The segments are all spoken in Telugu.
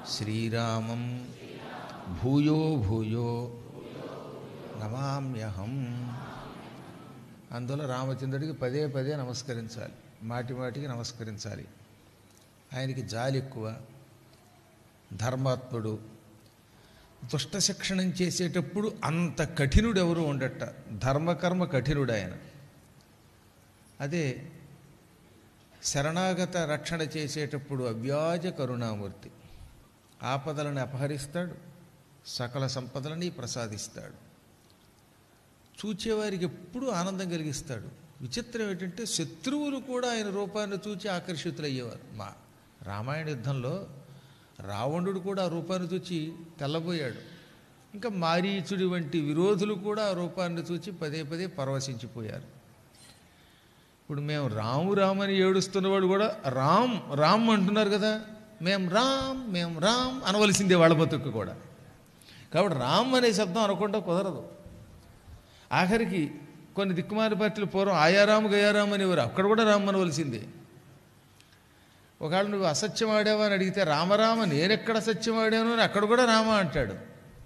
శ్రీరామం భూయో భూయో నమామ్యహం అందులో రామచంద్రుడికి పదే పదే నమస్కరించాలి మాటి మాటికి నమస్కరించాలి ఆయనకి జాలి ఎక్కువ ధర్మాత్ముడు దుష్ట శిక్షణం చేసేటప్పుడు అంత కఠినుడు ఎవరు ఉండట ధర్మకర్మ కఠినుడు ఆయన అదే శరణాగత రక్షణ చేసేటప్పుడు అవ్యాజ కరుణామూర్తి ఆపదలను అపహరిస్తాడు సకల సంపదలని ప్రసాదిస్తాడు చూచేవారికి ఎప్పుడూ ఆనందం కలిగిస్తాడు విచిత్రం ఏంటంటే శత్రువులు కూడా ఆయన రూపాన్ని చూచి ఆకర్షితులయ్యేవారు మా రామాయణ యుద్ధంలో రావణుడు కూడా ఆ రూపాన్ని చూచి తెల్లబోయాడు ఇంకా మారీచుడి వంటి విరోధులు కూడా ఆ రూపాన్ని చూచి పదే పదే పరవశించిపోయారు ఇప్పుడు మేము రాము రామ్ అని ఏడుస్తున్న వాడు కూడా రామ్ రామ్ అంటున్నారు కదా మేం రామ్ మేం రామ్ అనవలసిందే వాళ్ళ బతుకు కూడా కాబట్టి రామ్ అనే శబ్దం అనకుండా కుదరదు ఆఖరికి కొన్ని దిక్కుమాలి పార్టీలు పూర్వం ఆయారాము గయారాము అనేవారు అక్కడ కూడా రామ్ అనవలసిందే ఒకవేళ నువ్వు అసత్యం ఆడావా అని అడిగితే రామరామ నేనెక్కడ సత్యం ఆడాను అని అక్కడ కూడా రామ అంటాడు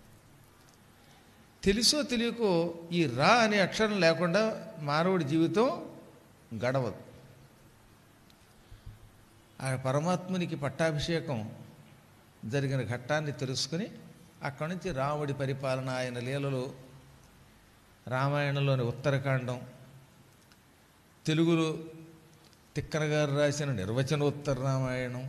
తెలుసో తెలియకో ఈ రా అనే అక్షరం లేకుండా మానవుడి జీవితం గడవదు ఆ పరమాత్మునికి పట్టాభిషేకం జరిగిన ఘట్టాన్ని తెలుసుకుని అక్కడి నుంచి రాముడి పరిపాలన ఆయన లీలలు రామాయణంలోని ఉత్తరకాండం తెలుగులో తిక్కన గారు రాసిన నిర్వచనోత్తర రామాయణం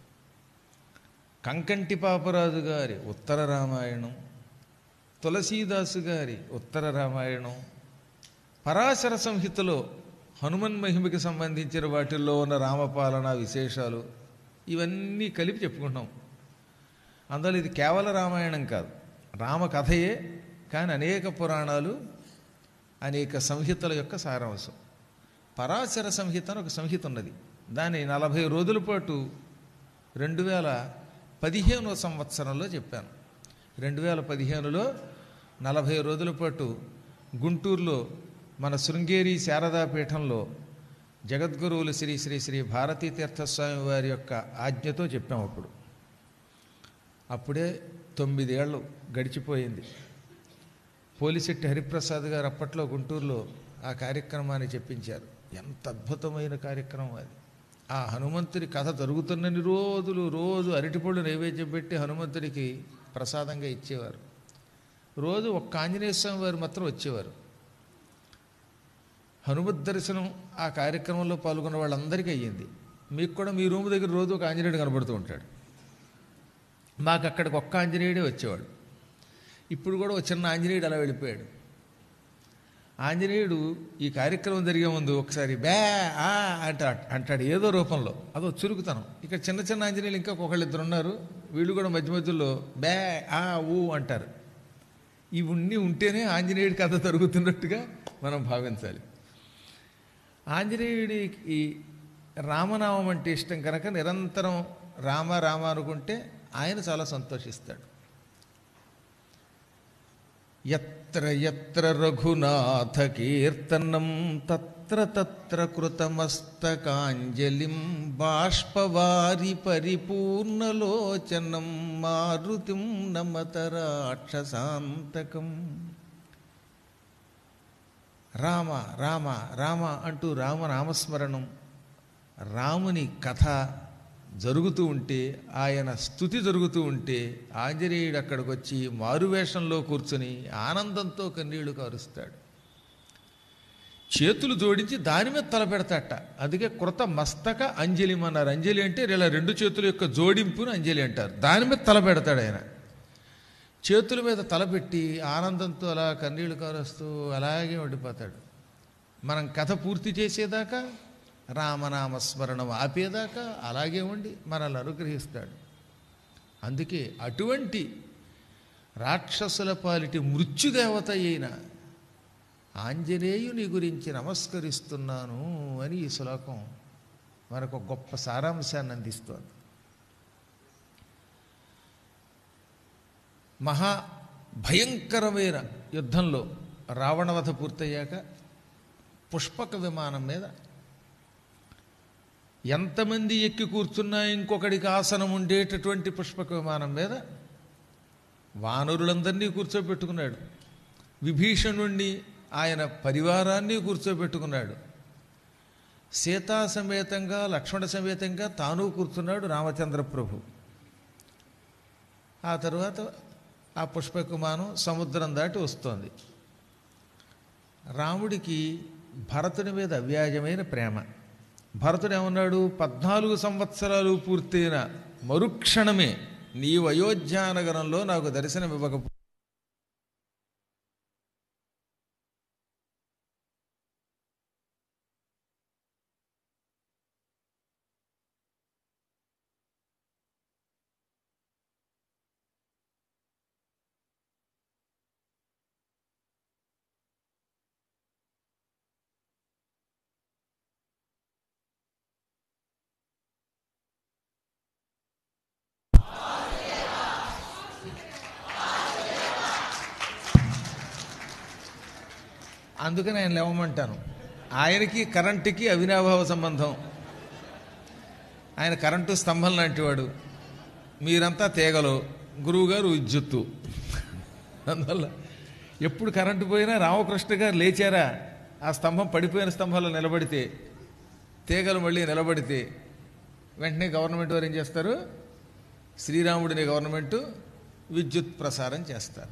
కంకంటి పాపరాజు గారి ఉత్తర రామాయణం తులసీదాసు గారి ఉత్తర రామాయణం పరాశర సంహితలో హనుమన్ మహిమకి సంబంధించిన వాటిల్లో ఉన్న రామపాలన విశేషాలు ఇవన్నీ కలిపి చెప్పుకుంటున్నాం అందులో ఇది కేవల రామాయణం కాదు రామకథయే కానీ అనేక పురాణాలు అనేక సంహితల యొక్క సారాంశం పరాశర సంహిత అని ఒక సంహిత ఉన్నది దాన్ని నలభై రోజుల పాటు రెండు వేల పదిహేనో సంవత్సరంలో చెప్పాను రెండు వేల పదిహేనులో నలభై రోజుల పాటు గుంటూరులో మన శృంగేరి శారదాపీఠంలో జగద్గురువులు శ్రీ శ్రీ శ్రీ భారతీ తీర్థస్వామి వారి యొక్క ఆజ్ఞతో చెప్పాం అప్పుడు అప్పుడే తొమ్మిదేళ్ళు గడిచిపోయింది పోలిశెట్టి హరిప్రసాద్ గారు అప్పట్లో గుంటూరులో ఆ కార్యక్రమాన్ని చెప్పించారు ఎంత అద్భుతమైన కార్యక్రమం అది ఆ హనుమంతుడి కథ జరుగుతున్నన్ని రోజులు రోజు అరటిపళ్ళు నైవేద్యం పెట్టి హనుమంతుడికి ప్రసాదంగా ఇచ్చేవారు రోజు ఒక్క ఆంజనేయ స్వామి వారు మాత్రం వచ్చేవారు హనుమత్ దర్శనం ఆ కార్యక్రమంలో పాల్గొన్న వాళ్ళందరికీ అయ్యింది మీకు కూడా మీ రూమ్ దగ్గర రోజు ఒక ఆంజనేయుడు కనబడుతూ ఉంటాడు మాకు అక్కడికి ఒక్క ఆంజనేయుడే వచ్చేవాడు ఇప్పుడు కూడా ఒక చిన్న ఆంజనేయుడు అలా వెళ్ళిపోయాడు ఆంజనేయుడు ఈ కార్యక్రమం జరిగే ముందు ఒకసారి బ్యా ఆ అంటా అంటాడు ఏదో రూపంలో అదో చురుకుతనం ఇక్కడ చిన్న చిన్న ఆంజనేయులు ఇంకా ఒకళ్ళు ఇద్దరు ఉన్నారు వీళ్ళు కూడా మధ్య మధ్యలో బ్యా ఆ ఊ అంటారు ఇవన్నీ ఉంటేనే ఆంజనేయుడి కథ జరుగుతున్నట్టుగా మనం భావించాలి ఆంజనేయుడికి రామనామం అంటే ఇష్టం కనుక నిరంతరం రామ రామ అనుకుంటే ఆయన చాలా సంతోషిస్తాడు ఎత్ర ఎత్ర రఘునాథ కీర్తనం తత్ర తత్ర కృతమస్తకాంజలిం బాష్పవారి పరిపూర్ణలోచనం మారుతిం నమత రాక్షసాంతకం రామ రామ రామ అంటూ రామ నామస్మరణం రాముని కథ జరుగుతూ ఉంటే ఆయన స్థుతి జరుగుతూ ఉంటే ఆంజనేయుడు అక్కడికి వచ్చి మారువేషంలో కూర్చుని ఆనందంతో కన్నీళ్లు కారుస్తాడు చేతులు జోడించి దాని మీద తల పెడతాట అందుకే కృత మస్తక అంజలి అన్నారు అంజలి అంటే ఇలా రెండు చేతుల యొక్క జోడింపును అంజలి అంటారు దాని మీద తల పెడతాడు ఆయన చేతుల మీద తలపెట్టి ఆనందంతో అలా కన్నీళ్లు కారుస్తూ అలాగే ఉండిపోతాడు మనం కథ పూర్తి చేసేదాకా రామనామస్మరణం ఆపేదాకా అలాగే ఉండి మనల్ని అనుగ్రహిస్తాడు అందుకే అటువంటి రాక్షసుల పాలిటి మృత్యుదేవత అయిన ఆంజనేయుని గురించి నమస్కరిస్తున్నాను అని ఈ శ్లోకం మనకు గొప్ప సారాంశాన్ని అందిస్తోంది మహా భయంకరమైన యుద్ధంలో రావణవధ పూర్తయ్యాక పుష్పక విమానం మీద ఎంతమంది ఎక్కి కూర్చున్నా ఇంకొకడికి ఆసనం ఉండేటటువంటి పుష్పక విమానం మీద వానరులందరినీ కూర్చోబెట్టుకున్నాడు విభీషణుణ్ణి ఆయన పరివారాన్ని కూర్చోబెట్టుకున్నాడు సీతా సమేతంగా లక్ష్మణ సమేతంగా తాను కూర్చున్నాడు రామచంద్ర ప్రభు ఆ తరువాత ఆ పుష్పక విమానం సముద్రం దాటి వస్తోంది రాముడికి భరతుని మీద అవ్యాజమైన ప్రేమ భరతుడు ఏమన్నాడు పద్నాలుగు సంవత్సరాలు పూర్తయిన మరుక్షణమే నీవు అయోధ్యానగరంలో నాకు దర్శనం ఇవ్వక అందుకని ఆయన లేవమంటాను ఆయనకి కరెంటుకి అవినాభావ సంబంధం ఆయన కరెంటు స్తంభం లాంటివాడు మీరంతా తీగలు గురువుగారు విద్యుత్తు అందువల్ల ఎప్పుడు కరెంటు పోయినా రామకృష్ణ గారు లేచారా ఆ స్తంభం పడిపోయిన స్తంభంలో నిలబడితే తీగలు మళ్ళీ నిలబడితే వెంటనే గవర్నమెంట్ వారు ఏం చేస్తారు శ్రీరాముడిని గవర్నమెంటు విద్యుత్ ప్రసారం చేస్తారు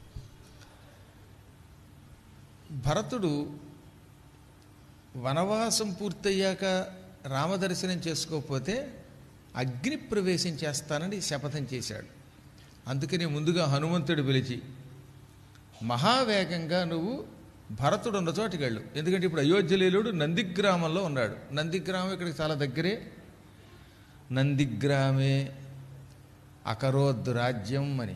భరతుడు వనవాసం పూర్తయ్యాక రామదర్శనం చేసుకోకపోతే అగ్ని ప్రవేశం చేస్తానని శపథం చేశాడు అందుకని ముందుగా హనుమంతుడు పిలిచి మహావేగంగా నువ్వు భరతుడు ఉన్న చోటికి వెళ్ళు ఎందుకంటే ఇప్పుడు అయోధ్యలీలుడు నందిగ్రామంలో ఉన్నాడు నందిగ్రామం ఇక్కడికి చాలా దగ్గరే నందిగ్రామే అకరోద్ రాజ్యం అని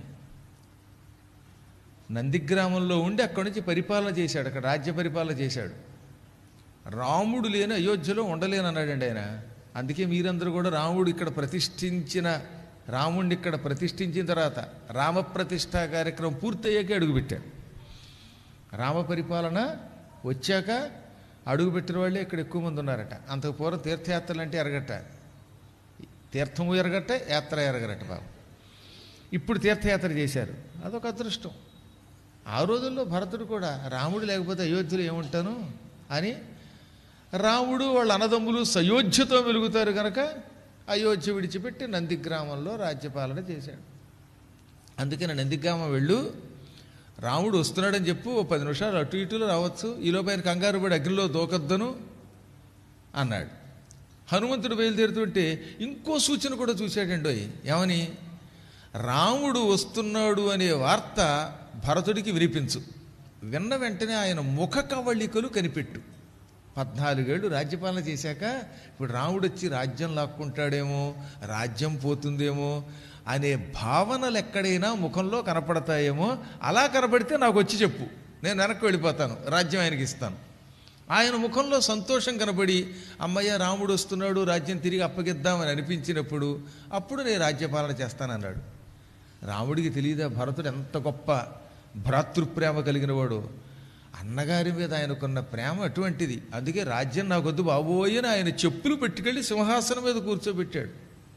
నందిగ్రామంలో ఉండి అక్కడి నుంచి పరిపాలన చేశాడు అక్కడ రాజ్య పరిపాలన చేశాడు రాముడు లేని అయోధ్యలో ఉండలేనన్నాడండి ఆయన అందుకే మీరందరూ కూడా రాముడు ఇక్కడ ప్రతిష్ఠించిన రాముడిని ఇక్కడ ప్రతిష్ఠించిన తర్వాత రామ ప్రతిష్ఠా కార్యక్రమం పూర్తయ్యాకే అడుగుపెట్టాడు రామ పరిపాలన వచ్చాక అడుగుపెట్టిన వాళ్ళే ఇక్కడ ఎక్కువ మంది ఉన్నారట అంతకు పూర్వం తీర్థయాత్రలు అంటే ఎరగట తీర్థము ఎరగట్ట యాత్ర ఎరగరట బాబు ఇప్పుడు తీర్థయాత్ర చేశారు అదొక అదృష్టం ఆ రోజుల్లో భరతుడు కూడా రాముడు లేకపోతే అయోధ్యలో ఏముంటాను అని రాముడు వాళ్ళ అన్నదమ్ములు సయోధ్యతో వెలుగుతారు కనుక అయోధ్య విడిచిపెట్టి నందిగ్రామంలో రాజ్యపాలన చేశాడు అందుకని నందిగ్రామం వెళ్ళు రాముడు వస్తున్నాడని చెప్పు ఓ పది నిమిషాలు అటు ఇటులో రావచ్చు ఈలోపు ఆయన కంగారు పడి అగ్నిలో దూకద్దను అన్నాడు హనుమంతుడు బయలుదేరుతుంటే ఇంకో సూచన కూడా చూశాడండి ఓయ్. ఏమని రాముడు వస్తున్నాడు అనే వార్త భరతుడికి వినిపించు విన్న వెంటనే ఆయన ముఖ కవళికలు కనిపెట్టు పద్నాలుగేళ్ళు రాజ్యపాలన చేశాక ఇప్పుడు రాముడు వచ్చి రాజ్యం లాక్కుంటాడేమో రాజ్యం పోతుందేమో అనే భావనలు ఎక్కడైనా ముఖంలో కనపడతాయేమో అలా కనపడితే నాకు వచ్చి చెప్పు నేను వెనక్కి వెళ్ళిపోతాను రాజ్యం ఆయనకి ఇస్తాను ఆయన ముఖంలో సంతోషం కనబడి అమ్మయ్య రాముడు వస్తున్నాడు రాజ్యం తిరిగి అప్పగిద్దామని అనిపించినప్పుడు అప్పుడు నేను రాజ్యపాలన చేస్తానన్నాడు రాముడికి తెలియదా భరతుడు ఎంత గొప్ప భ్రాతృప్రేమ కలిగిన వాడు అన్నగారి మీద ఆయనకున్న ప్రేమ అటువంటిది అందుకే రాజ్యం నాకొద్దు బాబోయని ఆయన చెప్పులు పెట్టుకెళ్ళి సింహాసనం మీద కూర్చోబెట్టాడు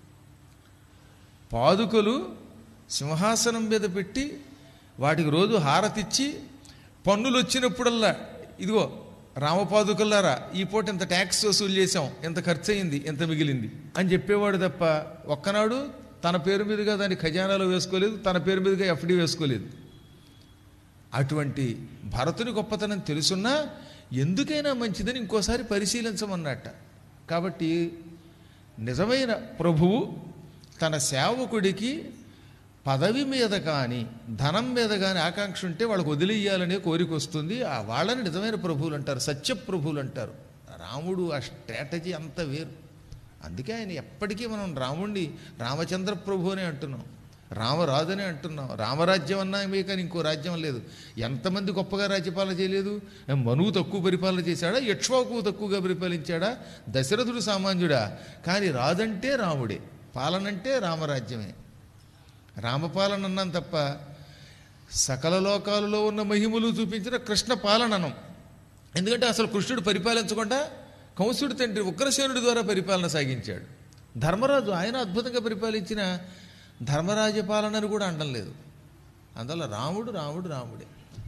పాదుకలు సింహాసనం మీద పెట్టి వాటికి రోజు హారతిచ్చి పన్నులు వచ్చినప్పుడల్లా ఇదిగో రామపాదుకల్లారా ఈ పూట ఇంత ట్యాక్స్ వసూలు చేశాం ఇంత ఖర్చు అయింది ఎంత మిగిలింది అని చెప్పేవాడు తప్ప ఒక్కనాడు తన పేరు మీదుగా దాన్ని ఖజానాలో వేసుకోలేదు తన పేరు మీదుగా ఎఫ్డి వేసుకోలేదు అటువంటి భరతుని గొప్పతనం తెలుసున్నా ఎందుకైనా మంచిదని ఇంకోసారి పరిశీలించమన్నట్ట కాబట్టి నిజమైన ప్రభువు తన సేవకుడికి పదవి మీద కానీ ధనం మీద కానీ ఆకాంక్ష ఉంటే వాళ్ళకు వదిలేయాలనే కోరిక వస్తుంది ఆ వాళ్ళని నిజమైన ప్రభువులు అంటారు సత్య ప్రభువులు అంటారు రాముడు ఆ స్ట్రాటజీ అంత వేరు అందుకే ఆయన ఎప్పటికీ మనం రాముడిని రామచంద్ర ప్రభు అనే అంటున్నాం రామరాజునే అంటున్నాం రామరాజ్యం అన్నా మీ కానీ ఇంకో రాజ్యం లేదు ఎంతమంది గొప్పగా రాజ్యపాలన చేయలేదు మనువు తక్కువ పరిపాలన చేశాడా యక్ష్వాకు తక్కువగా పరిపాలించాడా దశరథుడు సామాన్యుడా కానీ రాజంటే రాముడే పాలనంటే రామరాజ్యమే రామపాలన అన్నాం తప్ప సకల లోకాలలో ఉన్న మహిమలు చూపించిన కృష్ణ పాలననం ఎందుకంటే అసలు కృష్ణుడు పరిపాలించకుండా కంసుడి తండ్రి ఉగ్రసేనుడి ద్వారా పరిపాలన సాగించాడు ధర్మరాజు ఆయన అద్భుతంగా పరిపాలించిన ధర్మరాజ పాలనని కూడా అనడం లేదు అందువల్ల రాముడు రాముడు రాముడే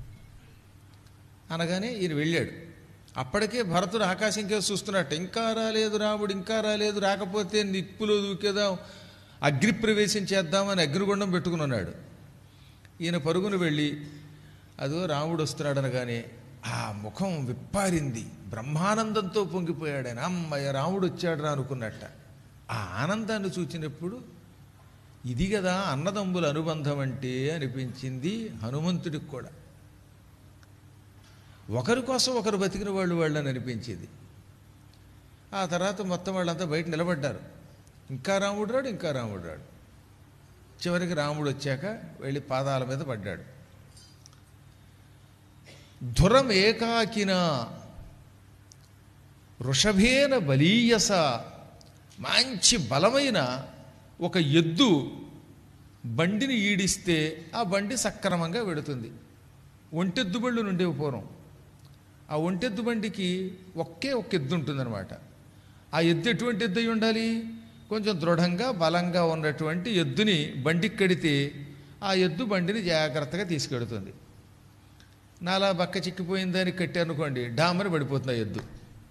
అనగానే ఈయన వెళ్ళాడు అప్పటికే భరతుడు ఆకాశం కేసు చూస్తున్నట్టు ఇంకా రాలేదు రాముడు ఇంకా రాలేదు రాకపోతే నిప్పులో దూకేదాం అగ్నిప్రవేశం చేద్దామని అగ్నిగుండం పెట్టుకుని ఉన్నాడు ఈయన పరుగును వెళ్ళి అదో రాముడు వస్తున్నాడు అనగానే ఆ ముఖం విప్పారింది బ్రహ్మానందంతో పొంగిపోయాడు ఆయన అమ్మయ్య రాముడు వచ్చాడు రా అనుకున్నట్ట ఆ ఆనందాన్ని చూచినప్పుడు ఇది కదా అన్నదమ్ముల అనుబంధం అంటే అనిపించింది హనుమంతుడికి కూడా ఒకరి కోసం ఒకరు బతికిన వాళ్ళు వాళ్ళని అనిపించింది ఆ తర్వాత మొత్తం వాళ్ళంతా బయట నిలబడ్డారు ఇంకా రాముడు రాడు ఇంకా రాముడు రాడు చివరికి రాముడు వచ్చాక వెళ్ళి పాదాల మీద పడ్డాడు ధురం ఏకాకిన వృషభేన బలీయస మంచి బలమైన ఒక ఎద్దు బండిని ఈడిస్తే ఆ బండి సక్రమంగా వెడుతుంది ఒంటెద్దు బళ్ళు నుండేవి పూర్వం ఆ ఒంటెద్దు బండికి ఒకే ఒక్క ఎద్దు ఉంటుందన్నమాట ఆ ఎద్దు ఎటువంటి ఎద్దు అయి ఉండాలి కొంచెం దృఢంగా బలంగా ఉన్నటువంటి ఎద్దుని బండికి కడితే ఆ ఎద్దు బండిని జాగ్రత్తగా తీసుకెడుతుంది నాలా బక్క చిక్కిపోయిన దానికి కట్టారనుకోండి డామని పడిపోతుంది ఆ ఎద్దు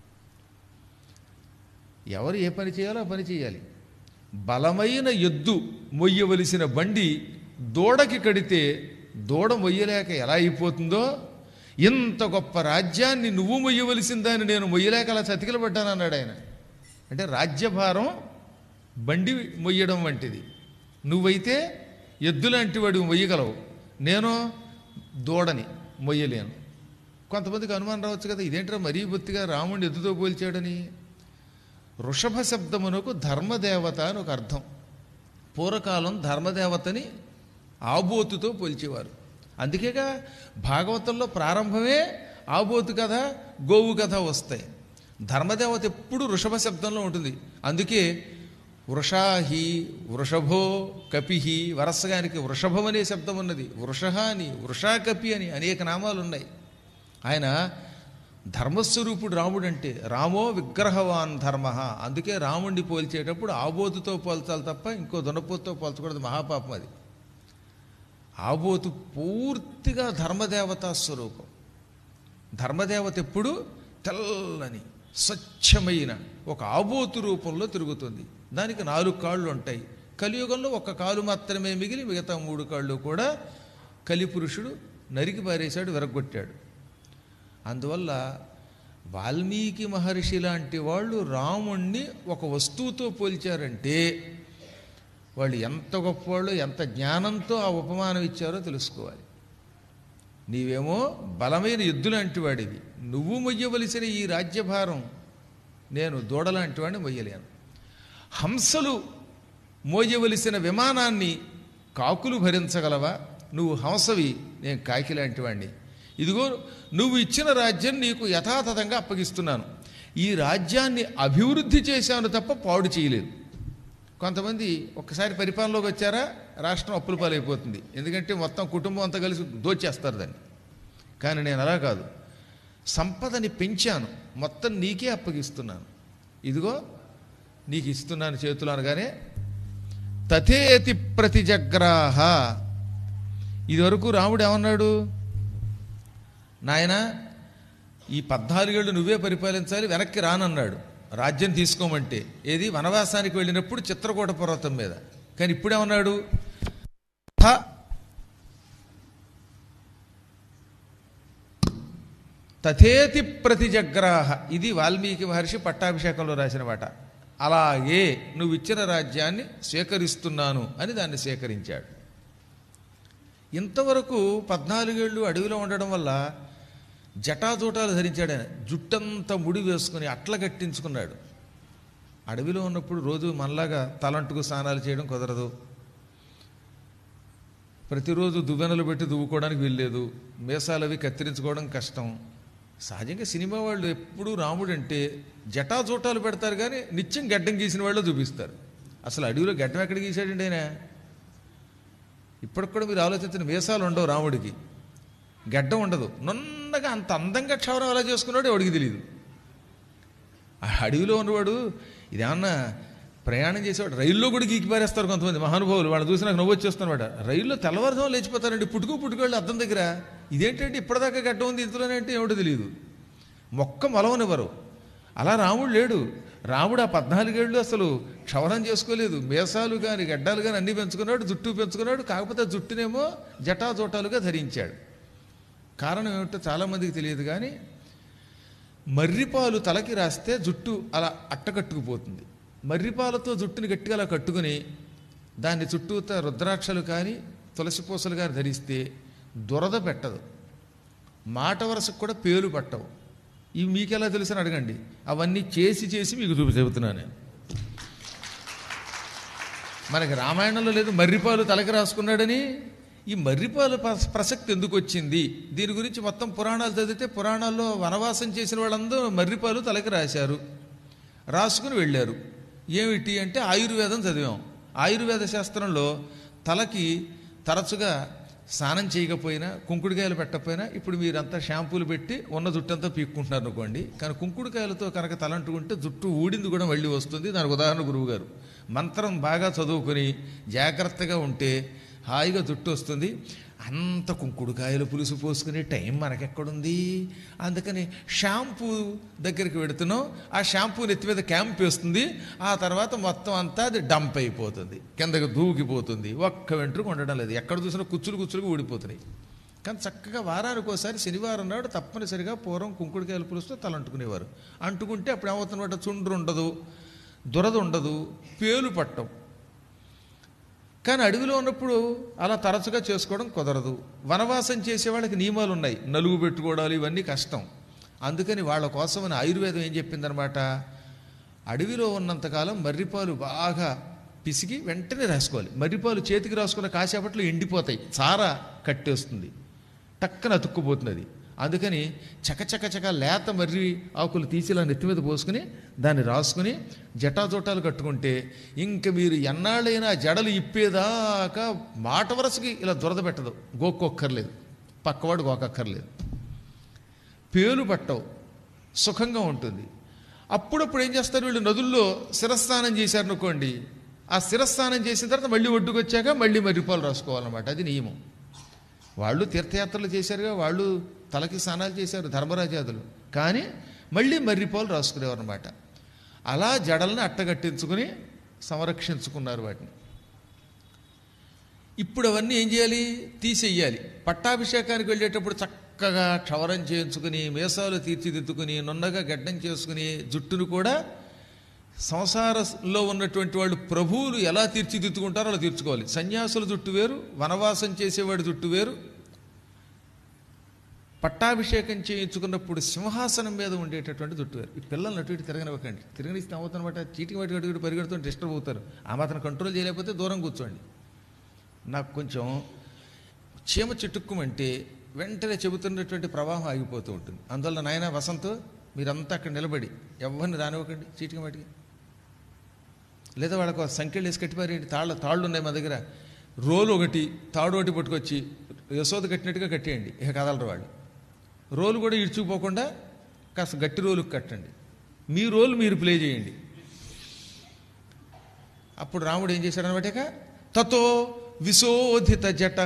ఎవరు ఏ పని చేయాలో ఆ పని చేయాలి బలమైన ఎద్దు మొయ్యవలసిన బండి దూడకి కడితే దూడ మొయ్యలేక ఎలా అయిపోతుందో ఇంత గొప్ప రాజ్యాన్ని నువ్వు మొయ్యవలసిందని నేను మొయ్యలేక అలా చతికిలబడ్డాను అన్నాడు ఆయన అంటే రాజ్యభారం బండి మొయ్యడం వంటిది నువ్వైతే ఎద్దులాంటి వాడివి మొయ్యగలవు నేను దూడని మొయ్యలేను కొంతమందికి అనుమానం రావచ్చు కదా ఇదేంటో మరీ బొత్తిగా రాముడిని ఎద్దుతో పోల్చాడని వృషభ శబ్దమునకు ధర్మదేవత అని ఒక అర్థం పూర్వకాలం ధర్మదేవతని ఆబోతుతో పోల్చేవారు అందుకేగా భాగవతంలో ప్రారంభమే ఆబోతు కథ గోవు కథ వస్తాయి ధర్మదేవత ఎప్పుడు వృషభ శబ్దంలో ఉంటుంది అందుకే వృషాహి వృషభో కపిహి వరసగానికి వృషభం అనే శబ్దం ఉన్నది వృష అని వృషాకపి అని అనేక నామాలు ఉన్నాయి ఆయన ధర్మస్వరూపుడు రాముడు అంటే రామో విగ్రహవాన్ ధర్మ అందుకే రాముడిని పోల్చేటప్పుడు ఆబోతుతో పోల్చాలి తప్ప ఇంకో దునపోతుతో పోల్చకూడదు మహాపాపం అది ఆబోతు పూర్తిగా ధర్మదేవతా స్వరూపం ధర్మదేవత ఎప్పుడు తెల్లని స్వచ్ఛమైన ఒక ఆబోతు రూపంలో తిరుగుతుంది దానికి నాలుగు కాళ్ళు ఉంటాయి కలియుగంలో ఒక కాలు మాత్రమే మిగిలి మిగతా మూడు కాళ్ళు కూడా కలిపురుషుడు నరికి పారేశాడు విరగొట్టాడు అందువల్ల వాల్మీకి మహర్షి లాంటి వాళ్ళు రాముణ్ణి ఒక వస్తువుతో పోల్చారంటే వాళ్ళు ఎంత గొప్పవాళ్ళు ఎంత జ్ఞానంతో ఆ ఉపమానం ఇచ్చారో తెలుసుకోవాలి నీవేమో బలమైన ఎద్దులాంటి వాడివి నువ్వు మొయ్యవలసిన ఈ రాజ్యభారం నేను దూడలాంటి వాడిని మొయ్యలేను హంసలు మోయవలసిన విమానాన్ని కాకులు భరించగలవా నువ్వు హంసవి నేను కాకి లాంటి వాడిని ఇదిగో నువ్వు ఇచ్చిన రాజ్యం నీకు యథాతథంగా అప్పగిస్తున్నాను ఈ రాజ్యాన్ని అభివృద్ధి చేశాను తప్ప పాడు చేయలేదు కొంతమంది ఒక్కసారి పరిపాలనలోకి వచ్చారా రాష్ట్రం అప్పుల పాలైపోతుంది ఎందుకంటే మొత్తం కుటుంబం అంతా కలిసి దోచేస్తారు దాన్ని కానీ నేను అలా కాదు సంపదని పెంచాను మొత్తం నీకే అప్పగిస్తున్నాను ఇదిగో నీకు ఇస్తున్నాను చేతులు అనగానే తథేతి ప్రతిజగ్రాహ ఇదివరకు రాముడు ఏమన్నాడు నాయన ఈ పద్నాలుగేళ్ళు నువ్వే పరిపాలించాలి వెనక్కి రానన్నాడు రాజ్యం తీసుకోమంటే ఏది వనవాసానికి వెళ్ళినప్పుడు చిత్రకూట పర్వతం మీద కానీ ఇప్పుడేమన్నాడు "థ తథేతి ప్రతిజగ్రాహ ఇది వాల్మీకి మహర్షి పట్టాభిషేకంలో రాసిన మాట అలాగే నువ్వు ఇచ్చిన రాజ్యాన్ని స్వీకరిస్తున్నాను అని దాన్ని స్వీకరించాడు ఇంతవరకు పద్నాలుగేళ్ళు అడవిలో ఉండడం వల్ల జటాజూటాలు ధరించాడు ఆయన జుట్టంతా ముడి వేసుకుని అట్ల కట్టించుకున్నాడు అడవిలో ఉన్నప్పుడు రోజు మనలాగా తలంటుకు స్నానాలు చేయడం కుదరదు ప్రతిరోజు దువ్వెనలు పెట్టి దువ్వుకోవడానికి వీల్లేదు మీసాలు అవి కత్తిరించుకోవడం కష్టం సహజంగా సినిమా వాళ్ళు ఎప్పుడూ రాముడు అంటే జటాజూటాలు పెడతారు కానీ నిత్యం గడ్డం గీసిన వాళ్ళు చూపిస్తారు అసలు అడవిలో గడ్డం ఎక్కడ గీశాడండి ఆయన ఇప్పటికి కూడా మీరు ఆలోచించిన మీసాలు ఉండవు రాముడికి గడ్డం ఉండదు నున్నగా అంత అందంగా క్షవరం ఎలా చేసుకున్నాడో ఎవడికి తెలియదు ఆ అడవిలో ఉన్నవాడు ఇదేమన్నా ప్రయాణం చేసేవాడు రైల్లో కూడా గీకి పారేస్తారు కొంతమంది మహానుభావులు వాళ్ళు చూసి నాకు నవ్వు వచ్చేస్తున్నమాట రైల్లో తెల్లవారుజాము లేచిపోతారండి పుట్టుకు పుట్టుకోళ్ళు అద్దం దగ్గర ఇదేంటంటే ఇప్పటిదాకా గడ్డ ఉంది ఇంతలోనే అంటే ఏమిటో తెలియదు మొక్క మొలవనివ్వరు అలా రాముడు లేడు రాముడు ఆ పద్నాలుగేళ్ళు అసలు క్షవరం చేసుకోలేదు మేసాలు కానీ గడ్డాలు కానీ అన్నీ పెంచుకున్నాడు జుట్టు పెంచుకున్నాడు కాకపోతే జుట్టునేమో జటాజోటాలుగా ధరించాడు కారణం ఏమిటో చాలామందికి తెలియదు కానీ మర్రిపాలు తలకి రాస్తే జుట్టు అలా అట్టకట్టుకుపోతుంది మర్రిపాలతో జుట్టుని గట్టిగా అలా కట్టుకుని దాన్ని చుట్టూత రుద్రాక్షలు కానీ తులసి పూసలు కానీ ధరిస్తే దురద పెట్టదు మాట వరసకు కూడా పేలు పట్టవు ఇవి మీకు ఎలా తెలుసు అని అడగండి అవన్నీ చేసి చేసి మీకు చూపి చెబుతున్నాను నేను మనకి రామాయణంలో లేదు మర్రిపాలు తలకి రాసుకున్నాడని ఈ మర్రిపాలు ప్ర- ప్రసక్తి ఎందుకు వచ్చింది దీని గురించి మొత్తం పురాణాలు చదివితే పురాణాల్లో వనవాసం చేసిన వాళ్ళందరూ మర్రిపాలు తలకి రాశారు రాసుకుని వెళ్ళారు ఏమిటి అంటే ఆయుర్వేదం చదివాం ఆయుర్వేద శాస్త్రంలో తలకి తరచుగా స్నానం చేయకపోయినా కుంకుడుకాయలు పెట్టకపోయినా ఇప్పుడు మీరంతా షాంపూలు పెట్టి ఉన్న జుట్టంతా పీక్కుంటున్నారు అనుకోండి కానీ కుంకుడుకాయలతో కనుక తలంటుకుంటే జుట్టు ఊడింది కూడా మళ్ళీ వస్తుంది దానికి ఉదాహరణ గురువుగారు మంత్రం బాగా చదువుకొని జాగ్రత్తగా ఉంటే హాయిగా జుట్టు వస్తుంది అంత కుంకుడుకాయలు పులుసు పోసుకునే టైం మనకెక్కడుంది అందుకని షాంపూ దగ్గరికి పెడుతున్నాం ఆ షాంపూ నెత్తి మీద క్యాంప్ వేస్తుంది ఆ తర్వాత మొత్తం అంతా అది డంప్ అయిపోతుంది కిందకి దూకిపోతుంది ఒక్క వెంట్రుక ఉండడం లేదు ఎక్కడ చూసినా కుచ్చులు కుచ్చులుగా ఊడిపోతున్నాయి కానీ చక్కగా వారానికి ఒకసారి శనివారం నాడు తప్పనిసరిగా పూర్వం కుంకుడుకాయలు పులుసుతో తలంటుకునేవారు అంటుకుంటే అప్పుడు ఏమవుతున్నమాట చుండ్రు ఉండదు దురద ఉండదు పేలు పట్టం కానీ అడవిలో ఉన్నప్పుడు అలా తరచుగా చేసుకోవడం కుదరదు వనవాసం చేసే వాళ్ళకి నియమాలు ఉన్నాయి నలుగు పెట్టుకోవడాలు ఇవన్నీ కష్టం అందుకని వాళ్ళ కోసమని ఆయుర్వేదం ఏం చెప్పిందనమాట అడవిలో ఉన్నంతకాలం మర్రిపాలు బాగా పిసికి వెంటనే రాసుకోవాలి మర్రిపాలు చేతికి రాసుకున్న కాసేపట్లో ఎండిపోతాయి చార కట్టేస్తుంది టక్కన అతుక్కుపోతుంది అది అందుకని చకచక చక లేత మర్రి ఆకులు తీసి ఇలా నెత్తి మీద పోసుకుని దాన్ని రాసుకుని జటాజోటాలు కట్టుకుంటే ఇంక మీరు ఎన్నాళ్ళైనా జడలు ఇప్పేదాకా మాట వరసకి ఇలా దురద పెట్టదు గోక్కొక్కర్లేదు పక్కవాడు గోకక్కర్లేదు పేలు పట్టవు సుఖంగా ఉంటుంది అప్పుడప్పుడు ఏం చేస్తారు వీళ్ళు నదుల్లో శిరస్నానం చేశారనుకోండి ఆ శిరస్నానం చేసిన తర్వాత మళ్ళీ ఒడ్డుకు వచ్చాక మళ్ళీ మర్రిపాలు రాసుకోవాలన్నమాట అది నియమం వాళ్ళు తీర్థయాత్రలు చేశారుగా వాళ్ళు తలకి స్నానాలు చేశారు ధర్మరాజాదులు కానీ మళ్ళీ మర్రిపాలు రాసుకునేవారు అనమాట అలా జడల్ని అట్టగట్టించుకుని సంరక్షించుకున్నారు వాటిని ఇప్పుడు అవన్నీ ఏం చేయాలి తీసేయాలి పట్టాభిషేకానికి వెళ్ళేటప్పుడు చక్కగా క్షవరం చేయించుకుని మీసాలు తీర్చిదిద్దుకుని నున్నగా గడ్డం చేసుకుని జుట్టును కూడా సంసారంలో ఉన్నటువంటి వాళ్ళు ప్రభువులు ఎలా తీర్చిదిద్దుకుంటారో అలా తీర్చుకోవాలి సన్యాసుల జుట్టు వేరు వనవాసం చేసేవాడి జుట్టు వేరు పట్టాభిషేకం చేయించుకున్నప్పుడు సింహాసనం మీద ఉండేటటువంటి జుట్టు వేరు ఈ పిల్లల్ని అటు ఇటు తిరగనివ్వకండి తిరగనిస్తే అవుతున్నమాట చీటికి వాటి అటు ఇటు పరిగెడుతూ డిస్టర్బ్ అవుతారు ఆ మాత్రం కంట్రోల్ చేయలేకపోతే దూరం కూర్చోండి నాకు కొంచెం చీమ చిటుక్కుమంటే వెంటనే చెబుతున్నటువంటి ప్రవాహం ఆగిపోతూ ఉంటుంది అందువల్ల నాయన వసంత్ మీరంతా అక్కడ నిలబడి ఎవరిని రానివ్వకండి చీటికి వాటికి లేదా వాళ్ళకు సంఖ్యలు వేసి కట్టిపారేయండి తాళ్ళ తాళ్ళు ఉన్నాయి మా దగ్గర రోలు ఒకటి తాడు ఒకటి పట్టుకొచ్చి యశోద కట్టినట్టుగా కట్టేయండి ఇక కదలరు వాళ్ళు రోలు కూడా ఇడ్చుకుపోకుండా కాస్త గట్టి రోలుకు కట్టండి మీ రోలు మీరు ప్లే చేయండి అప్పుడు రాముడు ఏం చేశాడనమాట ఇక తతో విశోధిత జట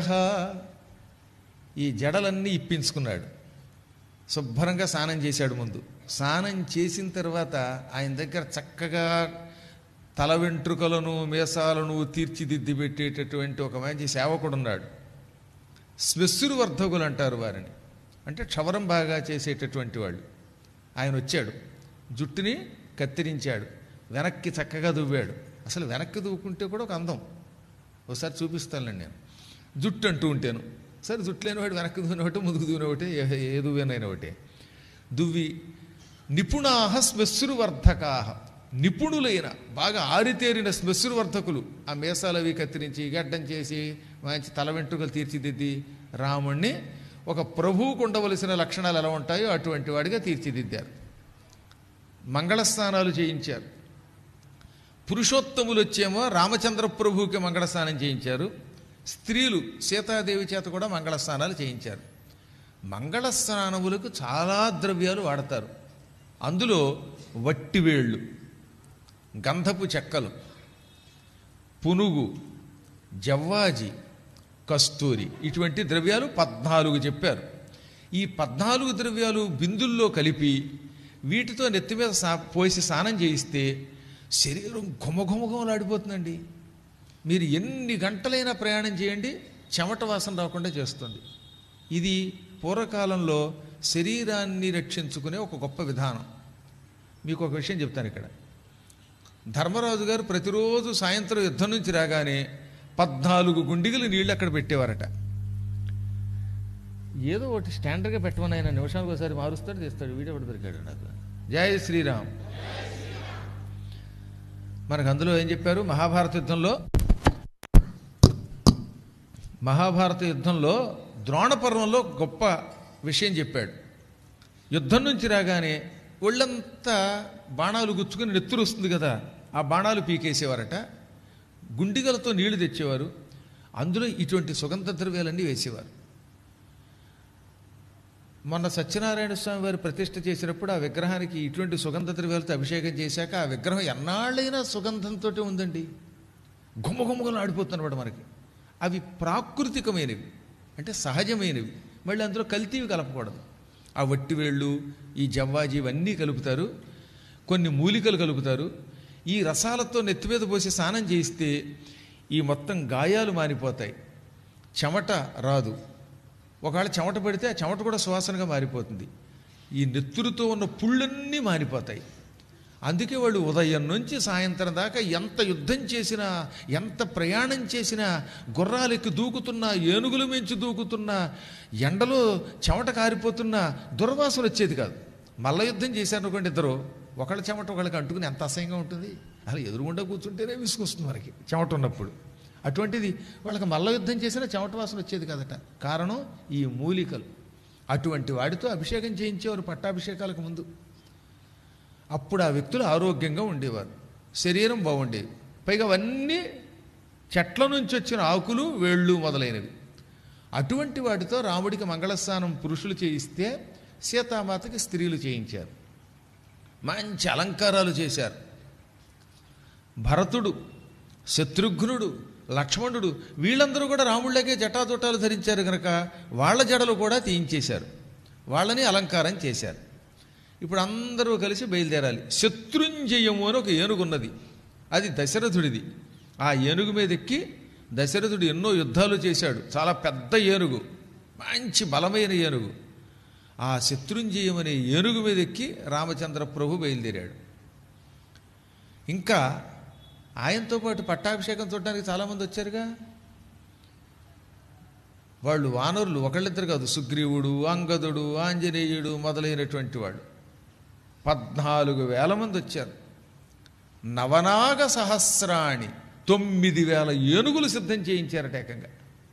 ఈ జడలన్నీ ఇప్పించుకున్నాడు శుభ్రంగా స్నానం చేశాడు ముందు స్నానం చేసిన తర్వాత ఆయన దగ్గర చక్కగా తల వెంట్రుకలను మీసాలను తీర్చిదిద్ది పెట్టేటటువంటి ఒక మంచి సేవకుడు ఉన్నాడు శ్మశ్రు వర్ధకులు అంటారు వారిని అంటే క్షవరం బాగా చేసేటటువంటి వాళ్ళు ఆయన వచ్చాడు జుట్టుని కత్తిరించాడు వెనక్కి చక్కగా దువ్వాడు అసలు వెనక్కి దువ్వుకుంటే కూడా ఒక అందం ఒకసారి చూపిస్తానులేండి నేను జుట్టు అంటూ ఉంటాను సరే జుట్టు లేనివాడు వెనక్కి దువ్విన ఒకటి ముందుకు దువ్విన ఒకటి ఏ- ఏ దువ్వెనైనా ఒకటి దువ్వి నిపుణాహ శ్మశ్రువర్ధకాహ నిపుణులైన బాగా ఆరితేరిన శ్మశ్రువర్ధకులు ఆ మీసాలు అవి కత్తిరించి గడ్డం చేసి మంచి తల వెంట్రుకలు తీర్చిదిద్ది రాముణ్ణి ఒక ప్రభువుకు ఉండవలసిన లక్షణాలు ఎలా ఉంటాయో అటువంటి వాడిగా తీర్చిదిద్దారు మంగళస్నానాలు చేయించారు పురుషోత్తములు వచ్చేమో రామచంద్ర ప్రభువుకి మంగళస్నానం చేయించారు స్త్రీలు సీతాదేవి చేత కూడా మంగళస్నానాలు చేయించారు మంగళస్నానములకు చాలా ద్రవ్యాలు వాడతారు అందులో వట్టివేళ్ళు గంధపు చెక్కలు పునుగు జవ్వాజి కస్తూరి ఇటువంటి ద్రవ్యాలు పద్నాలుగు చెప్పారు ఈ పద్నాలుగు ద్రవ్యాలు బిందుల్లో కలిపి వీటితో నెత్తి మీద సా పోసి స్నానం చేయిస్తే శరీరం ఘుమఘుమఘుమలాడిపోతుందండి మీరు ఎన్ని గంటలైనా ప్రయాణం చేయండి చెమట వాసన రాకుండా చేస్తుంది ఇది పూర్వకాలంలో శరీరాన్ని రక్షించుకునే ఒక గొప్ప విధానం మీకు ఒక విషయం చెప్తాను ఇక్కడ ధర్మరాజు గారు ప్రతిరోజు సాయంత్రం యుద్ధం నుంచి రాగానే పద్నాలుగు గుండిగలు నీళ్ళు అక్కడ పెట్టేవారట ఏదో ఒకటి స్టాండర్డ్గా పెట్టమని ఆయన నిమిషానికి ఒకసారి మారుస్తాడు తీస్తాడు వీడియో ఒకటి దొరికాడు నాకు జై శ్రీరామ్ మనకు అందులో ఏం చెప్పారు మహాభారత యుద్ధంలో మహాభారత యుద్ధంలో ద్రోణపర్వంలో గొప్ప విషయం చెప్పాడు యుద్ధం నుంచి రాగానే ఒళ్ళంతా బాణాలు గుచ్చుకుని నెత్తురు వస్తుంది కదా ఆ బాణాలు పీకేసేవారట గుండిగలతో నీళ్లు తెచ్చేవారు అందులో ఇటువంటి సుగంధ ద్రవ్యాలన్నీ వేసేవారు మొన్న సత్యనారాయణ స్వామి వారి ప్రతిష్ఠ చేసినప్పుడు ఆ విగ్రహానికి ఇటువంటి సుగంధ ద్రవ్యాలతో అభిషేకం చేశాక ఆ విగ్రహం ఎన్నాళ్ళైనా సుగంధంతో ఉందండి గుమ్మగుమ్మగా ఆడిపోతున్నమాట మనకి అవి ప్రాకృతికమైనవి అంటే సహజమైనవి మళ్ళీ అందులో కల్తీవి కలపకూడదు ఆ వట్టివేళ్ళు ఈ జవ్వాజీ ఇవన్నీ కలుపుతారు కొన్ని మూలికలు కలుపుతారు ఈ రసాలతో నెత్తి మీద పోసి స్నానం చేయిస్తే ఈ మొత్తం గాయాలు మారిపోతాయి చెమట రాదు ఒకవేళ చెమట పడితే ఆ చెమట కూడా సువాసనగా మారిపోతుంది ఈ నెత్తురుతో ఉన్న పుళ్ళన్నీ మారిపోతాయి అందుకే వాళ్ళు ఉదయం నుంచి సాయంత్రం దాకా ఎంత యుద్ధం చేసినా ఎంత ప్రయాణం చేసినా గుర్రాలెక్కి దూకుతున్నా ఏనుగుల మించి దూకుతున్నా ఎండలో చెమట కారిపోతున్నా దుర్వాసన వచ్చేది కాదు మల్ల యుద్ధం చేశారనుకోండి ఇద్దరు ఒకళ్ళ చెమట ఒకళ్ళకి అంటుకుని ఎంత అసహ్యంగా ఉంటుంది అలా ఎదురుగుండా కూర్చుంటేనే విసుకొస్తుంది మనకి చెమట ఉన్నప్పుడు అటువంటిది వాళ్ళకి మల్ల యుద్ధం చేసినా చెమట వాసన వచ్చేది కదట కారణం ఈ మూలికలు అటువంటి వాడితో అభిషేకం చేయించేవారు పట్టాభిషేకాలకు ముందు అప్పుడు ఆ వ్యక్తులు ఆరోగ్యంగా ఉండేవారు శరీరం బాగుండేది పైగా అవన్నీ చెట్ల నుంచి వచ్చిన ఆకులు వేళ్ళు మొదలైనవి అటువంటి వాటితో రాముడికి మంగళస్నానం పురుషులు చేయిస్తే సీతామాతకి స్త్రీలు చేయించారు మంచి అలంకారాలు చేశారు భరతుడు శత్రుఘ్నుడు లక్ష్మణుడు వీళ్ళందరూ కూడా రాముళ్ళకే జటాజుటాలు ధరించారు కనుక వాళ్ళ జడలు కూడా తీయించేశారు వాళ్ళని అలంకారం చేశారు ఇప్పుడు అందరూ కలిసి బయలుదేరాలి శత్రుంజయము అని ఒక ఏనుగున్నది అది దశరథుడిది ఆ ఏనుగు మీద ఎక్కి దశరథుడు ఎన్నో యుద్ధాలు చేశాడు చాలా పెద్ద ఏనుగు మంచి బలమైన ఏనుగు ఆ శత్రుంజయం అనే ఏనుగు మీద ఎక్కి రామచంద్ర ప్రభు బయలుదేరాడు ఇంకా ఆయనతో పాటు పట్టాభిషేకం చూడడానికి చాలామంది వచ్చారుగా వాళ్ళు వానరులు ఒకళ్ళిద్దరు కాదు సుగ్రీవుడు అంగదుడు ఆంజనేయుడు మొదలైనటువంటి వాళ్ళు పద్నాలుగు వేల మంది వచ్చారు నవనాగ సహస్రాణి తొమ్మిది వేల ఏనుగులు సిద్ధం చేయించారట ఏకంగా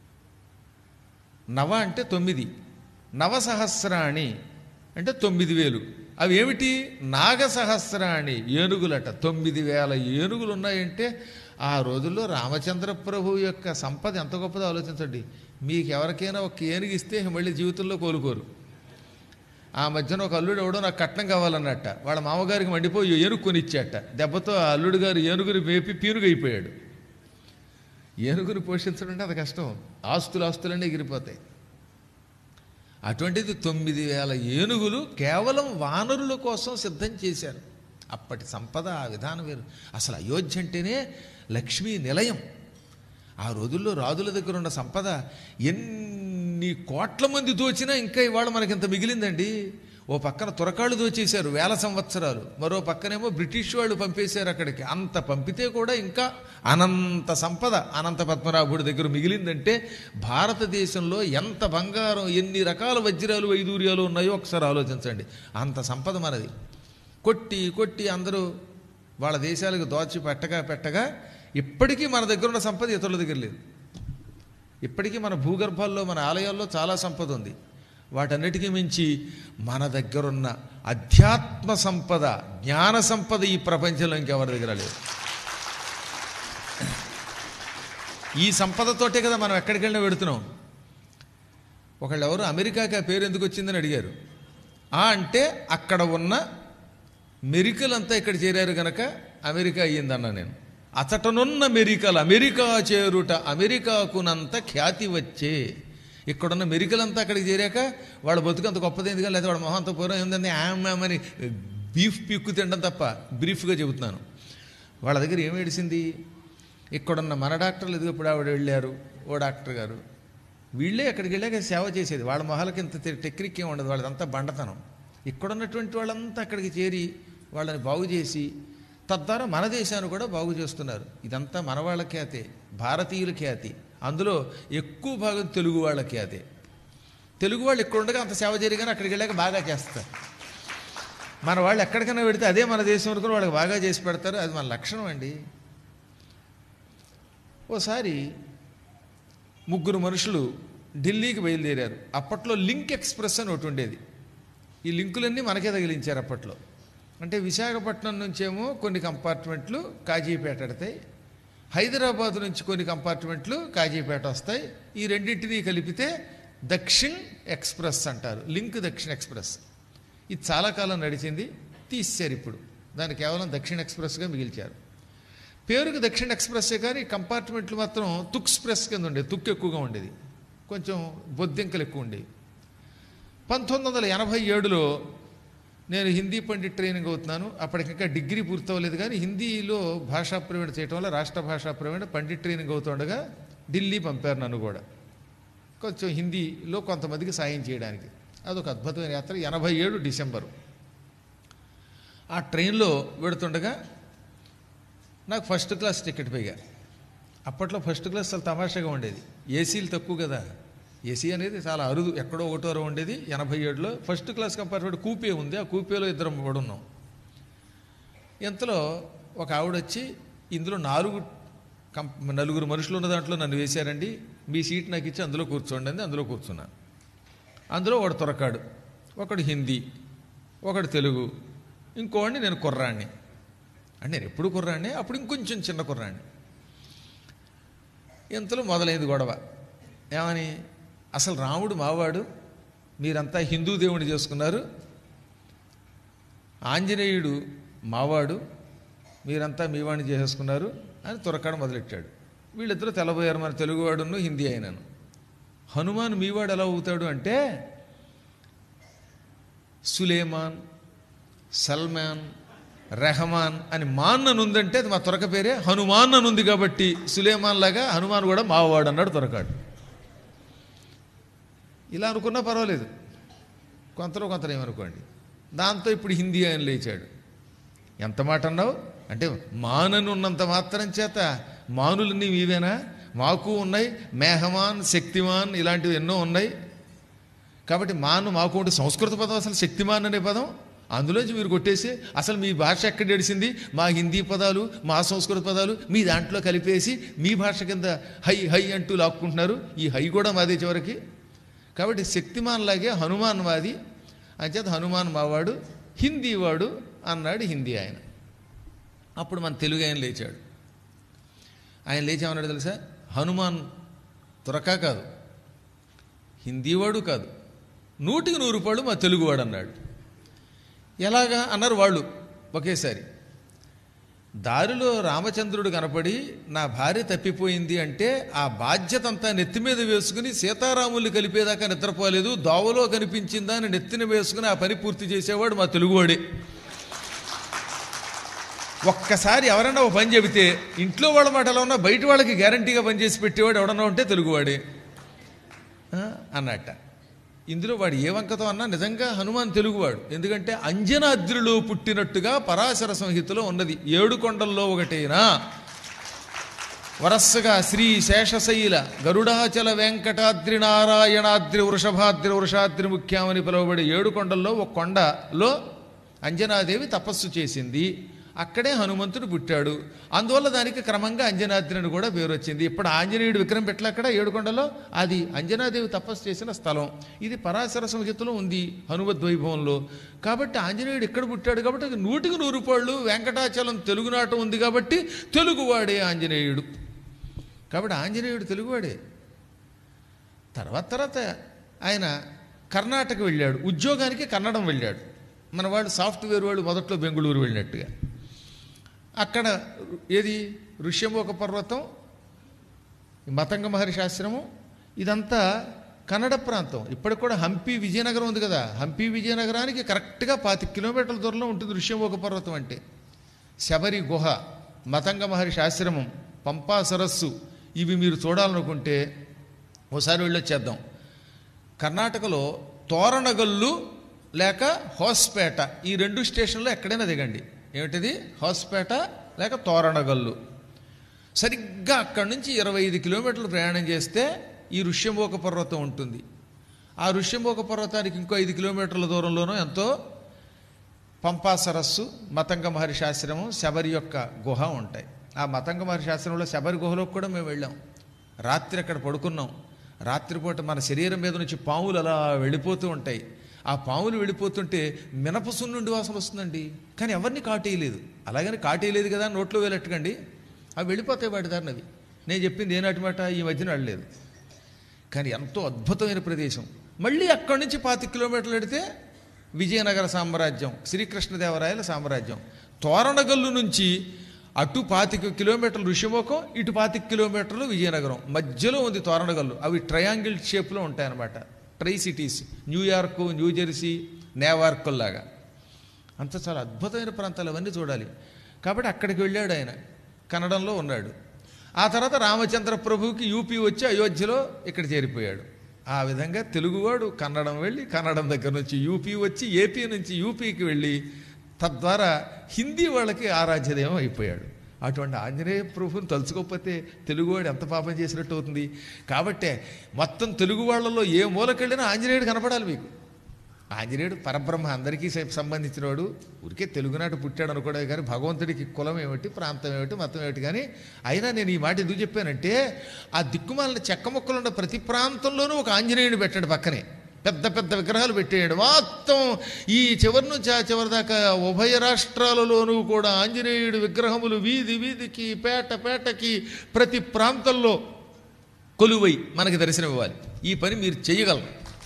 నవ అంటే తొమ్మిది నవసహస్రాణి అంటే తొమ్మిది వేలు అవి ఏమిటి నాగ సహస్రాణి ఏనుగులట తొమ్మిది వేల ఏనుగులు ఉన్నాయంటే ఆ రోజుల్లో రామచంద్ర ప్రభు యొక్క సంపద ఎంత గొప్పదో ఆలోచించండి మీకు ఎవరికైనా ఒక ఏనుగు ఇస్తే మళ్ళీ జీవితంలో కోలుకోరు ఆ మధ్యన ఒక అల్లుడు ఎవడో నాకు కట్నం కావాలన్నట్ట వాళ్ళ మామగారికి మండిపోయి ఏనుగు కొనిచ్చాట దెబ్బతో ఆ అల్లుడు గారు ఏనుగుని మేపి పీనుగైపోయాడు ఏనుగుని పోషించడం అంటే అది కష్టం ఆస్తులు ఆస్తులన్నీ ఎగిరిపోతాయి అటువంటిది తొమ్మిది వేల ఏనుగులు కేవలం వానరుల కోసం సిద్ధం చేశారు అప్పటి సంపద ఆ విధానం వేరు అసలు అయోధ్య అంటేనే లక్ష్మీ నిలయం ఆ రోజుల్లో రాజుల దగ్గర ఉన్న సంపద ఎన్ని కోట్ల మంది దోచినా ఇంకా ఇవాళ మనకి ఇంత మిగిలిందండి ఓ పక్కన తురకాళ్ళు దోచేశారు వేల సంవత్సరాలు మరో పక్కనేమో బ్రిటిష్ వాళ్ళు పంపేశారు అక్కడికి అంత పంపితే కూడా ఇంకా అనంత సంపద అనంత పద్మనాభుడి దగ్గర మిగిలిందంటే భారతదేశంలో ఎంత బంగారం ఎన్ని రకాల వజ్రాలు వైదూర్యాలు ఉన్నాయో ఒకసారి ఆలోచించండి అంత సంపద మనది కొట్టి కొట్టి అందరూ వాళ్ళ దేశాలకు దోచి పెట్టగా పెట్టగా ఇప్పటికీ మన దగ్గర ఉన్న సంపద ఇతరుల దగ్గర లేదు ఇప్పటికీ మన భూగర్భాల్లో మన ఆలయాల్లో చాలా సంపద ఉంది వాటన్నిటికీ మించి మన దగ్గరున్న అధ్యాత్మ సంపద జ్ఞాన సంపద ఈ ప్రపంచంలో ఇంకెవరి దగ్గర లేదు ఈ సంపదతోటే కదా మనం ఎక్కడికి వెళ్ళినా పెడుతున్నాం ఒకళ్ళు ఎవరు అమెరికాకి ఆ పేరు ఎందుకు వచ్చిందని అడిగారు ఆ అంటే అక్కడ ఉన్న మెరికలంతా ఇక్కడ చేరారు గనక అమెరికా అయ్యిందన్నా నేను అతటనున్న మెరికలు అమెరికా చేరుట అమెరికాకునంత ఖ్యాతి వచ్చే ఇక్కడున్న మెరికలంతా అక్కడికి చేరాక వాళ్ళ బతుకంత గొప్పదైంది కానీ లేదా వాళ్ళ మొహంత పూర్వం ఏంటంటే ఆమెమని బీఫ్ పిక్కు తినడం తప్ప బ్రీఫ్గా చెబుతున్నాను వాళ్ళ దగ్గర ఏం ఏడిసింది ఇక్కడున్న మన డాక్టర్లు ఎదుగు ఇప్పుడు ఆవిడ వెళ్ళారు ఓ డాక్టర్ గారు వీళ్ళే అక్కడికి వెళ్ళాక సేవ చేసేది వాళ్ళ మొహాలకి ఇంత టె- టెక్నిక్ ఏం ఉండదు వాళ్ళదంతా బండతనం ఇక్కడున్నటువంటి వాళ్ళంతా అక్కడికి చేరి వాళ్ళని బాగు చేసి తద్వారా మన దేశాన్ని కూడా బాగు చేస్తున్నారు ఇదంతా మన వాళ్ళ ఖ్యాతే భారతీయుల ఖ్యాతి అందులో ఎక్కువ భాగం తెలుగు వాళ్ళ ఖ్యాతే తెలుగు వాళ్ళు ఇక్కడ ఉండగా అంత సేవ జరిగానే అక్కడికి వెళ్ళాక బాగా చేస్తారు మన వాళ్ళు ఎక్కడికైనా పెడితే అదే మన దేశం అనుకుని వాళ్ళకి బాగా చేసి పెడతారు అది మన లక్షణం అండి ఓసారి ముగ్గురు మనుషులు ఢిల్లీకి బయలుదేరారు అప్పట్లో లింక్ ఎక్స్ప్రెస్ అని ఒకటి ఉండేది ఈ లింకులన్నీ మనకే తగిలించారు అప్పట్లో అంటే విశాఖపట్నం నుంచేమో కొన్ని కంపార్ట్మెంట్లు కాజీపేట ఎడతాయి హైదరాబాద్ నుంచి కొన్ని కంపార్ట్మెంట్లు కాజీపేట వస్తాయి ఈ రెండింటినీ కలిపితే దక్షిణ్ ఎక్స్ప్రెస్ అంటారు లింక్ దక్షిణ్ ఎక్స్ప్రెస్ ఇది చాలా కాలం నడిచింది తీసేశారు ఇప్పుడు దాన్ని కేవలం దక్షిణ ఎక్స్ప్రెస్గా మిగిల్చారు పేరుకి దక్షిణ ఎక్స్ప్రెస్సే కానీ కంపార్ట్మెంట్లు మాత్రం తుక్స్ప్రెస్ కింద ఉండేది తుక్కు ఎక్కువగా ఉండేది కొంచెం బొద్దింకలు ఎక్కువ ఉండేవి పంతొమ్మిది వందల ఎనభై ఏడులో నేను హిందీ పండిట్ ట్రైనింగ్ అవుతున్నాను అప్పటికి ఇంకా డిగ్రీ పూర్తవలేదు కానీ హిందీలో భాషా ప్రవీణ చేయటం వల్ల రాష్ట్ర భాషా ప్రవీణ పండిట్ ట్రైనింగ్ అవుతుండగా ఢిల్లీ పంపారు నన్ను కూడా కొంచెం హిందీలో కొంతమందికి సాయం చేయడానికి అదొక అద్భుతమైన యాత్ర ఎనభై ఏడు డిసెంబరు ఆ ట్రైన్లో వెడుతుండగా నాకు ఫస్ట్ క్లాస్ టికెట్ పైగా అప్పట్లో ఫస్ట్ క్లాస్ చాలా తమాషాగా ఉండేది ఏసీలు తక్కువ కదా ఏసీ అనేది చాలా అరుదు ఎక్కడో ఒకటోరో ఉండేది ఎనభై ఏడులో ఫస్ట్ క్లాస్ కంపార్ట్మెంట్ కూపే ఉంది ఆ కూపేలో ఇద్దరం పడున్నాం ఇంతలో ఒక ఆవిడ వచ్చి ఇందులో నాలుగు కం నలుగురు మనుషులు ఉన్న దాంట్లో నన్ను వేశారండి మీ సీట్ నాకు ఇచ్చి అందులో కూర్చోండి అంది అందులో కూర్చున్నాను అందులో ఒకడు తొరకాడు ఒకడు హిందీ ఒకడు తెలుగు ఇంకోడిని నేను కుర్రాడిని అంటే నేను ఎప్పుడు కుర్రాడిని అప్పుడు ఇంకొంచెం చిన్న కుర్రాడిని ఇంతలో మొదలైంది గొడవ ఏమని అసలు రాముడు మావాడు మీరంతా హిందూ దేవుని చేసుకున్నారు ఆంజనేయుడు మావాడు మీరంతా మీవాణ్ణి చేసేసుకున్నారు అని తురకాడు మొదలెట్టాడు వీళ్ళిద్దరూ తెల్లబోయారు మన తెలుగువాడును హిందీ అయినాను హనుమాన్ మీవాడు ఎలా అవుతాడు అంటే సులేమాన్ సల్మాన్ రెహమాన్ అని మాన్ అని ఉందంటే అది మా త్వరక పేరే హనుమాన్ అని ఉంది కాబట్టి సులేమాన్ లాగా హనుమాన్ కూడా మావాడు అన్నాడు త్వరకాడు ఇలా అనుకున్నా పర్వాలేదు కొంతలో కొంత ఏమనుకోండి దాంతో ఇప్పుడు హిందీ ఆయన లేచాడు ఎంత మాట అన్నావు అంటే మానని ఉన్నంత మాత్రం చేత మానులన్నీ మీవేనా మాకు ఉన్నాయి మేహమాన్ శక్తిమాన్ ఇలాంటివి ఎన్నో ఉన్నాయి కాబట్టి మాను మాకు ఉంటే సంస్కృత పదం అసలు శక్తిమాన్ అనే పదం అందులోంచి మీరు కొట్టేసి అసలు మీ భాష ఎక్కడ ఏడిసింది మా హిందీ పదాలు మా సంస్కృత పదాలు మీ దాంట్లో కలిపేసి మీ భాష కింద హై హై అంటూ లాక్కుంటున్నారు ఈ హై కూడా మాదే చివరికి కాబట్టి శక్తిమాన్ లాగే హనుమాన్ మాది అంచేత హనుమాన్ మావాడు హిందీ వాడు అన్నాడు హిందీ ఆయన అప్పుడు మన తెలుగు ఆయన లేచాడు ఆయన లేచామన్నాడు తెలుసా హనుమాన్ త్వరకా కాదు హిందీవాడు కాదు నూటికి నూరు రూపాయలు మా తెలుగువాడు అన్నాడు ఎలాగా అన్నారు వాళ్ళు ఒకేసారి దారిలో రామచంద్రుడు కనపడి నా భార్య తప్పిపోయింది అంటే ఆ బాధ్యత అంతా నెత్తి మీద వేసుకుని సీతారాముల్ని కలిపేదాకా నిద్రపోలేదు దోవలో కనిపించిందా అని నెత్తిన వేసుకుని ఆ పని పూర్తి చేసేవాడు మా తెలుగువాడే ఒక్కసారి ఎవరైనా ఒక పని చెబితే ఇంట్లో వాళ్ళ మాట ఎలా ఉన్నా బయట వాళ్ళకి గ్యారంటీగా పనిచేసి పెట్టేవాడు ఎవడన్నా ఉంటే తెలుగువాడే ఆ, అన్నట్ట ఇందులో వాడు ఏ వంకతో అన్నా నిజంగా హనుమాన్ తెలుగువాడు ఎందుకంటే అంజనాద్రిలో పుట్టినట్టుగా పరాశర సంహితలో ఉన్నది ఏడు కొండల్లో ఒకటేనా వరస్సగా శ్రీ శేషశైల గరుడాచల వెంకటాద్రి నారాయణాద్రి వృషభాద్రి వృషాద్రి ముఖ్యమని పిలువబడే ఏడు కొండల్లో ఒక కొండలో అంజనాదేవి తపస్సు చేసింది అక్కడే హనుమంతుడు పుట్టాడు అందువల్ల దానికి క్రమంగా అంజనాద్రి అని కూడా పేరు వచ్చింది ఇప్పుడు ఆంజనేయుడు విక్రమ్ పెట్టలే అక్కడ ఏడుకొండలో అది అంజనాదేవి తపస్సు చేసిన స్థలం ఇది పరాశర సంహితలో ఉంది హనుమద్వైభవంలో కాబట్టి ఆంజనేయుడు ఇక్కడ పుట్టాడు కాబట్టి అది నూటికి నూరు పాళ్ళు వెంకటాచలం తెలుగునాటం ఉంది కాబట్టి తెలుగువాడే ఆంజనేయుడు కాబట్టి ఆంజనేయుడు తెలుగువాడే తర్వాత తర్వాత ఆయన కర్ణాటక వెళ్ళాడు ఉద్యోగానికి కన్నడం వెళ్ళాడు మన వాళ్ళు సాఫ్ట్వేర్ వాళ్ళు మొదట్లో బెంగళూరు వెళ్ళినట్టుగా అక్కడ ఏది ఋష్యమోక పర్వతం ఈ మతంగ మహర్షి ఆశ్రమం ఇదంతా కన్నడ ప్రాంతం ఇప్పటికి కూడా హంపి విజయనగరం ఉంది కదా హంపి విజయనగరానికి కరెక్ట్గా పాతి కిలోమీటర్ల దూరంలో ఉంటుంది ఋష్యమోక పర్వతం అంటే శబరి గుహ మతంగ మహర్షి ఆశ్రమం పంపా సరస్సు ఇవి మీరు చూడాలనుకుంటే ఓసారి వెళ్ళొచ్చేద్దాం కర్ణాటకలో తోరణగల్లు లేక హోస్పేట ఈ రెండు స్టేషన్లో ఎక్కడైనా దిగండి ఏమిటిది హోస్పేట లేక తోరణగల్లు సరిగ్గా అక్కడి నుంచి ఇరవై ఐదు కిలోమీటర్లు ప్రయాణం చేస్తే ఈ ఋష్యమోక పర్వతం ఉంటుంది ఆ ఋష్యమోక పర్వతానికి ఇంకో ఐదు కిలోమీటర్ల దూరంలోనూ ఎంతో పంపా సరస్సు మతంగ మహర్షి ఆశ్రమం శబరి యొక్క గుహ ఉంటాయి ఆ మతంగ మహర్షి ఆశ్రమంలో శబరి గుహలోకి కూడా మేము వెళ్ళాం రాత్రి అక్కడ పడుకున్నాం రాత్రిపూట మన శరీరం మీద నుంచి పాములు అలా వెళ్ళిపోతూ ఉంటాయి ఆ పాములు వెళ్ళిపోతుంటే మినప సున్నుండి వాసన వస్తుందండి కానీ ఎవరిని కాటేయలేదు అలాగని కాటేయలేదు కదా అని నోట్లో వేలెట్టకండి అవి వెళ్ళిపోతాయి వాటి దారిన అవి నేను చెప్పింది ఏనాటి మాట ఈ మధ్యన వెళ్ళలేదు కానీ ఎంతో అద్భుతమైన ప్రదేశం మళ్ళీ అక్కడి నుంచి పాతి కిలోమీటర్లు వెడితే విజయనగర సామ్రాజ్యం శ్రీకృష్ణదేవరాయల సామ్రాజ్యం తోరణగల్లు నుంచి అటు పాతిక కిలోమీటర్లు ఋషిముఖం ఇటు పాతిక కిలోమీటర్లు విజయనగరం మధ్యలో ఉంది తోరణగల్లు అవి ట్రయాంగిల్ షేప్లో ఉంటాయన్నమాట tri cities New York New Jersey Newark లాగా అంత చాలా అద్భుతమైన ప్రాంతాలు అవన్నీ చూడాలి కాబట్టి అక్కడికి వెళ్ళాడు ఆయన కన్నడంలో ఉన్నాడు ఆ తర్వాత రామచంద్ర ప్రభువుకి యూపీ వచ్చి అయోధ్యలో ఇక్కడ చేరిపోయాడు ఆ విధంగా తెలుగువాడు కన్నడం వెళ్ళి కన్నడం దగ్గర నుంచి యూపీ వచ్చి ఏపీ నుంచి యూపీకి వెళ్ళి తద్వారా హిందీ వాళ్ళకి ఆరాధ్యదేవం అయిపోయాడు అటువంటి ఆంజనేయ ప్రభుని తలుచుకోకపోతే తెలుగువాడు ఎంత పాపం చేసినట్టు అవుతుంది కాబట్టే మొత్తం తెలుగు వాళ్ళలో ఏ మూలకెళ్ళినా ఆంజనేయుడు కనపడాలి మీకు ఆంజనేయుడు పరబ్రహ్మ అందరికీ స- సంబంధించినవాడు ఊరికే తెలుగునాట పుట్టాడు అనుకోవడం కానీ భగవంతుడికి కులం ఏమిటి ప్రాంతం ఏమిటి మతం ఏమిటి కానీ అయినా నేను ఈ మాట ఎందుకు చెప్పానంటే ఆ దిక్కుమాలిన చెక్క మొక్కలు ఉన్న ప్రతి ప్రాంతంలోనూ ఒక ఆంజనేయుడు పెట్టాడు పక్కనే పెద్ద పెద్ద విగ్రహాలు పెట్టేయండి మొత్తం ఈ చివరి నుంచి ఆ చివరి దాకా ఉభయ రాష్ట్రాలలోనూ కూడా ఆంజనేయుడు విగ్రహములు వీధి వీధికి పేట పేటకి ప్రతి ప్రాంతంలో కొలువై మనకి దర్శనం ఇవ్వాలి ఈ పని మీరు చేయగలరు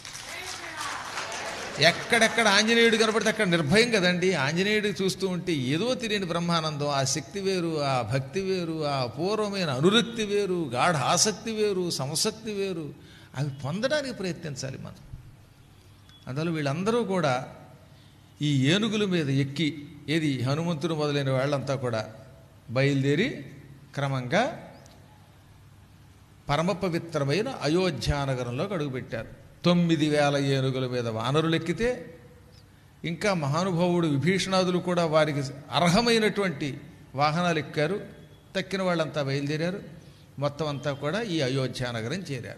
ఎక్కడెక్కడ ఆంజనేయుడు కనపడితే అక్కడ నిర్భయం కదండి ఆంజనేయుడు చూస్తూ ఉంటే ఏదో తెలియని బ్రహ్మానందం ఆ శక్తి వేరు ఆ భక్తి వేరు ఆ పూర్వమైన అనురక్తి వేరు గాఢ ఆసక్తి వేరు సంసక్తి వేరు అవి పొందడానికి ప్రయత్నించాలి మనం అందులో వీళ్ళందరూ కూడా ఈ ఏనుగుల మీద ఎక్కి ఏది హనుమంతుడు మొదలైన వాళ్ళంతా కూడా బయలుదేరి క్రమంగా పరమ పవిత్రమైన అయోధ్యానగరంలోకి అడుగుపెట్టారు తొమ్మిది వేల ఏనుగుల మీద వానరులు ఎక్కితే ఇంకా మహానుభావుడు విభీషణాదులు కూడా వారికి అర్హమైనటువంటి వాహనాలు ఎక్కారు తక్కిన వాళ్ళంతా బయలుదేరారు మొత్తం అంతా కూడా ఈ అయోధ్యానగరం చేరారు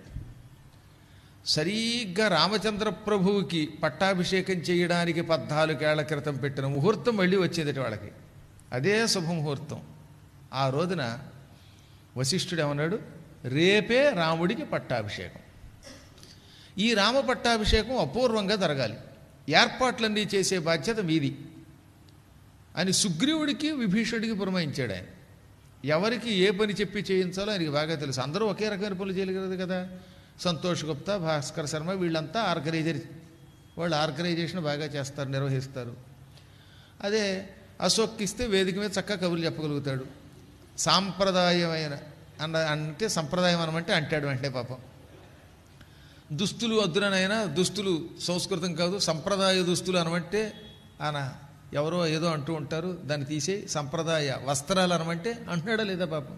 సరిగ్గా రామచంద్ర ప్రభువుకి పట్టాభిషేకం చేయడానికి పద్నాలుగేళ్ల క్రితం పెట్టిన ముహూర్తం మళ్ళీ వచ్చేదట వాళ్ళకి అదే శుభముహూర్తం ఆ రోజున వశిష్ఠుడు ఏమన్నాడు రేపే రాముడికి పట్టాభిషేకం ఈ రామ పట్టాభిషేకం అపూర్వంగా జరగాలి ఏర్పాట్లన్నీ చేసే బాధ్యత మీది అని సుగ్రీవుడికి విభీషణుడికి పురమాయించాడు ఆయన ఎవరికి ఏ పని చెప్పి చేయించాలో ఆయనకి బాగా తెలుసు అందరూ ఒకే రకమైన పనులు చేయగలరు కదా సంతోష్ గుప్తా భాస్కర్ శర్మ వీళ్ళంతా ఆర్గనైజర్ వాళ్ళు ఆర్గనైజేషన్ బాగా చేస్తారు నిర్వహిస్తారు అదే అశోక్ ఇస్తే వేదిక మీద చక్కగా కబుర్లు చెప్పగలుగుతాడు సాంప్రదాయమైన అన్న అంటే సంప్రదాయం అనమంటే అంటాడు వెంటనే పాపం దుస్తులు వద్దునైనా దుస్తులు సంస్కృతం కాదు సంప్రదాయ దుస్తులు అనమంటే ఆయన ఎవరో ఏదో అంటూ ఉంటారు దాన్ని తీసే సంప్రదాయ వస్త్రాలు అనమంటే అంటున్నాడా లేదా పాపం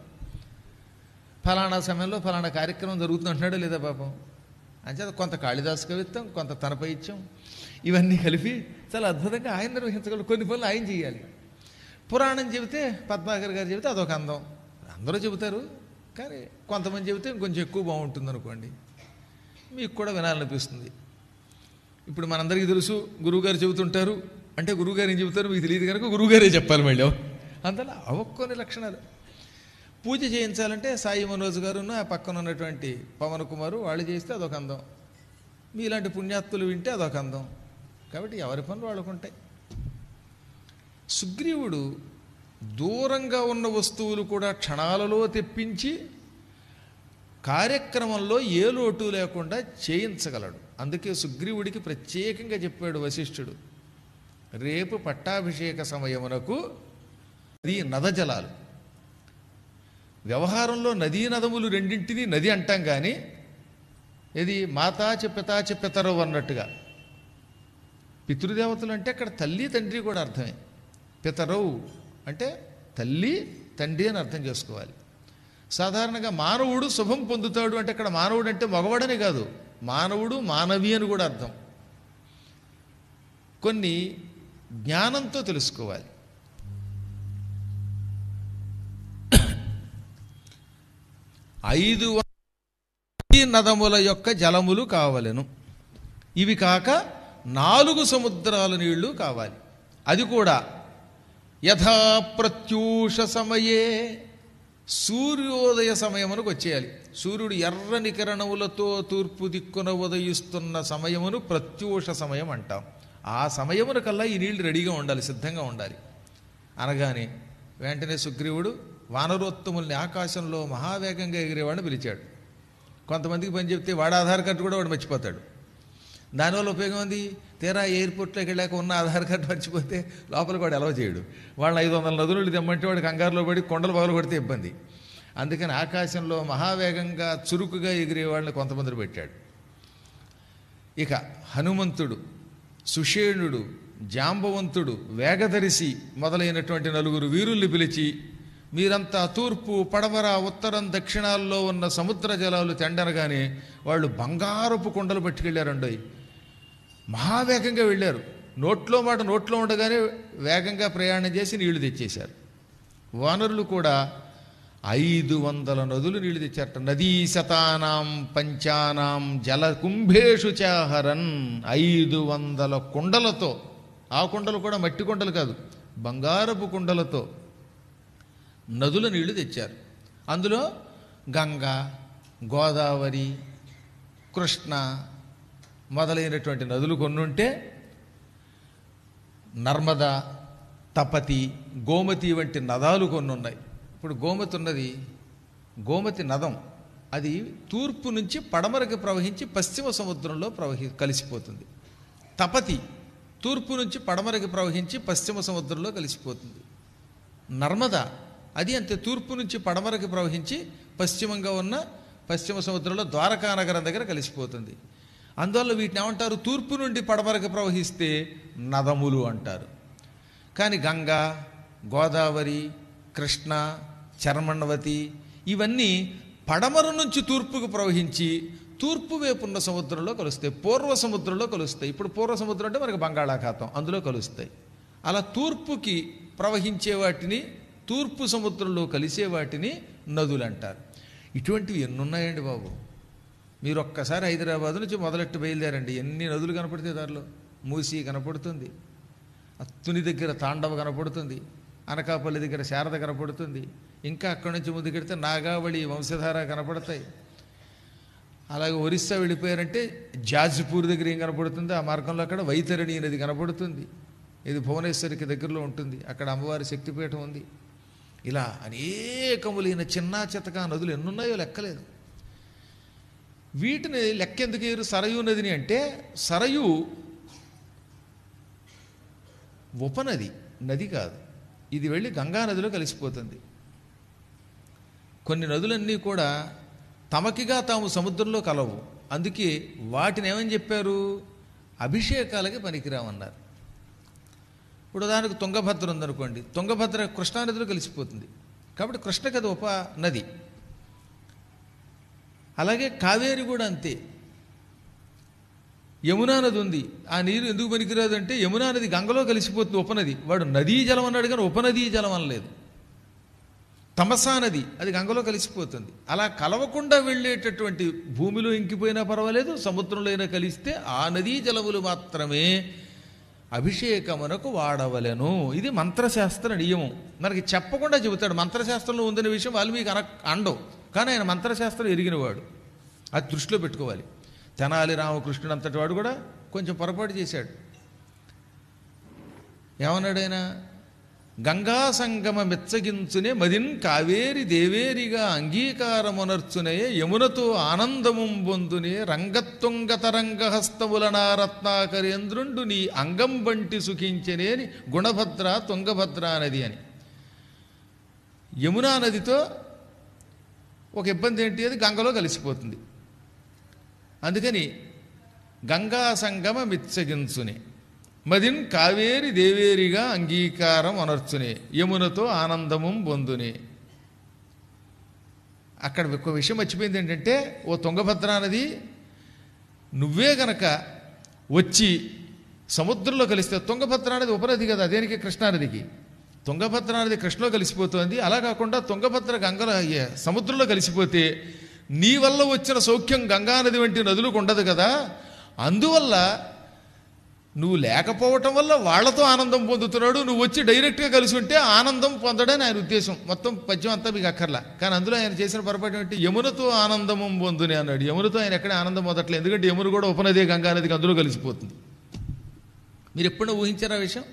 ఫలానా సమయంలో ఫలానా కార్యక్రమం జరుగుతుంది అంటున్నాడా లేదా పాపం అంచేత కొంత కాళిదాసు కవిత్వం కొంత తనపైత్యం ఇవన్నీ కలిపి చాలా అద్భుతంగా ఆయన నిర్వహించగలరు కొన్ని పనులు ఆయన చేయాలి పురాణం చెబితే పద్మాకర్ గారు చెబితే అదొక అందం అందరూ చెబుతారు కానీ కొంతమంది చెబితే ఇంకొంచెం ఎక్కువ బాగుంటుంది అనుకోండి మీకు కూడా వినాలనిపిస్తుంది ఇప్పుడు మనందరికీ తెలుసు గురువుగారు చెబుతుంటారు అంటే గురువుగారు ఏం చెబుతారు మీకు తెలియదు కనుక గురువుగారే చెప్పాలి మళ్ళీ అందువల్ల అవక్కొని లక్షణాలు పూజ చేయించాలంటే సాయి మనోజ్ గారును ఆ పక్కన ఉన్నటువంటి పవన్ కుమారు వాళ్ళు చేస్తే అదొక అందం మీలాంటి పుణ్యాత్తులు వింటే అదొక అందం కాబట్టి ఎవరి పనులు వాళ్ళకుంటాయి సుగ్రీవుడు దూరంగా ఉన్న వస్తువులు కూడా క్షణాలలో తెప్పించి కార్యక్రమంలో ఏ లోటు లేకుండా చేయించగలడు అందుకే సుగ్రీవుడికి ప్రత్యేకంగా చెప్పాడు వశిష్ఠుడు రేపు పట్టాభిషేక సమయమునకు నది నదజలాలు వ్యవహారంలో నదీ నదములు రెండింటినీ నది అంటాం కానీ ఇది మాతాచ పితాచ పితరవు అన్నట్టుగా పితృదేవతలు అంటే అక్కడ తల్లి తండ్రి కూడా అర్థమే పితరవు అంటే తల్లి తండ్రి అని అర్థం చేసుకోవాలి సాధారణంగా మానవుడు శుభం పొందుతాడు అంటే అక్కడ మానవుడు అంటే మగవాడని కాదు మానవుడు మానవి అని కూడా అర్థం కొన్ని జ్ఞానంతో తెలుసుకోవాలి ఐదు వందల నదముల యొక్క జలములు కావలెను ఇవి కాక నాలుగు సముద్రాల నీళ్లు కావాలి అది కూడా యథా ప్రత్యూష సమయే సూర్యోదయ సమయమునకు వచ్చేయాలి సూర్యుడు ఎర్రని కిరణములతో తూర్పు దిక్కున ఉదయిస్తున్న సమయమును ప్రత్యూష సమయం అంటాం ఆ సమయమునకల్లా ఈ నీళ్లు రెడీగా ఉండాలి సిద్ధంగా ఉండాలి అనగానే వెంటనే సుగ్రీవుడు వానరోత్తముల్ని ఆకాశంలో మహావేగంగా ఎగిరేవాడిని పిలిచాడు కొంతమందికి పని చెప్తే వాడు ఆధార్ కార్డు కూడా వాడు మర్చిపోతాడు దానివల్ల ఉపయోగం ఉంది తీరా ఎయిర్పోర్ట్లోకి వెళ్ళాక ఉన్న ఆధార్ కార్డు మర్చిపోతే లోపలికి వాడు ఎలవ చేయడు వాళ్ళని ఐదు వందల నదులు తెమ్మంటే వాడు కంగారులో పడి కొండలు పగలు కొడితే ఇబ్బంది అందుకని ఆకాశంలో మహావేగంగా చురుకుగా ఎగిరే వాళ్ళని కొంతమందిని పెట్టాడు ఇక హనుమంతుడు సుషేణుడు జాంబవంతుడు వేగదరిసి మొదలైనటువంటి నలుగురు వీరుల్ని పిలిచి మీరంతా తూర్పు పడమర ఉత్తరం దక్షిణాల్లో ఉన్న సముద్ర జలాలు తెండనగానే వాళ్ళు బంగారపు కుండలు పట్టుకెళ్ళారండోయ్ మహావేగంగా వెళ్ళారు నోట్లో మాట నోట్లో ఉండగానే వేగంగా ప్రయాణం చేసి నీళ్లు తెచ్చేశారు వానరులు కూడా ఐదు వందల నదులు నీళ్లు తెచ్చారట నదీ శతానాం పంచానాం జల కుంభేషు చాహరన్ ఐదు వందల కుండలతో ఆ కుండలు కూడా మట్టి కుండలు కాదు బంగారపు కుండలతో నదుల నీళ్లు తెచ్చారు అందులో గంగ గోదావరి కృష్ణ మొదలైనటువంటి నదులు కొన్నుంటే నర్మద తపతి గోమతి వంటి నదాలు కొన్ని ఉన్నాయి ఇప్పుడు గోమతి ఉన్నది గోమతి నదం అది తూర్పు నుంచి పడమరకు ప్రవహించి పశ్చిమ సముద్రంలో ప్రవహి కలిసిపోతుంది తపతి తూర్పు నుంచి పడమరకు ప్రవహించి పశ్చిమ సముద్రంలో కలిసిపోతుంది నర్మద అది అంతే తూర్పు నుంచి పడమరకు ప్రవహించి పశ్చిమంగా ఉన్న పశ్చిమ సముద్రంలో ద్వారకా నగరం దగ్గర కలిసిపోతుంది అందువల్ల వీటిని ఏమంటారు తూర్పు నుండి పడమరకు ప్రవహిస్తే నదములు అంటారు కానీ గంగా గోదావరి కృష్ణ చర్మణవతి ఇవన్నీ పడమర నుంచి తూర్పుకు ప్రవహించి తూర్పు వైపు ఉన్న సముద్రంలో కలుస్తాయి పూర్వ సముద్రంలో కలుస్తాయి ఇప్పుడు పూర్వ సముద్రం అంటే మనకి బంగాళాఖాతం అందులో కలుస్తాయి అలా తూర్పుకి ప్రవహించే వాటిని తూర్పు సముద్రంలో కలిసే వాటిని నదులు అంటారు ఇటువంటివి ఎన్ని ఉన్నాయండి బాబు మీరు ఒక్కసారి హైదరాబాద్ నుంచి మొదలెట్టు బయలుదేరండి ఎన్ని నదులు కనపడితే దారిలో మూసి కనపడుతుంది అత్తుని దగ్గర తాండవ కనపడుతుంది అనకాపల్లి దగ్గర శారద కనపడుతుంది ఇంకా అక్కడి నుంచి ముందుకెడితే నాగావళి వంశధార కనపడతాయి అలాగే ఒరిస్సా వెళ్ళిపోయారంటే జాజ్పూర్ దగ్గర ఏం కనపడుతుంది ఆ మార్గంలో అక్కడ వైతరణి నది కనపడుతుంది ఇది భువనేశ్వరికి దగ్గరలో ఉంటుంది అక్కడ అమ్మవారి శక్తిపీఠం ఉంది ఇలా అనేకములైన చిన్న చితక నదులు ఎన్నున్నాయో లెక్కలేదు వీటిని లెక్కెందుకు వేరు సరయు నదిని అంటే సరయు ఉపనది నది కాదు ఇది వెళ్ళి గంగా నదిలో కలిసిపోతుంది కొన్ని నదులన్నీ కూడా తమకిగా తాము సముద్రంలో కలవు అందుకే వాటిని ఏమని చెప్పారు అభిషేకాలకి పనికిరామన్నారు ఇప్పుడు ఉదాహరణకు తుంగభద్ర ఉందనుకోండి తుంగభద్ర కృష్ణానదిలో కలిసిపోతుంది కాబట్టి కృష్ణకి అది ఉప నది అలాగే కావేరి కూడా అంతే యమునా నది ఉంది ఆ నీరు ఎందుకు పనికిరాదు అంటే యమునా నది గంగలో కలిసిపోతుంది ఉపనది వాడు నదీ జలం అన్నాడు కానీ ఉపనదీ జలం అనలేదు తమసా నది అది గంగలో కలిసిపోతుంది అలా కలవకుండా వెళ్ళేటటువంటి భూమిలో ఇంకిపోయినా పర్వాలేదు సముద్రంలో అయినా కలిస్తే ఆ నదీ జలములు మాత్రమే అభిషేకమునకు వాడవలెను ఇది మంత్రశాస్త్ర నియమం మనకి చెప్పకుండా చెబుతాడు మంత్రశాస్త్రంలో ఉందనే విషయం వాల్మీకి అన అండవు కానీ ఆయన మంత్రశాస్త్రం ఎరిగినవాడు అది దృష్టిలో పెట్టుకోవాలి తెనాలి రామకృష్ణుడు అంతటి వాడు కూడా కొంచెం పొరపాటు చేశాడు ఏమన్నాడు ఆయన గంగా సంగమ మెచ్చగించునే మదిన్ కావేరి దేవేరిగా అంగీకారమునర్చునయే యమునతో ఆనందముం బొందునే రంగత్తుంగ తరంగహస్తముల నారత్నాకరేంద్రుండు నీ అంగం బంటి సుఖించనేని గుణభద్ర తుంగభద్ర నది అని యమునా నదితో ఒక ఇబ్బంది ఏంటి అది గంగలో కలిసిపోతుంది అందుకని గంగా సంగమ మిచ్చగించునే మదిన్ కావేరి దేవేరిగా అంగీకారం అనర్చునే యమునతో ఆనందము పొందునే అక్కడ ఒక విషయం మర్చిపోయింది ఏంటంటే ఓ తుంగభద్ర నది నువ్వే గనక వచ్చి సముద్రంలో కలిస్తే తుంగభద్ర నది ఉపనది కదా దేనికి కృష్ణానదికి తుంగభద్ర నది కృష్ణలో కలిసిపోతుంది అలా కాకుండా తుంగభద్ర గంగలో అయ్యే సముద్రంలో కలిసిపోతే నీ వల్ల వచ్చిన సౌఖ్యం గంగానది వంటి నదులకు ఉండదు కదా అందువల్ల నువ్వు లేకపోవటం వల్ల వాళ్ళతో ఆనందం పొందుతున్నాడు నువ్వు వచ్చి డైరెక్ట్గా కలిసి ఉంటే ఆనందం పొందడని ఆయన ఉద్దేశం మొత్తం పద్యం అంతా మీకు అక్కర్లా కానీ అందులో ఆయన చేసిన పొరపాటు ఏంటి యమునతో ఆనందము పొందుని అన్నాడు యమునతో ఆయన ఎక్కడ ఆనందం పొందట్లేదు ఎందుకంటే యమును కూడా ఉపనది గంగానదికి అందులో కలిసిపోతుంది మీరు ఎప్పుడైనా ఊహించారా ఆ విషయం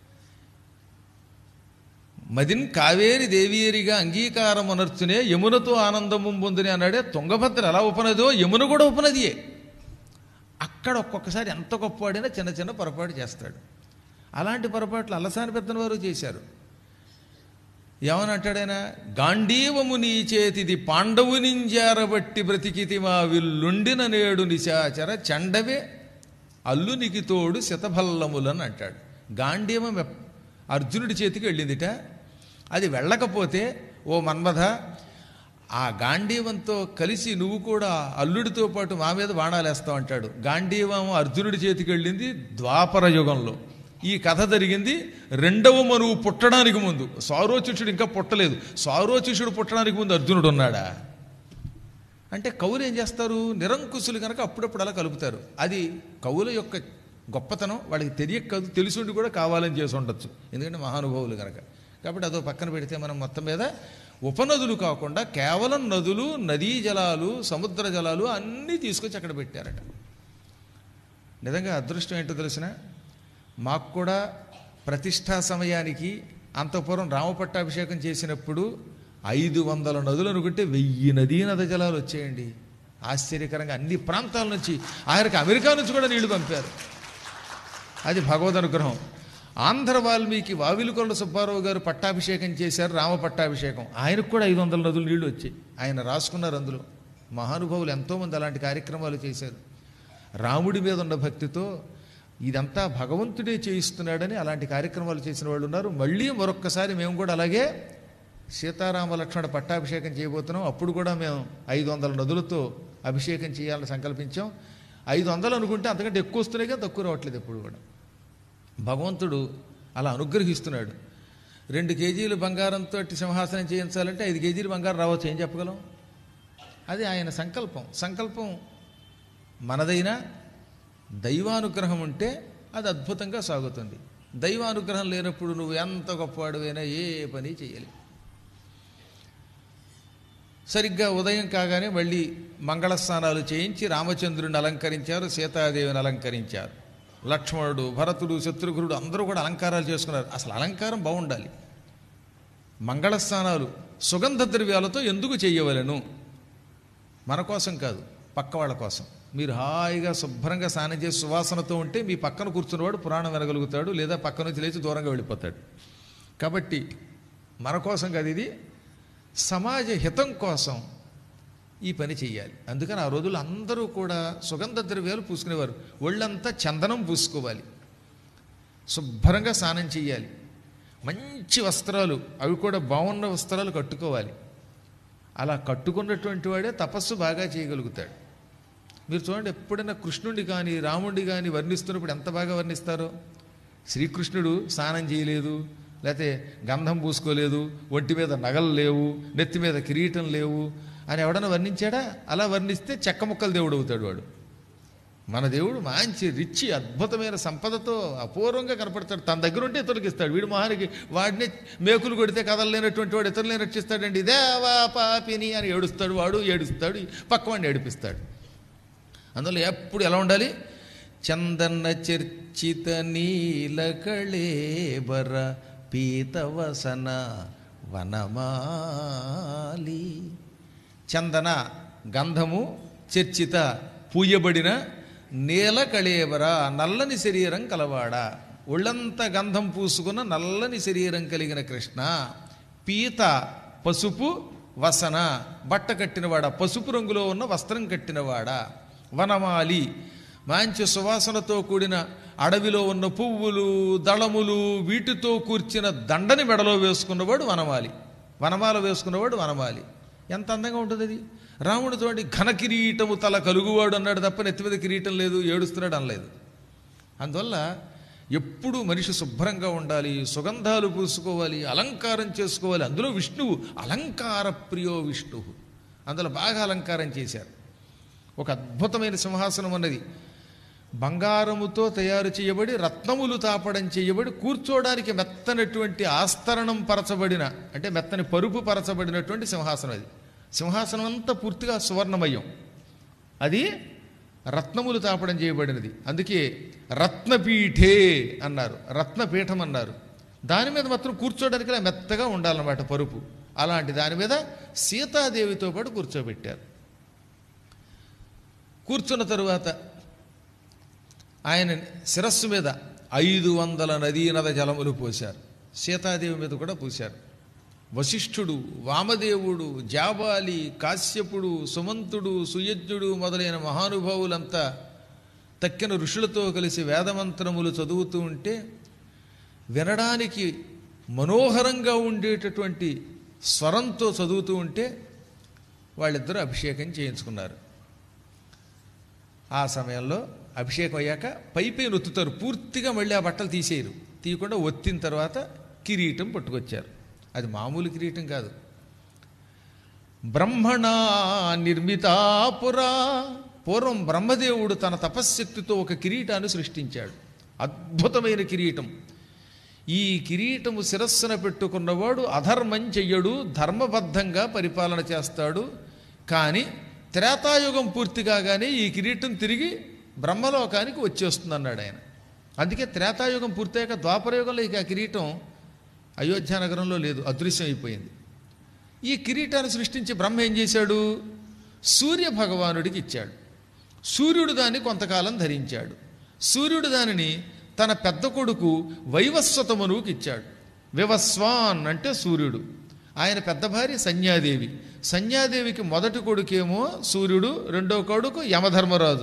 మదిన్ కావేరి దేవేరిగా అంగీకారం అనర్చునే యమునతో ఆనందము పొందుని అన్నాడే తుంగభద్ర ఎలా ఉపనదో యమున కూడా ఉపనదియే అక్కడ ఒక్కొక్కసారి ఎంత గొప్పవాడైనా చిన్న చిన్న పొరపాటు చేస్తాడు అలాంటి పొరపాట్లు అలసాని పెద్దన వారు చేశారు ఏమని అంటాడైనా గాంధీవము నీ చేతిది పాండవు నింజారబట్టి బ్రతికితి మా విల్లుండిన నేడు నిశాచర చండవే అల్లునికి తోడు శతభల్లములని అంటాడు గాంధీవం ఎప్- అర్జునుడి చేతికి వెళ్ళిందిట అది వెళ్ళకపోతే ఓ మన్మథ ఆ గాంధీవంతో కలిసి నువ్వు కూడా అల్లుడితో పాటు మా మీద బాణాలేస్తావు అంటాడు గాంధీవం అర్జునుడి చేతికి వెళ్ళింది ద్వాపర యుగంలో ఈ కథ జరిగింది రెండవ మనువు పుట్టడానికి ముందు సారోచిషుడు ఇంకా పుట్టలేదు సారోచిషుడు పుట్టడానికి ముందు అర్జునుడు ఉన్నాడా అంటే కవులు ఏం చేస్తారు నిరంకుశులు కనుక అప్పుడప్పుడు అలా కలుపుతారు అది కవుల యొక్క గొప్పతనం వాళ్ళకి తెలియక కాదు తెలిసిండి కూడా కావాలని చేసి ఉండొచ్చు ఎందుకంటే మహానుభావులు కనుక కాబట్టి అదో పక్కన పెడితే మనం మొత్తం మీద ఉపనదులు కాకుండా కేవలం నదులు నదీ జలాలు సముద్ర జలాలు అన్నీ తీసుకొచ్చి అక్కడ పెట్టారట నిజంగా అదృష్టం ఏంటో తెలిసిన మాకు కూడా ప్రతిష్టా సమయానికి అంతఃపురం రామపట్టాభిషేకం చేసినప్పుడు ఐదు వందల నదులు అనుకుంటే వెయ్యి నదీ నద జలాలు వచ్చాయండి ఆశ్చర్యకరంగా అన్ని ప్రాంతాల నుంచి ఆయనకి అమెరికా నుంచి కూడా నీళ్లు పంపారు అది భగవద్ అనుగ్రహం ఆంధ్ర వాల్మీకి వావిలుకొండ సుబ్బారావు గారు పట్టాభిషేకం చేశారు రామ పట్టాభిషేకం ఆయనకు కూడా ఐదు వందల నదులు నీళ్లు వచ్చాయి ఆయన రాసుకున్నారు అందులో మహానుభావులు ఎంతోమంది అలాంటి కార్యక్రమాలు చేశారు రాముడి మీద ఉన్న భక్తితో ఇదంతా భగవంతుడే చేయిస్తున్నాడని అలాంటి కార్యక్రమాలు చేసిన వాళ్ళు ఉన్నారు మళ్ళీ మరొక్కసారి మేము కూడా అలాగే సీతారామ లక్ష్మణ పట్టాభిషేకం చేయబోతున్నాం అప్పుడు కూడా మేము ఐదు వందల నదులతో అభిషేకం చేయాలని సంకల్పించాం ఐదు వందలు అనుకుంటే అంతకంటే ఎక్కువ వస్తున్నాయి కానీ తక్కువ రావట్లేదు ఎప్పుడు కూడా భగవంతుడు అలా అనుగ్రహిస్తున్నాడు రెండు కేజీలు బంగారంతో సింహాసనం చేయించాలంటే ఐదు కేజీలు బంగారం రావచ్చు ఏం చెప్పగలం అది ఆయన సంకల్పం సంకల్పం మనదైనా దైవానుగ్రహం ఉంటే అది అద్భుతంగా సాగుతుంది దైవానుగ్రహం లేనప్పుడు నువ్వు ఎంత గొప్పవాడువైనా ఏ పని చేయలేవు సరిగ్గా ఉదయం కాగానే మళ్ళీ మంగళస్నానాలు చేయించి రామచంద్రుడిని అలంకరించారు సీతాదేవిని అలంకరించారు లక్ష్మణుడు భరతుడు శత్రుఘ్నుడు అందరూ కూడా అలంకారాలు చేసుకున్నారు అసలు అలంకారం బాగుండాలి మంగళస్నానాలు సుగంధ ద్రవ్యాలతో ఎందుకు చేయవలను మన కోసం కాదు పక్క వాళ్ళ కోసం మీరు హాయిగా శుభ్రంగా స్నానం చేసి సువాసనతో ఉంటే మీ పక్కన కూర్చున్నవాడు పురాణం వినగలుగుతాడు లేదా పక్క నుంచి లేచి దూరంగా వెళ్ళిపోతాడు కాబట్టి మన కోసం కాదు ఇది సమాజ హితం కోసం ఈ పని చెయ్యాలి అందుకని ఆ రోజుల్లో అందరూ కూడా సుగంధ ద్రవ్యాలు పూసుకునేవారు ఒళ్ళంతా చందనం పూసుకోవాలి శుభ్రంగా స్నానం చేయాలి మంచి వస్త్రాలు అవి కూడా బాగున్న వస్త్రాలు కట్టుకోవాలి అలా కట్టుకున్నటువంటి వాడే తపస్సు బాగా చేయగలుగుతాడు మీరు చూడండి ఎప్పుడైనా కృష్ణుడి కానీ రాముడి కానీ వర్ణిస్తున్నప్పుడు ఎంత బాగా వర్ణిస్తారో శ్రీకృష్ణుడు స్నానం చేయలేదు లేకపోతే గంధం పూసుకోలేదు ఒంటి మీద నగలు లేవు నెత్తి మీద కిరీటం లేవు అని ఎవడన్నా వర్ణించాడా అలా వర్ణిస్తే చెక్క ముక్కల దేవుడు అవుతాడు వాడు మన దేవుడు మంచి రిచి అద్భుతమైన సంపదతో అపూర్వంగా కనపడతాడు తన దగ్గర ఉంటే ఇతరులకు ఇస్తాడు వీడు మహానికి వాడిని మేకులు కొడితే కదలలేనటువంటి వాడు ఇతరులు రక్షిస్తాడండి దేవా పాపిని అని ఏడుస్తాడు వాడు ఏడుస్తాడు పక్క వాడిని ఏడిపిస్తాడు అందులో ఎప్పుడు ఎలా ఉండాలి చందన చర్చిత నీల కళేబర పీతవసన వనమాలి చందన గంధము చర్చిత పూయబడిన నేల కళేవర నల్లని శరీరం కలవాడా ఒళ్ళంతా గంధం పూసుకున్న నల్లని శరీరం కలిగిన కృష్ణ పీత పసుపు వసన బట్ట కట్టినవాడా పసుపు రంగులో ఉన్న వస్త్రం కట్టినవాడా వనమాలి మంచి సువాసనతో కూడిన అడవిలో ఉన్న పువ్వులు దళములు వీటితో కూర్చిన దండని మెడలో వేసుకున్నవాడు వనమాలి వనమాల వేసుకున్నవాడు వనమాలి ఎంత అందంగా ఉంటుంది అది రాముడితోటి ఘన కిరీటము తల కలుగువాడు అన్నాడు తప్ప నెత్తి మీద కిరీటం లేదు ఏడుస్తున్నాడు అనలేదు అందువల్ల ఎప్పుడూ మనిషి శుభ్రంగా ఉండాలి సుగంధాలు పూసుకోవాలి అలంకారం చేసుకోవాలి అందులో విష్ణువు అలంకార ప్రియో విష్ణువు అందులో బాగా అలంకారం చేశారు ఒక అద్భుతమైన సింహాసనం అన్నది బంగారముతో తయారు చేయబడి రత్నములు తాపడం చేయబడి కూర్చోడానికి మెత్తనటువంటి ఆస్తరణం పరచబడిన అంటే మెత్తని పరుపు పరచబడినటువంటి సింహాసనం అది సింహాసనం అంతా పూర్తిగా సువర్ణమయం అది రత్నములు తాపడం చేయబడినది అందుకే రత్నపీఠే అన్నారు రత్నపీఠం అన్నారు దాని మీద మాత్రం కూర్చోడానికి ఇలా మెత్తగా ఉండాలన్నమాట పరుపు అలాంటి దాని మీద సీతాదేవితో పాటు కూర్చోబెట్టారు కూర్చున్న తరువాత ఆయన శిరస్సు మీద ఐదు వందల నదీ నద జలములు పోశారు సీతాదేవి మీద కూడా పూశారు వశిష్ఠుడు వామదేవుడు జాబాలి కాశ్యపుడు సుమంతుడు సుయజ్ఞుడు మొదలైన మహానుభావులంతా తక్కిన ఋషులతో కలిసి వేదమంత్రములు చదువుతూ ఉంటే వినడానికి మనోహరంగా ఉండేటటువంటి స్వరంతో చదువుతూ ఉంటే వాళ్ళిద్దరూ అభిషేకం చేయించుకున్నారు ఆ సమయంలో అభిషేకం అయ్యాక పైపై నొత్తుతారు పూర్తిగా మళ్ళీ ఆ బట్టలు తీసేయరు తీయకుండా ఒత్తిన తర్వాత కిరీటం పట్టుకొచ్చారు అది మామూలు కిరీటం కాదు బ్రహ్మణ నిర్మితాపురా పూర్వం బ్రహ్మదేవుడు తన తపశ్శక్తితో ఒక కిరీటాన్ని సృష్టించాడు అద్భుతమైన కిరీటం ఈ కిరీటము శిరస్సున పెట్టుకున్నవాడు అధర్మం చెయ్యడు ధర్మబద్ధంగా పరిపాలన చేస్తాడు కానీ త్రేతాయుగం పూర్తి కాగానే ఈ కిరీటం తిరిగి బ్రహ్మలోకానికి వచ్చేస్తుంది అన్నాడు ఆయన అందుకే త్రేతాయుగం పూర్తయ్యాక ద్వాపరయుగంలో ఇక ఆ కిరీటం అయోధ్య నగరంలో లేదు అదృశ్యం అయిపోయింది ఈ కిరీటాన్ని సృష్టించి బ్రహ్మ ఏం చేశాడు సూర్య భగవానుడికి ఇచ్చాడు సూర్యుడు దాన్ని కొంతకాలం ధరించాడు సూర్యుడు దానిని తన పెద్ద కొడుకు వైవస్వతమనువుకి ఇచ్చాడు వివస్వాన్ అంటే సూర్యుడు ఆయన పెద్ద భార్య సంధ్యాదేవి సంధ్యాదేవికి మొదటి కొడుకేమో సూర్యుడు రెండో కొడుకు యమధర్మరాజు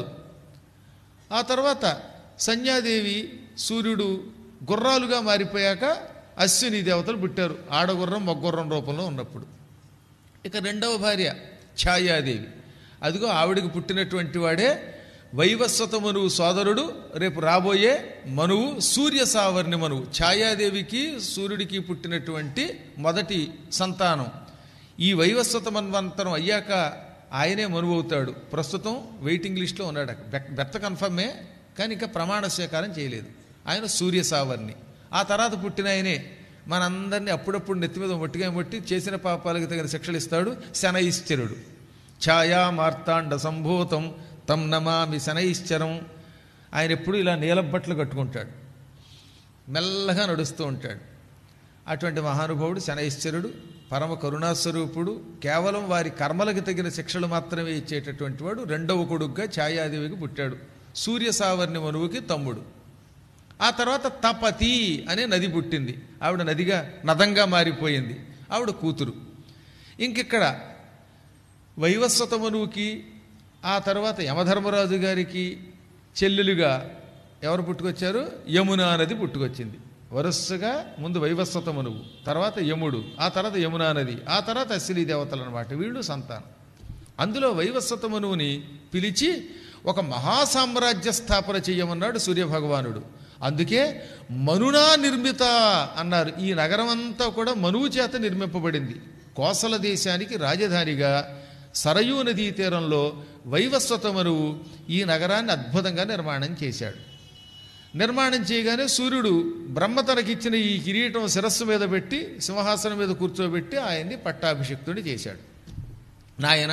ఆ తర్వాత సంధ్యాదేవి సూర్యుడు గుర్రాలుగా మారిపోయాక అశ్విని దేవతలు పుట్టారు ఆడగుర్రం మగ్గుర్రం రూపంలో ఉన్నప్పుడు ఇక రెండవ భార్య ఛాయాదేవి అదిగో ఆవిడికి పుట్టినటువంటి వాడే వైవస్వత మనువు సోదరుడు రేపు రాబోయే మనువు సూర్య సావర్ణి మనువు ఛాయాదేవికి సూర్యుడికి పుట్టినటువంటి మొదటి సంతానం ఈ వైవస్వత మన్వంతరం అయ్యాక ఆయనే మనువు అవుతాడు ప్రస్తుతం వెయిటింగ్ లిస్ట్లో ఉన్నాడు బె- బెత్త కన్ఫర్మే కానీ ఇంకా ప్రమాణ స్వీకారం చేయలేదు ఆయన సూర్య సావర్ణి ఆ తర్వాత పుట్టిన ఆయనే మనందరినీ అప్పుడప్పుడు నెత్తి మీద మొట్టిగా మొట్టి చేసిన పాపాలకు తగిన శిక్షలు ఇస్తాడు శనైశ్చరుడు ఛాయా మార్తాండ సంభూతం తం నమామి శనైశ్చరం ఆయన ఎప్పుడు ఇలా నీలబట్టలు కట్టుకుంటాడు మెల్లగా నడుస్తూ ఉంటాడు అటువంటి మహానుభావుడు శనైశ్చరుడు పరమ కరుణాస్వరూపుడు కేవలం వారి కర్మలకు తగిన శిక్షలు మాత్రమే ఇచ్చేటటువంటి వాడు రెండవ కొడుగ్గా ఛాయాదేవికి పుట్టాడు సూర్య సావర్ణి మనువుకి తమ్ముడు ఆ తర్వాత తపతి అనే నది పుట్టింది ఆవిడ నదిగా నదంగా మారిపోయింది ఆవిడ కూతురు ఇంకిక్కడ వైవస్వత మనువుకి ఆ తర్వాత యమధర్మరాజు గారికి చెల్లెలుగా ఎవరు పుట్టుకొచ్చారు యమునా నది పుట్టుకొచ్చింది వరుసగా ముందు వైవస్వత మనువు తర్వాత యముడు ఆ తర్వాత యమునా నది ఆ తర్వాత అశ్విని దేవతలు అనమాట వీళ్ళు సంతానం అందులో వైవస్వత మనువుని పిలిచి ఒక మహాసామ్రాజ్య స్థాపన చేయమన్నాడు సూర్యభగవానుడు అందుకే మనునా నిర్మిత అన్నారు ఈ నగరం అంతా కూడా మనువు చేత నిర్మింపబడింది కోసల దేశానికి రాజధానిగా సరయూ నదీ తీరంలో వైవస్వత మనువు ఈ నగరాన్ని అద్భుతంగా నిర్మాణం చేశాడు నిర్మాణం చేయగానే సూర్యుడు బ్రహ్మ తనకిచ్చిన ఈ కిరీటం శిరస్సు మీద పెట్టి సింహాసనం మీద కూర్చోబెట్టి ఆయన్ని పట్టాభిషిక్తుని చేశాడు నాయన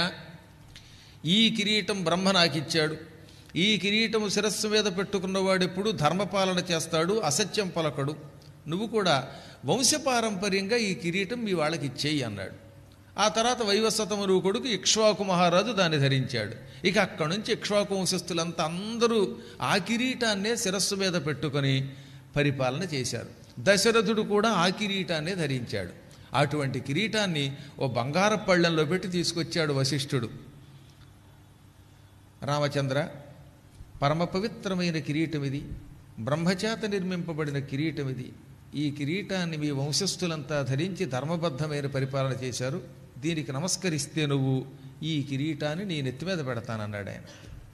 ఈ కిరీటం బ్రహ్మ నాకిచ్చాడు ఈ కిరీటము శిరస్సు మీద పెట్టుకున్నవాడు ఎప్పుడు ధర్మపాలన చేస్తాడు అసత్యం పలకడు నువ్వు కూడా వంశపారంపర్యంగా ఈ కిరీటం మీ వాళ్ళకి ఇచ్చేయి అన్నాడు ఆ తర్వాత వైవస్వతమరువు కొడుకు ఇక్ష్వాకు మహారాజు దాన్ని ధరించాడు ఇక అక్కడి నుంచి ఇక్ష్వాకు వంశస్థులంతా అందరూ ఆ కిరీటాన్నే శిరస్సు మీద పెట్టుకొని పరిపాలన చేశారు దశరథుడు కూడా ఆ కిరీటాన్నే ధరించాడు అటువంటి కిరీటాన్ని ఓ బంగారు పళ్ళెంలో పెట్టి తీసుకొచ్చాడు వశిష్ఠుడు రామచంద్ర పరమ పవిత్రమైన కిరీటం ఇది బ్రహ్మచేత నిర్మింపబడిన కిరీటం ఇది ఈ కిరీటాన్ని మీ వంశస్థులంతా ధరించి ధర్మబద్ధమైన పరిపాలన చేశారు దీనికి నమస్కరిస్తే నువ్వు ఈ కిరీటాన్ని నీ నెత్తి మీద పెడతానన్నాడు ఆయన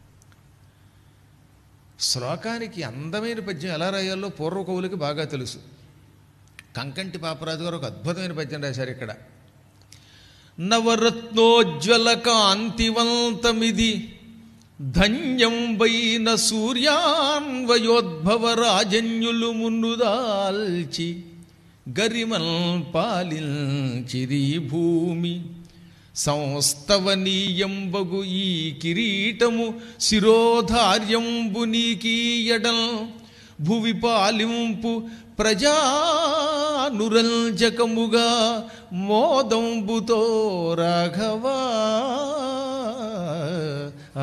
శ్లోకానికి అందమైన పద్యం ఎలా రాయాలో పూర్వ కవులకి బాగా తెలుసు కంకంటి పాపరాజు గారు ఒక అద్భుతమైన పద్యం రాశారు ఇక్కడ నవరత్నోజ్వల కాంతివంతమిది ధన్యంబైన సూర్యాన్వయోద్భవ రాజన్యులు మున్నుదాల్చి గరిమల్ పాలించిది భూమి సంస్తవనీయంబగు ఈ కిరీటము శిరోధార్యంబు నీకీయడం భువి పాలింపు ప్రజానురంజకముగా మోదంబుతో రాఘవా ఆ.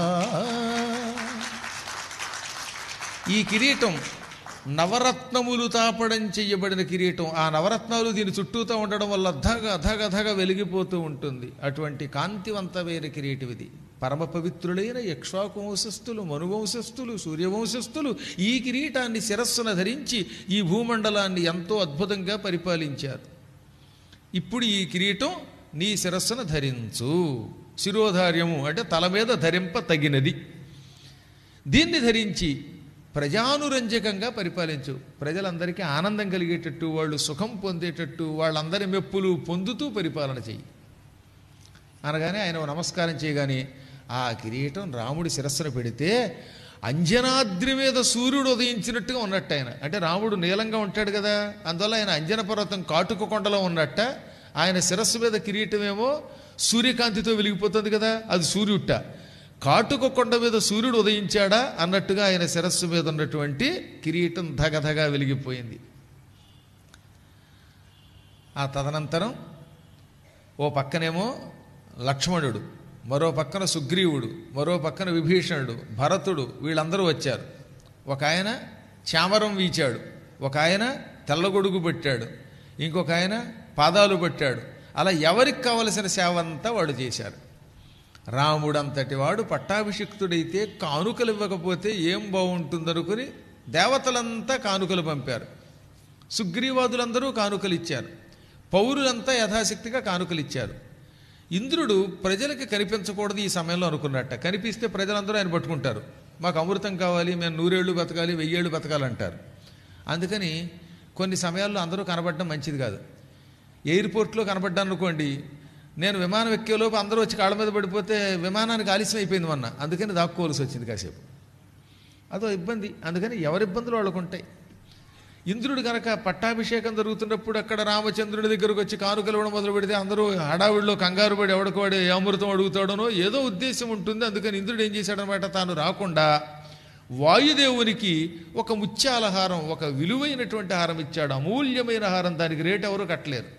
ఈ కిరీటం నవరత్నములు తాపడం చెయ్యబడిన కిరీటం ఆ నవరత్నాలు దీని చుట్టూతో ఉండడం వల్ల ధగ ధగ ధగ వెలిగిపోతూ ఉంటుంది అటువంటి కాంతివంతమైన కిరీటం ఇది పరమ పవిత్రులైన యక్ష్వాకు వంశస్థులు మనువంశస్థులు సూర్యవంశస్థులు ఈ కిరీటాన్ని శిరస్సున ధరించి ఈ భూమండలాన్ని ఎంతో అద్భుతంగా పరిపాలించారు ఇప్పుడు ఈ కిరీటం నీ శిరస్సున ధరించు శిరోధార్యము అంటే తల మీద ధరింప తగినది దీన్ని ధరించి ప్రజానురంజకంగా పరిపాలించు ప్రజలందరికీ ఆనందం కలిగేటట్టు వాళ్ళు సుఖం పొందేటట్టు వాళ్ళందరి మెప్పులు పొందుతూ పరిపాలన చెయ్యి అనగానే ఆయన ఓ నమస్కారం చేయగానే ఆ కిరీటం రాముడి శిరస్సున పెడితే అంజనాద్రి మీద సూర్యుడు ఉదయించినట్టుగా ఉన్నట్టు ఆయన అంటే రాముడు నీలంగా ఉంటాడు కదా అందువల్ల ఆయన అంజన పర్వతం కాటుక కొండలో ఉన్నట్ట ఆయన శిరస్సు మీద కిరీటమేమో సూర్యకాంతితో వెలిగిపోతుంది కదా అది సూర్యుట్ట కాటుక కొండ మీద సూర్యుడు ఉదయించాడా అన్నట్టుగా ఆయన శిరస్సు మీద ఉన్నటువంటి కిరీటం ధగధగా వెలిగిపోయింది ఆ తదనంతరం ఓ పక్కనేమో లక్ష్మణుడు మరో పక్కన సుగ్రీవుడు మరో పక్కన విభీషణుడు భరతుడు వీళ్ళందరూ వచ్చారు ఒక ఆయన చామరం వీచాడు ఒక ఆయన తెల్లగొడుగు పెట్టాడు ఇంకొక ఆయన పాదాలు పెట్టాడు అలా ఎవరికి కావలసిన సేవ అంతా వాడు చేశారు రాముడంతటి వాడు పట్టాభిషిక్తుడైతే కానుకలు ఇవ్వకపోతే ఏం బాగుంటుందనుకుని దేవతలంతా కానుకలు పంపారు సుగ్రీవాదులందరూ కానుకలు ఇచ్చారు పౌరులంతా యథాశక్తిగా కానుకలు ఇచ్చారు ఇంద్రుడు ప్రజలకి కనిపించకూడదు ఈ సమయంలో అనుకున్నట్ట కనిపిస్తే ప్రజలందరూ ఆయన పట్టుకుంటారు మాకు అమృతం కావాలి మేము నూరేళ్ళు బతకాలి వెయ్యేళ్ళు బతకాలంటారు అందుకని కొన్ని సమయాల్లో అందరూ కనబడడం మంచిది కాదు ఎయిర్పోర్ట్లో కనబడ్డాను అనుకోండి నేను విమానం ఎక్కేలోపు అందరూ వచ్చి కాళ్ళ మీద పడిపోతే విమానానికి ఆలస్యం అయిపోయింది మొన్న అందుకని దాక్కోవలసి వచ్చింది కాసేపు అదో ఇబ్బంది అందుకని ఎవరి ఇబ్బందులు వాళ్ళకు ఉంటాయి ఇంద్రుడు కనుక పట్టాభిషేకం జరుగుతున్నప్పుడు అక్కడ రామచంద్రుడి దగ్గరకు వచ్చి కానుకలు ఇవ్వడం మొదలు పెడితే అందరూ హడావిడిలో కంగారు పడి ఎవడికోడి ఏ అమృతం అడుగుతాడనో ఏదో ఉద్దేశం ఉంటుంది అందుకని ఇంద్రుడు ఏం చేశాడనమాట తాను రాకుండా వాయుదేవునికి ఒక ముత్యాలహారం ఒక విలువైనటువంటి హారం ఇచ్చాడు అమూల్యమైన హారం దానికి రేటు ఎవరు కట్టలేరు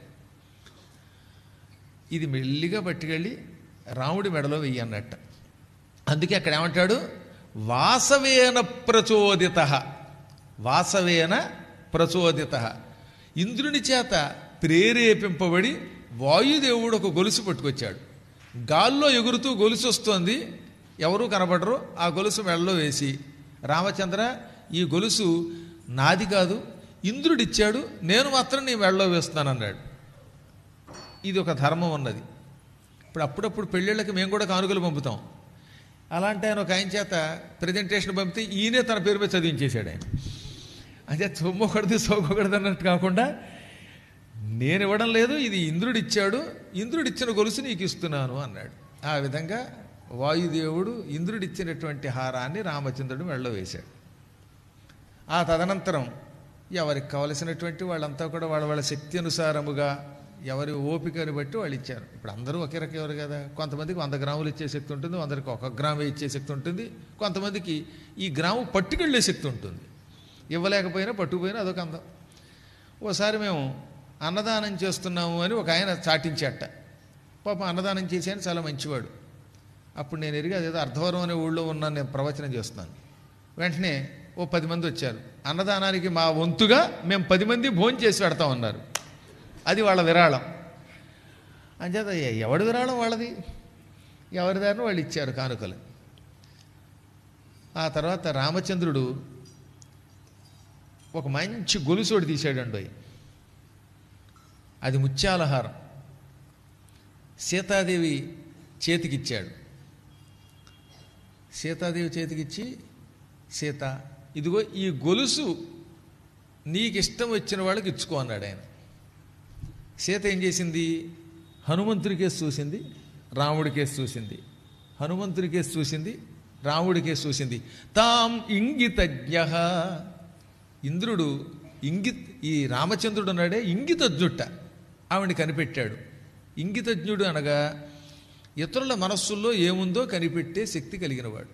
ఇది మెల్లిగా పట్టుకెళ్ళి రాముడి మెడలో వెయ్యి అన్నట్ట అందుకే అక్కడ ఏమంటాడు వాసవేన ప్రచోదిత వాసవేన ప్రచోదిత ఇంద్రుని చేత ప్రేరేపింపబడి వాయుదేవుడు ఒక గొలుసు పట్టుకొచ్చాడు గాల్లో ఎగురుతూ గొలుసు వస్తోంది ఎవరూ కనబడరు ఆ గొలుసు మెడలో వేసి రామచంద్ర ఈ గొలుసు నాది కాదు ఇంద్రుడిచ్చాడు నేను మాత్రం నీ మెడలో వేస్తున్నానన్నాడు ఇది ఒక ధర్మం ఉన్నది ఇప్పుడు అప్పుడప్పుడు పెళ్ళిళ్ళకి మేము కూడా కానుకలు పంపుతాం అలాంటి ఆయన ఒక ఆయన చేత ప్రజెంటేషన్ పంపితే ఈయనే తన పేరు మీద చదివించేశాడు ఆయన అంటే సొమ్మొకటిది సోకొకటిది అన్నట్టు కాకుండా నేను ఇవ్వడం లేదు ఇది ఇంద్రుడు ఇచ్చాడు ఇంద్రుడు ఇచ్చిన గొలుసు నీకు ఇస్తున్నాను అన్నాడు ఆ విధంగా వాయుదేవుడు ఇంద్రుడు ఇచ్చినటువంటి హారాన్ని రామచంద్రుడు మెడలో వేశాడు ఆ తదనంతరం ఎవరికి కావలసినటువంటి వాళ్ళంతా కూడా వాళ్ళ వాళ్ళ శక్తి అనుసారముగా ఎవరి ఓపికని బట్టి వాళ్ళు ఇచ్చారు ఇప్పుడు అందరూ ఒకే రకం ఎవరు కదా కొంతమందికి వంద గ్రాములు ఇచ్చే శక్తి ఉంటుంది కొందరికి ఒక గ్రామే ఇచ్చే శక్తి ఉంటుంది కొంతమందికి ఈ గ్రాము పట్టుకెళ్ళే శక్తి ఉంటుంది ఇవ్వలేకపోయినా పట్టుకుపోయినా అదొక అందం ఓసారి మేము అన్నదానం చేస్తున్నాము అని ఒక ఆయన చాటించేట పాపం అన్నదానం చేశాను చాలా మంచివాడు అప్పుడు నేను ఎరిగి అదేదో అర్ధవరం అనే ఊళ్ళో ఉన్నాను నేను ప్రవచనం చేస్తున్నాను వెంటనే ఓ పది మంది వచ్చారు అన్నదానానికి మా వంతుగా మేము పది మంది భోజనం చేసి పెడతాం అన్నారు అది వాళ్ళ విరాళం అంచేత ఎ- ఎవడి విరాళం వాళ్ళది ఎవరి దారిని వాళ్ళు ఇచ్చారు కానుకలు ఆ తర్వాత రామచంద్రుడు ఒక మంచి గొలుసోడు తీసాడండి అది ముత్యాలహారం సీతాదేవి చేతికిచ్చాడు సీతాదేవి చేతికిచ్చి సీత ఇదిగో ఈ గొలుసు నీకు ఇష్టం వచ్చిన వాళ్ళకి ఇచ్చుకో అన్నాడు ఆయన సీత ఏం చేసింది హనుమంతుడి కేసు చూసింది రాముడి కేసు చూసింది హనుమంతుడి కేసు చూసింది రాముడి కేసు చూసింది తాం ఇంగితజ్ఞ ఇంద్రుడు ఇంగిత్ ఈ రామచంద్రుడు ఉన్నాడే ఇంగితజ్ఞుట్ట ఆవిడ కనిపెట్టాడు ఇంగితజ్ఞుడు అనగా ఇతరుల మనస్సుల్లో ఏముందో కనిపెట్టే శక్తి కలిగినవాడు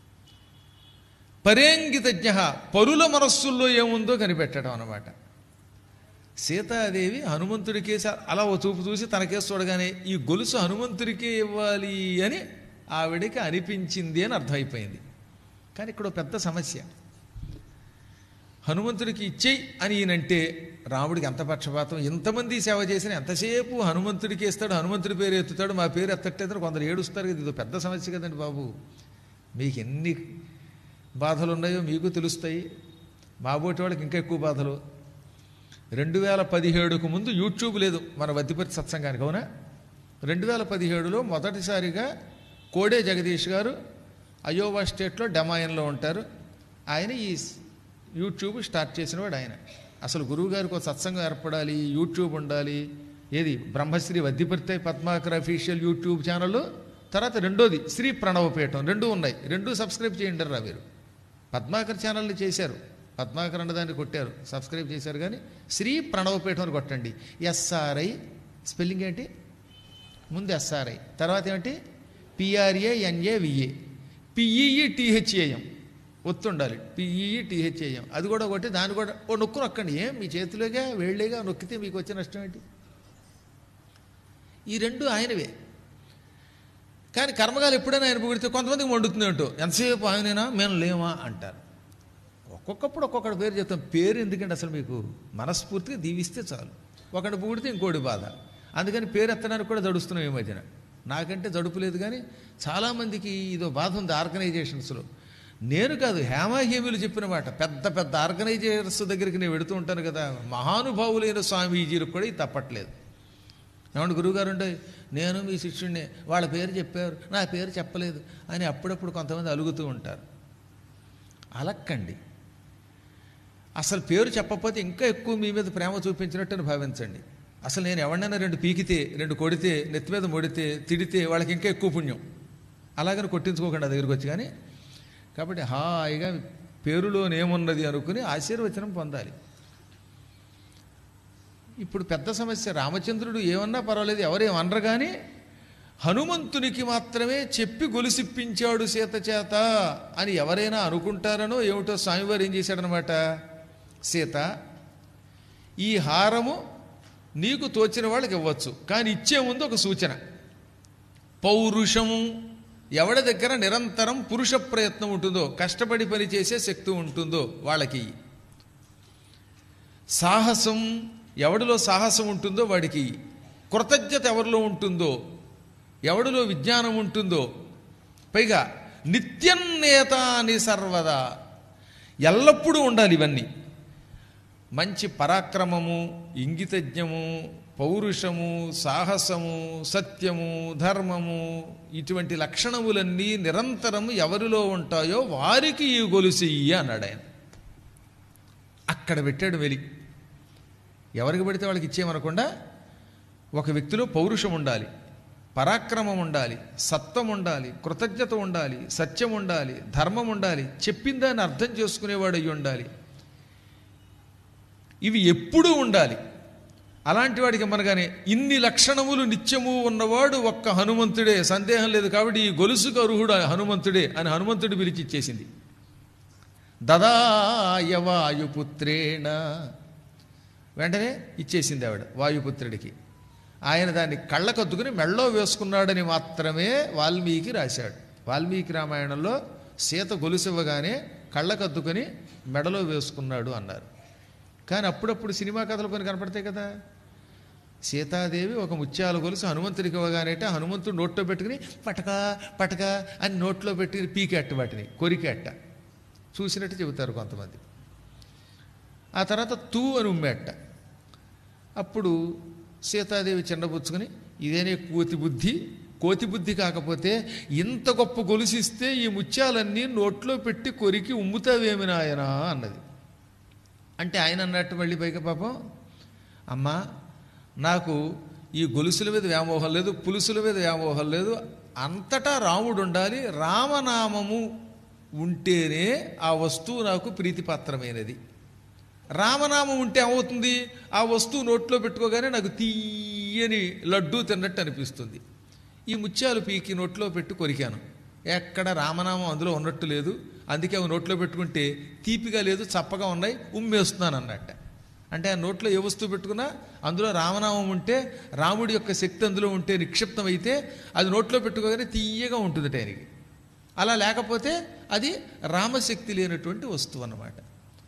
పరేంగితజ్ఞ పరుల మనస్సుల్లో ఏముందో కనిపెట్టడం అన్నమాట సీతాదేవి హనుమంతుడికేసి అలా ఓ చూపు చూసి తనకేసి చూడగానే ఈ గొలుసు హనుమంతుడికే ఇవ్వాలి అని ఆవిడికి అనిపించింది అని అర్థమైపోయింది కానీ ఇక్కడ ఓ పెద్ద సమస్య హనుమంతుడికి ఇచ్చేయి అని ఈయనంటే రాముడికి ఎంత పక్షపాతం ఇంతమంది సేవ చేసిన ఎంతసేపు హనుమంతుడికి ఇస్తాడు హనుమంతుడి పేరు ఎత్తుతాడు మా పేరు ఎత్తట్టేదని కొందరు ఏడుస్తారు కదా ఇది పెద్ద సమస్య కదండి బాబు మీకు ఎన్ని బాధలు ఉన్నాయో మీకు తెలుస్తాయి మాబోటి వాళ్ళకి ఇంకా ఎక్కువ బాధలు రెండు వేల పదిహేడుకు ముందు యూట్యూబ్ లేదు మన వద్దిపతి సత్సంగానికి అవునా రెండు వేల పదిహేడులో మొదటిసారిగా కోడే జగదీష్ గారు అయోవా స్టేట్లో డమాయన్లో ఉంటారు ఆయన ఈ యూట్యూబ్ స్టార్ట్ చేసినవాడు ఆయన అసలు గురువు గారికి ఒక సత్సంగం ఏర్పడాలి యూట్యూబ్ ఉండాలి ఏది Brahmashri Vaddiparti Padmakar official YouTube channel తర్వాత రెండోది శ్రీ ప్రణవపీఠం రెండు ఉన్నాయి రెండు సబ్స్క్రైబ్ చేయండి రా మీరు పద్మాకర్ ఛానల్ని చేశారు పద్మాకర్ అన్నదాన్ని కొట్టారు సబ్స్క్రైబ్ చేశారు కానీ శ్రీ ప్రణవపీఠం అని కొట్టండి ఎస్ఆర్ఐ స్పెల్లింగ్ ఏంటి ముందు ఎస్ఆర్ఐ తర్వాత ఏమిటి పిఆర్ఏ ఎన్ఏ విఏ పిఈఈ టీహెచ్ఏఎం ఒత్తుండాలి పిఈఈ టీహెచ్ఏఎం అది కూడా కొట్టి దాన్ని కూడా ఓ నొక్కు నొక్కండి ఏం మీ చేతిలోగా వేళ్ళేగా నొక్కితే మీకు వచ్చే నష్టం ఏంటి ఈ రెండు ఆయనవే కానీ కర్మగాలు ఎప్పుడైనా ఆయన పొగిడితే కొంతమందికి మండుతుంది అంటూ ఎంతసేపు ఆయనైనా మేము లేమా అంటారు ఒక్కొక్కప్పుడు ఒక్కొక్కటి పేరు చెప్తాం పేరు ఎందుకంటే అసలు మీకు మనస్ఫూర్తిగా దీవిస్తే చాలు ఒకటి పొగిడితే ఇంకోటి బాధ అందుకని పేరు ఎత్తడానికి కూడా జడుస్తున్నాం ఈ మధ్యన నాకంటే జడుపు లేదు కానీ చాలామందికి ఇదో బాధ ఉంది ఆర్గనైజేషన్స్లో నేను కాదు హేమాహేమీలు చెప్పిన మాట పెద్ద పెద్ద ఆర్గనైజేషన్స్ దగ్గరికి నేను వెడుతూ ఉంటాను కదా మహానుభావులైన స్వామీజీలకు కూడా ఇది తప్పట్లేదు ఏమంటే గురువుగారు అంటే నేను మీ శిష్యుడిని వాళ్ళ పేరు చెప్పారు నా పేరు చెప్పలేదు అని అప్పుడప్పుడు కొంతమంది అలుగుతూ ఉంటారు అలక్కండి అసలు పేరు చెప్పకపోతే ఇంకా ఎక్కువ మీ మీద ప్రేమ చూపించినట్టు భావించండి అసలు నేను ఎవరినైనా రెండు పీకితే రెండు కొడితే నెత్తి మీద మొడితే తిడితే వాళ్ళకి ఇంకా ఎక్కువ పుణ్యం అలాగని కొట్టించుకోకండి ఆ దగ్గరికి వచ్చి కానీ కాబట్టి హాయిగా పేరులోనేమున్నది అనుకుని ఆశీర్వచనం పొందాలి ఇప్పుడు పెద్ద సమస్య రామచంద్రుడు ఏమన్నా పర్వాలేదు ఎవరేం అనరు కానీ హనుమంతునికి మాత్రమే చెప్పి గొలుసిప్పించాడు సీత చేత అని ఎవరైనా అనుకుంటారనో ఏమిటో స్వామివారు ఏం చేశాడనమాట సీత ఈ హారము నీకు తోచిన వాళ్ళకి ఇవ్వచ్చు కానీ ఇచ్చే ముందు ఒక సూచన పౌరుషము ఎవడి దగ్గర నిరంతరం పురుష ప్రయత్నం ఉంటుందో కష్టపడి పనిచేసే శక్తి ఉంటుందో వాళ్ళకి ఇయ్యి. సాహసం ఎవడిలో సాహసం ఉంటుందో వాడికి ఇయ్యి. కృతజ్ఞత ఎవరిలో ఉంటుందో ఎవడిలో విజ్ఞానం ఉంటుందో పైగా నిత్యం నేతాని సర్వదా ఎల్లప్పుడూ ఉండాలి ఇవన్నీ మంచి పరాక్రమము ఇంగితజ్ఞము పౌరుషము సాహసము సత్యము ధర్మము ఇటువంటి లక్షణములన్నీ నిరంతరము ఎవరిలో ఉంటాయో వారికి ఈ గొలుసు ఇయ్యి అన్నాడు ఆయన అక్కడ పెట్టాడు వెలి ఎవరికి పెడితే వాళ్ళకి ఇచ్చేయమనకుండా ఒక వ్యక్తిలో పౌరుషం ఉండాలి పరాక్రమం ఉండాలి సత్వం ఉండాలి కృతజ్ఞత ఉండాలి సత్యం ఉండాలి ధర్మం ఉండాలి చెప్పిందాన్ని అర్థం చేసుకునేవాడు అయ్యి ఉండాలి ఇవి ఎప్పుడూ ఉండాలి అలాంటి వాడికి మనగానే ఇన్ని లక్షణములు నిత్యము ఉన్నవాడు ఒక్క హనుమంతుడే సందేహం లేదు కాబట్టి ఈ గొలుసుకు అర్హుడు హనుమంతుడే అని హనుమంతుడు పిలిచిచ్చేసింది దదాయ వాయుపుత్రేణ వెంటనే ఇచ్చేసింది ఆవిడ వాయుపుత్రుడికి ఆయన దాన్ని కళ్ళకద్దుకుని మెళ్ళో వేసుకున్నాడని మాత్రమే వాల్మీకి రాశాడు వాల్మీకి రామాయణంలో సీత గొలుసివ్వగానే కళ్ళకద్దుకొని మెడలో వేసుకున్నాడు అన్నారు కానీ అప్పుడప్పుడు సినిమా కథలు కొన్ని కనపడతాయి కదా సీతాదేవి ఒక ముత్యాల గొలుసు హనుమంతుడికి ఇవ్వగానేట హనుమంతుడు నోట్లో పెట్టుకుని పటక పటక అని నోట్లో పెట్టి పీకెట్ట వాటిని కొరికెట్ట చూసినట్టు చెబుతారు కొంతమంది ఆ తర్వాత తూ అని ఉమ్మేట అప్పుడు సీతాదేవి చిన్నపుచ్చుకుని ఇదేనే కోతి బుద్ధి కోతి బుద్ధి కాకపోతే ఇంత గొప్ప గొలుసిస్తే ఈ ముత్యాలన్నీ నోట్లో పెట్టి కొరికి ఉమ్ముతావేమి నాయనా అన్నది అంటే ఆయన అన్నట్టు మళ్ళీ పైకి పాపం అమ్మా నాకు ఈ గొలుసుల మీద వ్యామోహం లేదు పులుసుల మీద వ్యామోహం లేదు అంతటా రాముడు ఉండాలి రామనామము ఉంటేనే ఆ వస్తువు నాకు ప్రీతిపాత్రమైనది రామనామం ఉంటే ఏమవుతుంది ఆ వస్తువు నోట్లో పెట్టుకోగానే నాకు తీయని లడ్డూ తిన్నట్టు అనిపిస్తుంది ఈ ముత్యాలు పీకి నోట్లో పెట్టి కొరికాను ఎక్కడ రామనామం అందులో ఉన్నట్టు లేదు అందుకే అవి నోట్లో పెట్టుకుంటే తీపిగా లేదు చప్పగా ఉన్నాయి ఉమ్మేస్తున్నాను అన్నట్ట అంటే ఆ నోట్లో ఏ వస్తువు పెట్టుకున్నా అందులో రామనామం ఉంటే రాముడి యొక్క శక్తి అందులో ఉంటే నిక్షిప్తమైతే అది నోట్లో పెట్టుకోగానే తీయగా ఉంటుంది ఆయనకి అలా లేకపోతే అది రామశక్తి లేనటువంటి వస్తువు అన్నమాట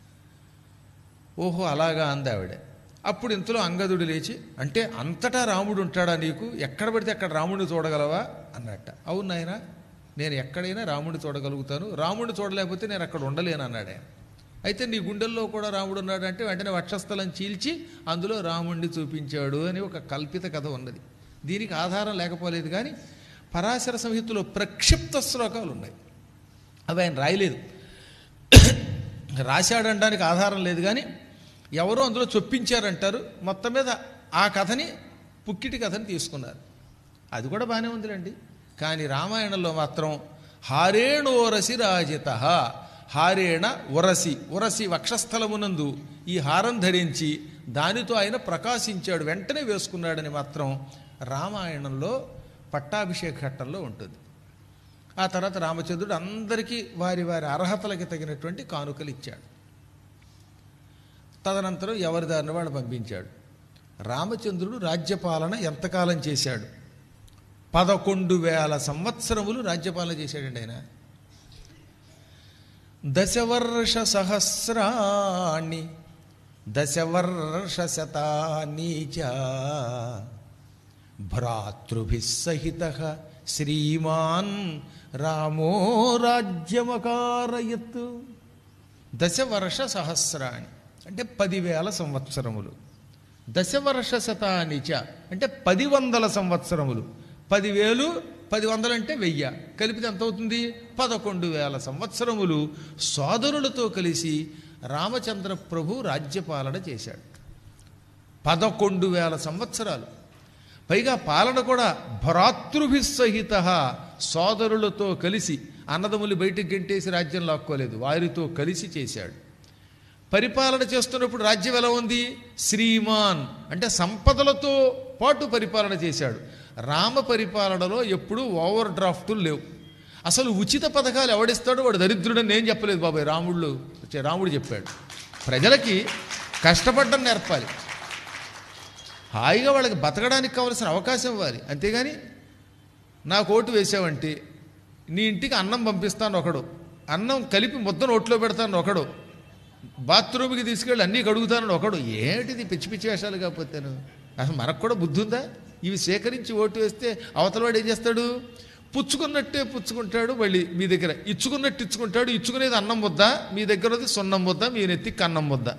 ఓహో అలాగా అంది ఆవిడ అప్పుడు ఇంతలో అంగదుడు లేచి అంటే అంతటా రాముడు ఉంటాడా నీకు ఎక్కడ పడితే అక్కడ రాముడిని చూడగలవా అన్నట్ట అవును నాయన నేను ఎక్కడైనా రాముడిని చూడగలుగుతాను రాముడిని చూడలేకపోతే నేను అక్కడ ఉండలేను అన్నాడు ఆయన అయితే నీ గుండెల్లో కూడా రాముడు ఉన్నాడు అంటే వెంటనే వక్షస్థలం చీల్చి అందులో రాముడిని చూపించాడు అని ఒక కల్పిత కథ ఉన్నది దీనికి ఆధారం లేకపోలేదు కానీ పరాశర సంహితలో ప్రక్షిప్త శ్లోకాలు ఉన్నాయి అవి ఆయన రాయలేదు రాశాడనడానికి ఆధారం లేదు కానీ ఎవరో అందులో చొప్పించారంటారు మొత్తం మీద ఆ కథని పుక్కిటి కథని తీసుకున్నారు అది కూడా బాగానే ఉందిలేండి కానీ రామాయణంలో మాత్రం హారేణోరసి రాజిత హారేణ ఉరసి ఉరసి వక్షస్థలమునందు ఈ హారం ధరించి దానితో ఆయన ప్రకాశించాడు వెంటనే వేసుకున్నాడని మాత్రం రామాయణంలో పట్టాభిషేక ఘట్టంలో ఉంటుంది ఆ తర్వాత రామచంద్రుడు అందరికీ వారి వారి అర్హతలకి తగినటువంటి కానుకలు ఇచ్చాడు తదనంతరం ఎవరి దారిని వాడు పంపించాడు రామచంద్రుడు రాజ్యపాలన ఎంతకాలం చేశాడు పదకొండు వేల సంవత్సరములు రాజ్యపాలన చేశాడండి ఆయన దశవర్ష సహస్రాణి దశవర్ష శతాని చ భ్రాతృభి సహిత శ్రీమాన్ రామో రాజ్యమకారయత్ దశవర్ష సహస్రాణి అంటే పదివేల సంవత్సరములు దశవర్ష శతాని చ అంటే పది వందల సంవత్సరములు పదివేలు పది వందలు అంటే వెయ్య కలిపితే ఎంత అవుతుంది పదకొండు వేల సంవత్సరములు సోదరులతో కలిసి రామచంద్ర ప్రభు రాజ్యపాలన చేశాడు పదకొండు వేల సంవత్సరాలు పైగా పాలన కూడా భ్రాతృభి సహిత సోదరులతో కలిసి అన్నదములు బయటికి గెంటేసి రాజ్యం లాక్కోలేదు వారితో కలిసి చేశాడు పరిపాలన చేస్తున్నప్పుడు రాజ్యం ఎలా ఉంది శ్రీమాన్ అంటే సంపదలతో పాటు పరిపాలన చేశాడు రామ పరిపాలనలో ఎప్పుడూ ఓవర్ డ్రాఫ్టులు లేవు అసలు ఉచిత పథకాలు ఎవడిస్తాడో వాడు దరిద్రుడని నేను చెప్పలేదు బాబాయ్ రాముళ్ళు రాముడు చెప్పాడు ప్రజలకి కష్టపడడం నేర్పాలి హాయిగా వాళ్ళకి బతకడానికి కావలసిన అవకాశం ఇవ్వాలి అంతేగాని నాకు ఓటు వేసావంటే నీ ఇంటికి అన్నం పంపిస్తాను ఒకడు అన్నం కలిపి ముద్ద నోట్లో పెడతాను ఒకడు బాత్రూమ్కి తీసుకెళ్ళి అన్నీ కడుగుతాను ఒకడు ఏమిటిది పిచ్చి పిచ్చి వేషాలు కాకపోతేను అసలు మనకు కూడా బుద్ధి ఉందా ఇవి సేకరించి ఓటు వేస్తే అవతలవాడు ఏం చేస్తాడు పుచ్చుకున్నట్టే పుచ్చుకుంటాడు మళ్ళీ మీ దగ్గర ఇచ్చుకున్నట్టు ఇచ్చుకుంటాడు ఇచ్చుకునేది అన్నం ముద్ద మీ దగ్గరది సున్నం ముద్ద మీ నెత్తికి అన్నం ముద్ద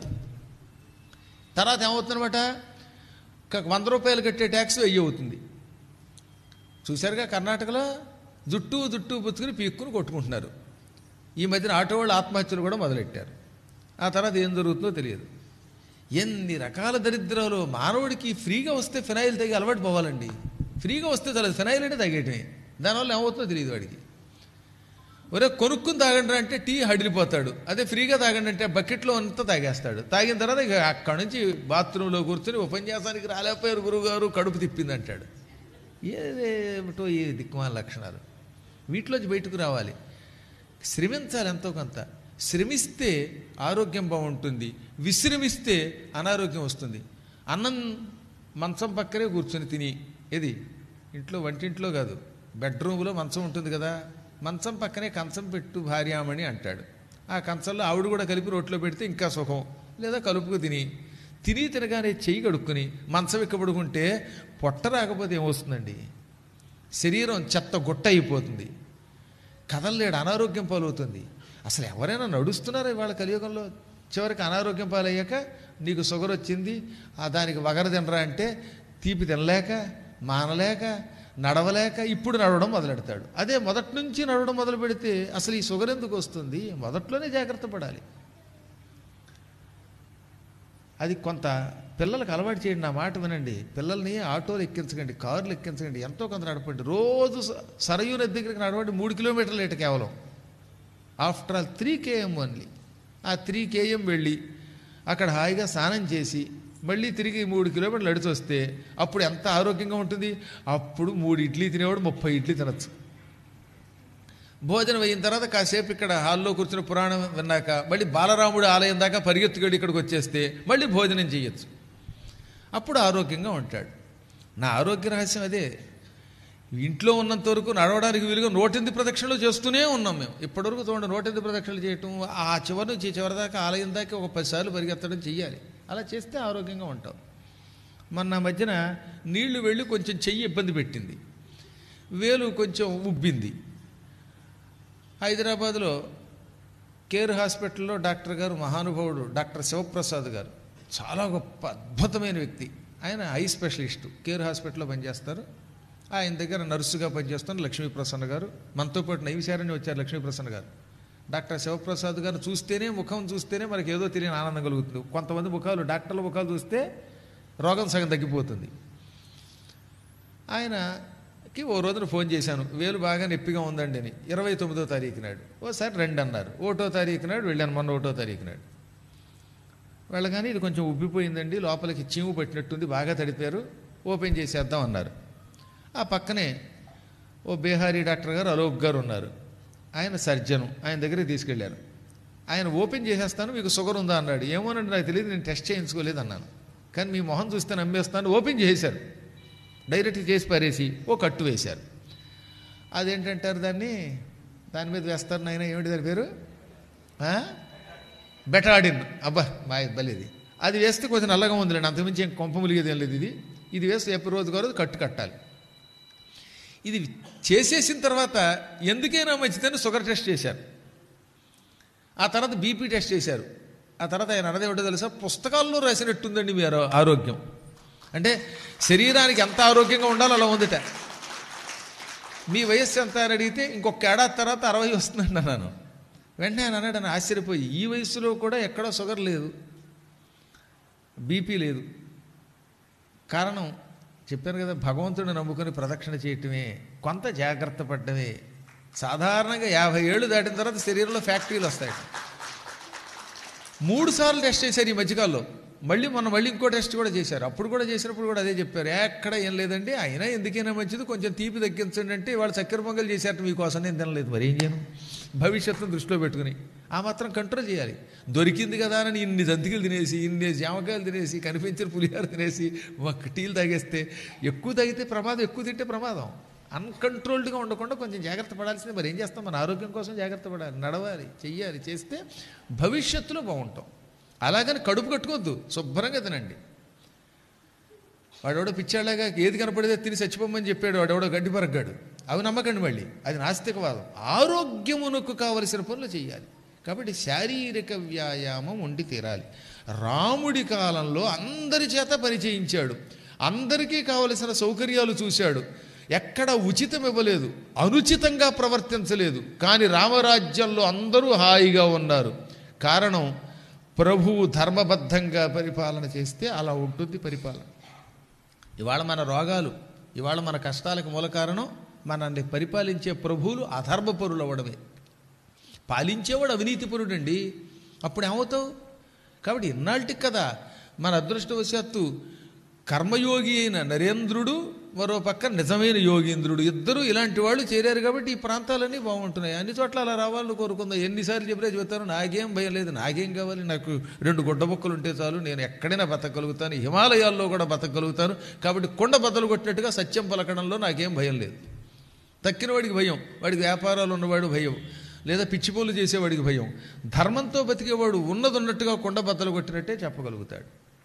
తర్వాత ఏమవుతుందన్నమాట ఒక వంద రూపాయలు కట్టే ట్యాక్స్ వెయ్యి అవుతుంది చూశారుగా కర్ణాటకలో జుట్టు జుట్టు పుచ్చుకుని పీక్కుని కొట్టుకుంటున్నారు ఈ మధ్యన ఆటో వాళ్ళు ఆత్మహత్యలు కూడా మొదలెట్టారు ఆ తర్వాత ఏం జరుగుతుందో తెలియదు ఎన్ని రకాల దరిద్రాలు మానవుడికి ఫ్రీగా వస్తే ఫినాయిల్ తగి అలవాటు పోవాలండి ఫ్రీగా వస్తే చాలా ఫినాయిల్ అంటే తగ్గేయటమే దానివల్ల ఏమవుతుందో తెలియదు వాడికి ఒరే కొనుక్కుని తాగండి అంటే టీ హడిలిపోతాడు అదే ఫ్రీగా తాగండి అంటే బకెట్లో అంతా తాగేస్తాడు తాగిన తర్వాత ఇక అక్కడి నుంచి బాత్రూంలో కూర్చొని ఉపన్యాసానికి రాలేకపోయారు గురువుగారు కడుపు తిప్పింది అంటాడు ఏదేమిటో ఈ దిక్కుమాల లక్షణాలు వీటిలోంచి బయటకు రావాలి శ్రమించాలి ఎంతో కొంత శ్రమిస్తే ఆరోగ్యం బాగుంటుంది విశ్రమిస్తే అనారోగ్యం వస్తుంది అన్నం మంచం పక్కనే కూర్చొని తిని ఏది ఇంట్లో వంటింట్లో కాదు బెడ్రూమ్లో మంచం ఉంటుంది కదా మంచం పక్కనే కంచం పెట్టు భార్యామణి అంటాడు ఆ కంచంలో ఆవిడ కూడా కలిపి రోట్లో పెడితే ఇంకా సుఖం లేదా కలుపుకు తిని తిని తినగానే చెయ్యి కడుక్కుని మంచం ఎక్కబడుకుంటే పొట్ట రాకపోతే ఏమొస్తుందండి శరీరం చెత్త గుట్ట అయిపోతుంది కదలలేడు అనారోగ్యం పాలవుతుంది అసలు ఎవరైనా నడుస్తున్నారా ఇవాళ కలియుగంలో చివరికి అనారోగ్యం పాలయ్యాక నీకు షుగర్ వచ్చింది ఆ దానికి వగర తినరా అంటే తీపి తినలేక మానలేక నడవలేక ఇప్పుడు నడవడం మొదలెడతాడు అదే మొదటి నుంచి నడవడం మొదలు పెడితే అసలు ఈ షుగర్ ఎందుకు వస్తుంది మొదట్లోనే జాగ్రత్త పడాలి అది కొంత పిల్లలకు అలవాటు చేయండి నా మాట వినండి పిల్లల్ని ఆటోలు ఎక్కించకండి కార్లు ఎక్కించకండి ఎంతో కొంత నడపండి రోజు స- సరయూ నది దగ్గరికి నడవండి మూడు కిలోమీటర్లు ఏట కేవలం after all three K M only ఆ త్రీ కేఎం వెళ్ళి అక్కడ హాయిగా స్నానం చేసి మళ్ళీ తిరిగి మూడు కిలోమీటర్లు నడిచి వస్తే అప్పుడు ఎంత ఆరోగ్యంగా ఉంటుంది అప్పుడు మూడు ఇడ్లీ తినేవాడు ముప్పై ఇడ్లీ తినచ్చు భోజనం అయిన తర్వాత కాసేపు ఇక్కడ హాల్లో కూర్చుని పురాణం విన్నాక మళ్ళీ బాలరాముడి ఆలయం దాకా పరిగెత్తుగడి ఇక్కడికి వచ్చేస్తే మళ్ళీ భోజనం చేయొచ్చు అప్పుడు ఆరోగ్యంగా ఉంటాడు నా ఆరోగ్య రహస్యం అదే ఇంట్లో ఉన్నంత వరకు నడవడానికి వీలుగా నూటెనిమిది ప్రదక్షిణలు చేస్తూనే ఉన్నాం మేము ఇప్పటివరకు చూడండి నూటెనిమిది ప్రదక్షిణలు చేయటం ఆ చివరి నుంచి ఈ చివరి దాకా ఆలయం దాకా ఒక పదిసార్లు పరిగెత్తడం చెయ్యాలి అలా చేస్తే ఆరోగ్యంగా ఉంటాం మొన్న మధ్యన నీళ్లు వెళ్ళి కొంచెం చెయ్యి ఇబ్బంది పెట్టింది వేలు కొంచెం ఉబ్బింది హైదరాబాద్లో కేర్ హాస్పిటల్లో డాక్టర్ గారు మహానుభావుడు డాక్టర్ శివప్రసాద్ గారు చాలా గొప్ప అద్భుతమైన వ్యక్తి ఆయన ఐ స్పెషలిస్టు కేర్ హాస్పిటల్లో పనిచేస్తారు ఆయన దగ్గర నర్సుగా పనిచేస్తున్న లక్ష్మీప్రసన్న గారు మనతో పాటు నైవిశారణి వచ్చారు లక్ష్మీప్రసన్న గారు డాక్టర్ శివప్రసాద్ గారు చూస్తేనే ముఖం చూస్తేనే మనకి ఏదో తెలియని ఆనందం కలుగుతుంది కొంతమంది ముఖాలు డాక్టర్ల ముఖాలు చూస్తే రోగం సగం తగ్గిపోతుంది ఆయనకి ఓ రోజున ఫోన్ చేశాను వేలు బాగా నొప్పిగా ఉందండి అని ఇరవై తొమ్మిదో తారీఖు నాడు ఓసారి రెండు అన్నారు ఒకటో తారీఖు నాడు వెళ్ళాను మొన్న ఒకటో తారీఖు నాడు వెళ్ళగానే ఇది కొంచెం ఉబ్బిపోయిందండి లోపలికి చీము పట్టినట్టుంది బాగా తడిపారు ఓపెన్ చేసేద్దాం అన్నారు ఆ పక్కనే ఓ బీహారీ డాక్టర్ గారు అలోక్ గారు ఉన్నారు ఆయన సర్జను ఆయన దగ్గరికి తీసుకెళ్ళారు ఆయన ఓపెన్ చేసేస్తాను మీకు షుగర్ ఉందా అన్నాడు ఏమోనండి నాకు తెలియదు నేను టెస్ట్ చేయించుకోలేదు అన్నాను కానీ మీ మొహం చూస్తే నమ్మేస్తాను ఓపెన్ చేశారు డైరెక్ట్ చేసి పారేసి ఓ కట్టు వేశారు అదేంటంటారు దాన్ని దాని మీద వేస్తారు నాయన ఏమిటి దాని పేరు ఆ? బెటాడిన్ అబ్బా మా బలేది అది వేస్తే కొంచెం నల్లగా ఉందిలేండి అంతకుమించి ఏం కొంప ములిగేది ఏం లేదు ఇది ఇది వేస్తే ఎప్పుడు రోజు గారు కట్టు కట్టాలి ఇది చేసేసిన తర్వాత ఎందుకైనా మంచిదని షుగర్ టెస్ట్ చేశారు ఆ తర్వాత బీపీ టెస్ట్ చేశారు ఆ తర్వాత ఆయన అన్నది ఏమిటో తెలుసా పుస్తకాల్లో రాసినట్టుందండి మీ ఆరో- ఆరోగ్యం అంటే శరీరానికి ఎంత ఆరోగ్యంగా ఉండాలో అలా ఉందిట మీ వయస్సు ఎంత అని అడిగితే ఇంకొక ఏడాది తర్వాత అరవై వస్తుందండి అన్నాను వెంటనే ఆయన అన్నాడు అని ఆశ్చర్యపోయి ఈ వయసులో కూడా ఎక్కడో షుగర్ లేదు బీపీ లేదు కారణం చెప్పాను కదా భగవంతుడిని నమ్ముకొని ప్రదక్షిణ చేయటమే కొంత జాగ్రత్త పడ్డమే సాధారణంగా యాభై ఏళ్ళు దాటిన తర్వాత శరీరంలో ఫ్యాక్టరీలు వస్తాయి మూడు సార్లు టెస్ట్ చేశారు ఈ మధ్యకాలంలో మళ్ళీ మొన్న మళ్ళీ ఇంకో టెస్ట్ కూడా చేశారు అప్పుడు కూడా చేసినప్పుడు కూడా అదే చెప్పారు ఎక్కడ ఏం లేదండి అయినా ఎందుకైనా మంచిది కొంచెం తీపి తగ్గించండి అంటే వాళ్ళు చక్కెర పొంగల్ చేశారట మీకోసం నేను తినలేదు మరి ఏం చేయను భవిష్యత్తును దృష్టిలో పెట్టుకుని ఆ మాత్రం కంట్రోల్ చేయాలి దొరికింది కదా అని ఇన్ని జంతికలు తినేసి ఇన్ని జామకాయలు తినేసి కనిపించిన పులిహార తినేసి ఒక టీలు తాగేస్తే ఎక్కువ తాగితే ప్రమాదం ఎక్కువ తింటే ప్రమాదం అన్కంట్రోల్డ్గా ఉండకుండా కొంచెం జాగ్రత్త పడాల్సింది మరి ఏం చేస్తాం మన ఆరోగ్యం కోసం జాగ్రత్త పడాలి నడవాలి చెయ్యాలి చేస్తే భవిష్యత్తులో బాగుంటాం అలాగని కడుపు కట్టుకోవద్దు శుభ్రంగా తినండి వాడెవడో పిచ్చాళ్ళగా ఏది కనపడితే తిని చచ్చిపోమని చెప్పాడు వాడెవడో గడ్డి పరగ్గాడు అవి నమ్మకండి మళ్ళీ అది నాస్తికవాదం ఆరోగ్యమునకు కావలసిన పనులు చేయాలి కాబట్టి శారీరక వ్యాయామం ఉండి తీరాలి రాముడి కాలంలో అందరి చేత పరిచయించాడు అందరికీ కావలసిన సౌకర్యాలు చూశాడు ఎక్కడ ఉచితం ఇవ్వలేదు అనుచితంగా ప్రవర్తించలేదు కానీ రామరాజ్యంలో అందరూ హాయిగా ఉన్నారు కారణం ప్రభువు ధర్మబద్ధంగా పరిపాలన చేస్తే అలా ఉంటుంది పరిపాలన ఇవాళ మన రోగాలు ఇవాళ మన కష్టాలకు మూల కారణం మనల్ని పరిపాలించే ప్రభువులు అధర్మపరులు అవ్వడమే పాలించేవాడు అవినీతిపరుడండి అప్పుడు ఏమవుతావు కాబట్టి ఇన్నాళ్ళకి కదా మన అదృష్టవశాత్తు కర్మయోగి అయిన నరేంద్రుడు మరో పక్క నిజమైన యోగీంద్రుడు ఇద్దరు ఇలాంటి వాళ్ళు చేరారు కాబట్టి ఈ ప్రాంతాలన్నీ బాగుంటున్నాయి అన్ని చోట్ల అలా రావాలని కోరుకుందాం ఎన్నిసార్లు చెప్పినా చెబుతాను నాకేం భయం లేదు నాకేం కావాలి నాకు రెండు గుడ్డ బొక్కలు ఉంటే చాలు నేను ఎక్కడైనా బతకగలుగుతాను హిమాలయాల్లో కూడా బతకగలుగుతాను కాబట్టి కొండ బద్దలు కొట్టినట్టుగా సత్యం పలకడంలో నాకేం భయం లేదు తక్కిన వాడికి భయం వాడికి వ్యాపారాలు ఉన్నవాడు భయం లేదా పిచ్చిపోలు చేసేవాడికి భయం ధర్మంతో బతికేవాడు ఉన్నది ఉన్నట్టుగా కొండ బద్దలు కొట్టినట్టే చెప్పగలుగుతాడు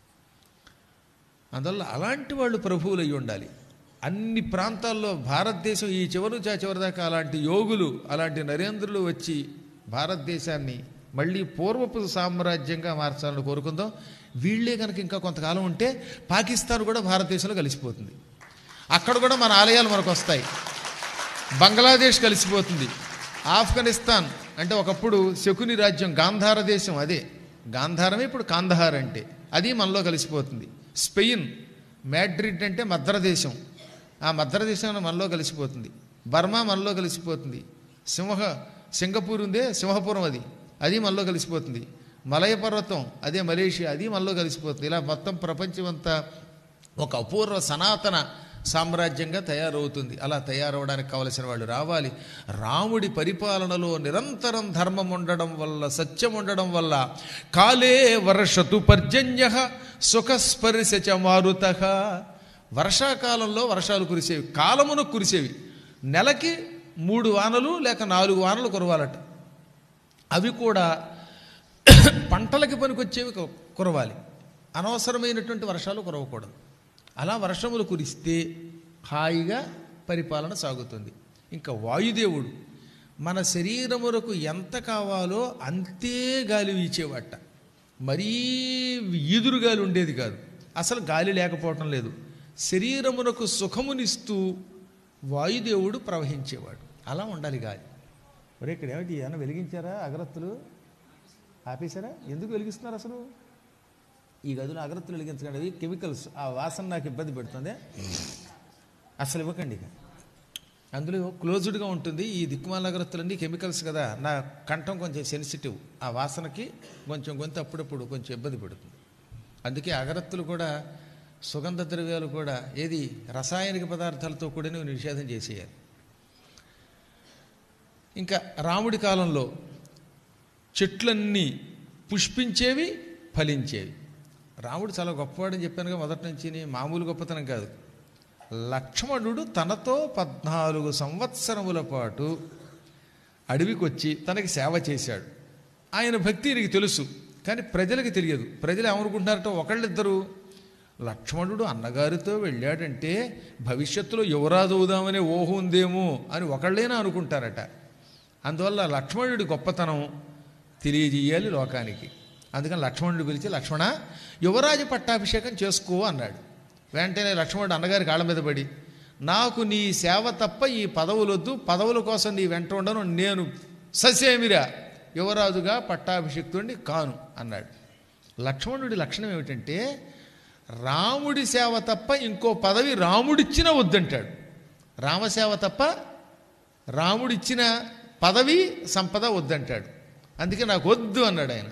అందువల్ల అలాంటి వాళ్ళు ప్రభువులు అయి ఉండాలి అన్ని ప్రాంతాల్లో భారతదేశం ఈ చివరి నుంచి ఆ చివరి దాకా అలాంటి యోగులు అలాంటి నరేంద్రులు వచ్చి భారతదేశాన్ని మళ్ళీ పూర్వపు సామ్రాజ్యంగా మార్చాలని కోరుకుందాం వీళ్ళే కనుక ఇంకా కొంతకాలం ఉంటే పాకిస్తాన్ కూడా భారతదేశంలో కలిసిపోతుంది అక్కడ కూడా మన ఆలయాలు మనకు వస్తాయి బంగ్లాదేశ్ కలిసిపోతుంది ఆఫ్ఘనిస్తాన్ అంటే ఒకప్పుడు శకుని రాజ్యం గాంధార దేశం అదే గాంధారమే ఇప్పుడు కాందహార్ అంటే అది మనలో కలిసిపోతుంది స్పెయిన్ మ్యాడ్రిడ్ అంటే మద్ర దేశం ఆ మద్ర దేశం మనలో కలిసిపోతుంది బర్మా మనలో కలిసిపోతుంది సింహ సింగపూర్ ఉందే సింహపురం అది అది మనలో కలిసిపోతుంది మలయ పర్వతం అదే మలేషియా అది మనలో కలిసిపోతుంది ఇలా మొత్తం ప్రపంచం అంతా ఒక అపూర్వ సనాతన సామ్రాజ్యంగా తయారవుతుంది అలా తయారవడానికి కావలసిన వాళ్ళు రావాలి రాముడి పరిపాలనలో నిరంతరం ధర్మం ఉండడం వల్ల సత్యం ఉండడం వల్ల కాలే వర్షతు పర్జన్య సుఖస్పర్శ మారుత వర్షాకాలంలో వర్షాలు కురిసేవి కాలమును కురిసేవి నెలకి మూడు వానలు లేక నాలుగు వానలు కురవాలట అవి కూడా పంటలకి పనికొచ్చేవి కు- కురవాలి అనవసరమైనటువంటి వర్షాలు కురవకూడదు అలా వర్షములు కురిస్తే హాయిగా పరిపాలన సాగుతుంది ఇంకా వాయుదేవుడు మన శరీరములకు ఎంత కావాలో అంతే గాలి వీచేవాట మరీ ఈదురు గాలి ఉండేది కాదు అసలు గాలి లేకపోవటం లేదు శరీరమునకు సుఖమునిస్తూ వాయుదేవుడు ప్రవహించేవాడు అలా ఉండాలి గాలి ఒరే ఇక్కడ ఏమిటి ఏమైనా వెలిగించారా అగరత్తులు ఆపేశారా ఎందుకు వెలిగిస్తున్నారు అసలు ఈ గదిలో అగరత్తులు వెలిగించకండి అవి కెమికల్స్ ఆ వాసన నాకు ఇబ్బంది పెడుతుంది అసలు ఇవ్వకండి ఇక అందులో క్లోజ్డ్గా ఉంటుంది ఈ దిక్కుమాల అగరత్తులన్నీ కెమికల్స్ కదా నా కంఠం కొంచెం సెన్సిటివ్ ఆ వాసనకి కొంచెం గొంతు అప్పుడప్పుడు కొంచెం ఇబ్బంది పెడుతుంది అందుకే అగరత్తులు కూడా సుగంధ ద్రవ్యాలు కూడా ఏది రసాయనిక పదార్థాలతో కూడినవి నిషేధం చేసేయాలి ఇంకా రాముడి కాలంలో చెట్లన్నీ పుష్పించేవి ఫలించేవి రాముడు చాలా గొప్పవాడని చెప్పానుగా మొదటి నుంచి మామూలు గొప్పతనం కాదు లక్ష్మణుడు తనతో పద్నాలుగు సంవత్సరముల పాటు అడవికి వచ్చి తనకి సేవ చేశాడు ఆయన భక్తి నీకు తెలుసు కానీ ప్రజలకు తెలియదు ప్రజలు ఏమనుకుంటున్నారట ఒకళ్ళిద్దరు లక్ష్మణుడు అన్నగారితో వెళ్ళాడంటే భవిష్యత్తులో యువరాజు అవుదామనే ఊహ ఉందేమో అని ఒకళ్ళైనా అనుకుంటారట అందువల్ల లక్ష్మణుడి గొప్పతనం తెలియజేయాలి లోకానికి అందుకని లక్ష్మణుడు పిలిచి లక్ష్మణ యువరాజు పట్టాభిషేకం చేసుకో అన్నాడు వెంటనే లక్ష్మణుడు అన్నగారి కాళ్ళ మీద పడి నాకు నీ సేవ తప్ప ఈ పదవులొద్దు పదవుల కోసం నీ వెంట ఉండను నేను ససేమిరా యువరాజుగా పట్టాభిషిక్తుడిని కాను అన్నాడు లక్ష్మణుడి లక్షణం ఏమిటంటే రాముడి సేవ తప్ప ఇంకో పదవి రాముడిచ్చిన వద్దంటాడు రామసేవ తప్ప రాముడిచ్చిన పదవి సంపద వద్దంటాడు అందుకే నాకు వద్దు అన్నాడు ఆయన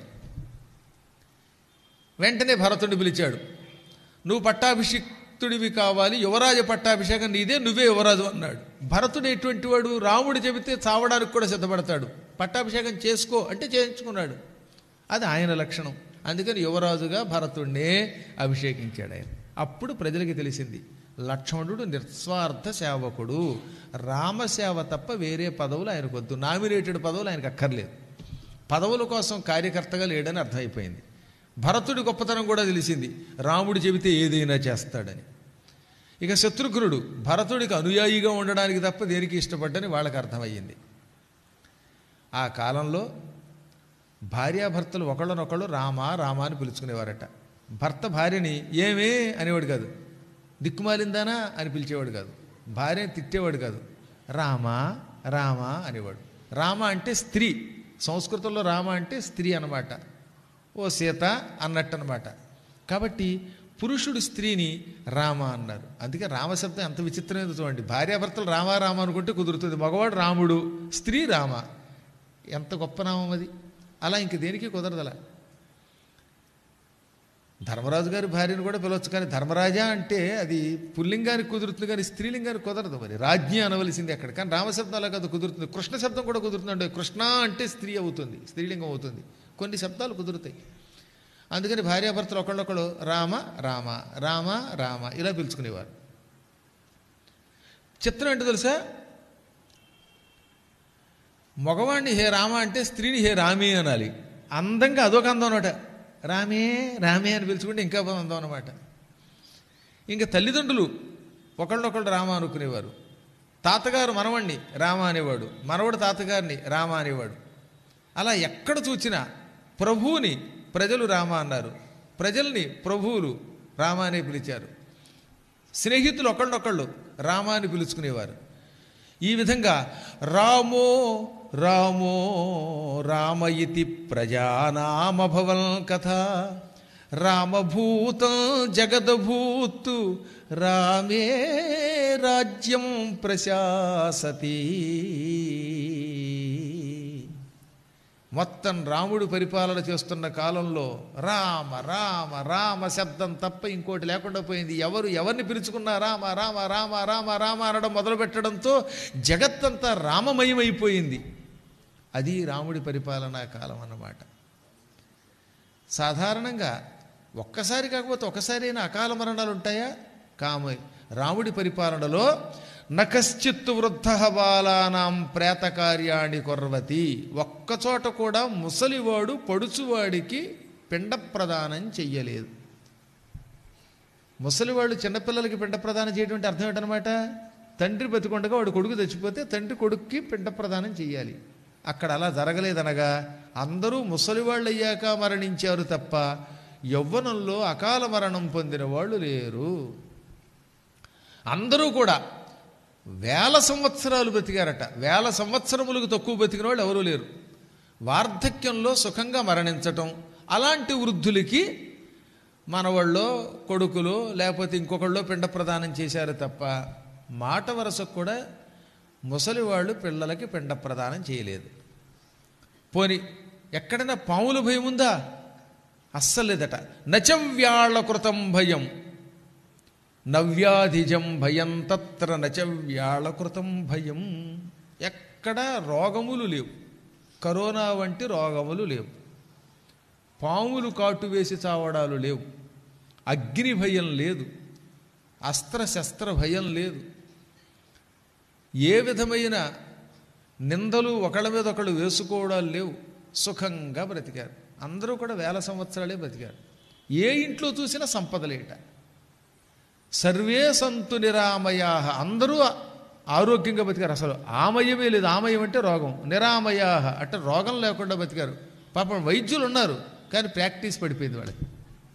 వెంటనే భరతుడిని పిలిచాడు నువ్వు పట్టాభిషిక్తుడివి కావాలి యువరాజు పట్టాభిషేకం నీదే నువ్వే యువరాజు అన్నాడు భరతుడు ఎటువంటి వాడు రాముడు చెబితే చావడానికి కూడా సిద్ధపడతాడు పట్టాభిషేకం చేసుకో అంటే చేయించుకున్నాడు అది ఆయన లక్షణం అందుకని యువరాజుగా భరతుడినే అభిషేకించాడు ఆయన అప్పుడు ప్రజలకి తెలిసింది లక్ష్మణుడు నిస్వార్థ సేవకుడు రామసేవ తప్ప వేరే పదవులు ఆయనకు వద్దు నామినేటెడ్ పదవులు ఆయనకు అక్కర్లేదు పదవుల కోసం కార్యకర్తగా లేడని అర్థమైపోయింది భరతుడి గొప్పతనం కూడా తెలిసింది రాముడు చెబితే ఏదైనా చేస్తాడని ఇక శత్రుఘ్నుడు భరతుడికి అనుయాయిగా ఉండడానికి తప్ప దేనికి ఇష్టపడ్డని వాళ్ళకి అర్థమయ్యింది ఆ కాలంలో భార్యాభర్తలు ఒకళ్ళనొకళ్ళు రామ రామ అని పిలుచుకునేవారట భర్త భార్యని ఏమే అనేవాడు కాదు దిక్కుమాలిందానా అని పిలిచేవాడు కాదు భార్యని తిట్టేవాడు కాదు రామ రామ అనేవాడు రామ అంటే స్త్రీ సంస్కృతంలో రామ అంటే స్త్రీ అన్నమాట ఓ సీత అన్నట్టు అనమాట కాబట్టి పురుషుడు స్త్రీని రామ అన్నారు అందుకే రామశబ్దం ఎంత విచిత్రమైనది చూడండి భార్యాభర్తలు రామ రామ అనుకుంటే కుదురుతుంది మగవాడు రాముడు స్త్రీ రామ ఎంత గొప్ప నామం అది అలా ఇంక దేనికి కుదరదలా ధర్మరాజు గారి భార్యను కూడా పిలవచ్చు కానీ ధర్మరాజా అంటే అది పుల్లింగానికి కుదురుతుంది కానీ స్త్రీలింగానికి కుదరదు మరి రాజ్ఞి అనవలసింది అక్కడ కానీ రామశబ్దం అలా కాదు కుదురుతుంది కృష్ణ శబ్దం కూడా కుదురుతుంది కృష్ణ అంటే స్త్రీ అవుతుంది స్త్రీలింగం అవుతుంది కొన్ని శబ్దాలు కుదురుతాయి అందుకని భార్యాభర్తలు ఒకళ్ళొకళ్ళు రామ రామ రామ రామ ఇలా పిలుచుకునేవారు చిత్రం ఏంటో తెలుసా మగవాణ్ణి హే రామ అంటే స్త్రీని హే రామి అనాలి అందంగా అదొక అందం అనమాట రామే రామే అని పిలుచుకుంటే ఇంకా అందం అనమాట ఇంకా తల్లిదండ్రులు ఒకళ్ళొకళ్ళు రామ అనుకునేవారు తాతగారు మనవణ్ణి రామ అనేవాడు మనవడు తాతగారిని రామ అనేవాడు అలా ఎక్కడ చూచినా ప్రభువుని ప్రజలు రామ అన్నారు ప్రజల్ని ప్రభువులు రామ అనే పిలిచారు స్నేహితులు ఒకళ్ళొకళ్ళు రామ అని పిలుచుకునేవారు ఈ విధంగా రామో రామో రామ ఇతి ప్రజానామభవన్ కథ రామభూతం జగదభూతు రామే రాజ్యం ప్రశాసతి మొత్తం రాముడు పరిపాలన చేస్తున్న కాలంలో రామ రామ రామ శబ్దం తప్ప ఇంకోటి లేకుండా పోయింది ఎవరు ఎవరిని పిలుచుకున్నా రామ రామ రామ రామ రామ అనడం మొదలు పెట్టడంతో జగత్తంతా రామమయమైపోయింది అది రాముడి పరిపాలనా కాలం అన్నమాట సాధారణంగా ఒక్కసారి కాకపోతే ఒకసారి అయినా అకాల మరణాలు ఉంటాయా కామ రాముడి పరిపాలనలో నకశ్చిత్తు వృద్ధ బాలానాం ప్రేతకార్యాణి కొర్వతి ఒక్కచోట కూడా ముసలివాడు పడుచువాడికి పిండ ప్రదానం చెయ్యలేదు ముసలివాళ్ళు చిన్నపిల్లలకి పిండ ప్రదానం చేయడం అంటే అర్థం ఏంటనమాట తండ్రి బతికొండగా వాడు కొడుకు చచ్చిపోతే తండ్రి కొడుక్కి పిండ ప్రదానం చెయ్యాలి అక్కడ అలా జరగలేదనగా అందరూ ముసలివాళ్ళు అయ్యాక మరణించారు తప్ప యవ్వనంలో అకాల మరణం పొందిన వాళ్ళు లేరు అందరూ కూడా వేల సంవత్సరాలు బతికారట వేల సంవత్సరములకు తక్కువ బతికిన వాళ్ళు ఎవరూ లేరు వార్ధక్యంలో సుఖంగా మరణించటం అలాంటి వృద్ధులకి మనవాళ్ళో కొడుకులు లేకపోతే ఇంకొకళ్ళో పిండ ప్రదానం చేశారు తప్ప మాట వరసకు కూడా ముసలివాళ్ళు పిల్లలకి పిండ ప్రదానం చేయలేదు పోని ఎక్కడైనా పాముల భయం ఉందా అస్సలు లేదట నచవ్యాళ కృతం భయం నవ్యాధిజం భయం తత్ర నచవ్యాళకృతం భయం ఎక్కడ రోగములు లేవు కరోనా వంటి రోగములు లేవు పాములు కాటు వేసి చావడాలు లేవు అగ్ని భయం లేదు అస్త్రశస్త్ర భయం లేదు ఏ విధమైన నిందలు ఒకళ్ళ మీద ఒకళ్ళు వేసుకోవడాలు లేవు సుఖంగా బ్రతికారు అందరూ కూడా వేల సంవత్సరాలే బ్రతికారు ఏ ఇంట్లో చూసినా సంపదలేట సర్వే సంతు నిరామయా అందరూ ఆరోగ్యంగా బతికారు అసలు ఆమయమే లేదు ఆమయం అంటే రోగం నిరామయా అంటే రోగం లేకుండా బతికారు పాపం వైద్యులు ఉన్నారు కానీ ప్రాక్టీస్ పడిపోయింది వాళ్ళకి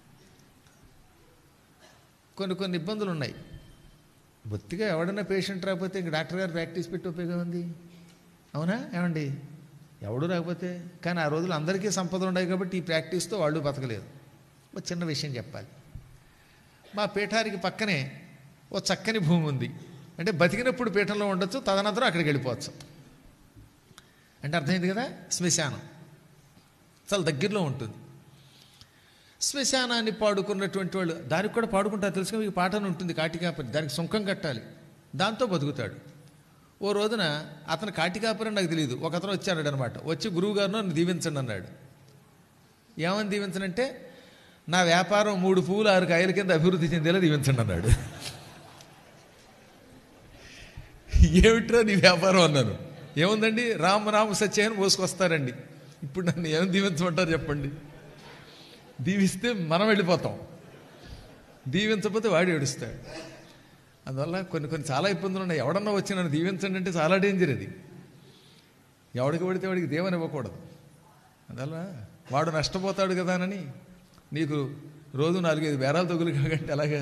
కొన్ని కొన్ని ఇబ్బందులు ఉన్నాయి బొత్తిగా ఎవడన్నా పేషెంట్ రాకపోతే ఇంక డాక్టర్ గారు ప్రాక్టీస్ పెట్టి ఉపయోగం ఉంది అవునా ఏమండి ఎవడు రాకపోతే కానీ ఆ రోజులు అందరికీ సంపదలు ఉన్నాయి కాబట్టి ఈ ప్రాక్టీస్తో వాళ్ళు బతకలేదు ఒక చిన్న విషయం చెప్పాలి మా పీఠానికి పక్కనే ఓ చక్కని భూమి ఉంది అంటే బతికినప్పుడు పీఠంలో ఉండొచ్చు తదనంతరం అక్కడికి వెళ్ళిపోవచ్చు అంటే అర్థమైంది కదా శ్మశానం చాలా దగ్గరలో ఉంటుంది శ్మశానాన్ని పాడుకున్నటువంటి వాళ్ళు దానికి కూడా పాడుకుంటారు తెలుసుగా మీకు పాటను ఉంటుంది కాటికాపరి దానికి సుంకం కట్టాలి దాంతో బతుకుతాడు ఓ రోజున అతను కాటికాపరి నాకు తెలియదు ఒక అతను వచ్చాడు అనమాట వచ్చి గురువుగారు నన్ను దీవించండి అన్నాడు ఏమని దీవించనంటే నా వ్యాపారం మూడు పువ్వులు ఆరు కాయల కింద అభివృద్ధి చెందేలా దీవించండి అన్నాడు ఏమిట్రా నీ వ్యాపారం అన్నాను ఏముందండి రామ రామ సత్యాన్ని మోసుకొస్తారండి ఇప్పుడు నన్ను ఏం దీవించమంటారు చెప్పండి దీవిస్తే మనం వెళ్ళిపోతాం దీవించకపోతే వాడు ఏడుస్తాడు అందువల్ల కొన్ని కొన్ని చాలా ఇబ్బందులు ఉన్నాయి ఎవడన్నా వచ్చి నన్ను దీవించండి అంటే చాలా డేంజర్ అది ఎవడికి పడితే వాడికి దేవని ఇవ్వకూడదు అందువల్ల వాడు నష్టపోతాడు కదా అని నీకు రోజు నాలుగైదు బేరాలు తగులు కాకంటే అలాగా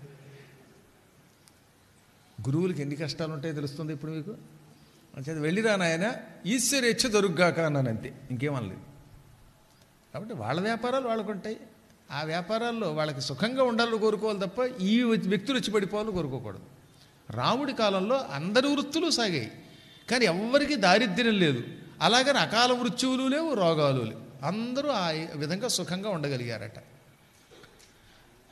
గురువులకి ఎన్ని కష్టాలు ఉంటాయో తెలుస్తుంది ఇప్పుడు మీకు అంచేది వెళ్ళిరా నాయన ఈశ్వరేచ్ఛ దొరుగ్గాక అన్నాను అంతే ఇంకేమనలేదు కాబట్టి వాళ్ళ వ్యాపారాలు వాళ్ళకు ఉంటాయి ఆ వ్యాపారాల్లో వాళ్ళకి సుఖంగా ఉండాలని కోరుకోవాలి తప్ప ఈ వ్యక్తులు వచ్చి పడిపోవాలని కోరుకోకూడదు రాముడి కాలంలో అందరి వృత్తులు సాగాయి కానీ ఎవ్వరికీ దారిద్ర్యం లేదు అలాగని అకాల మృత్యువులు లేవు రోగాలు లేవు అందరూ ఆ విధంగా సుఖంగా ఉండగలిగారట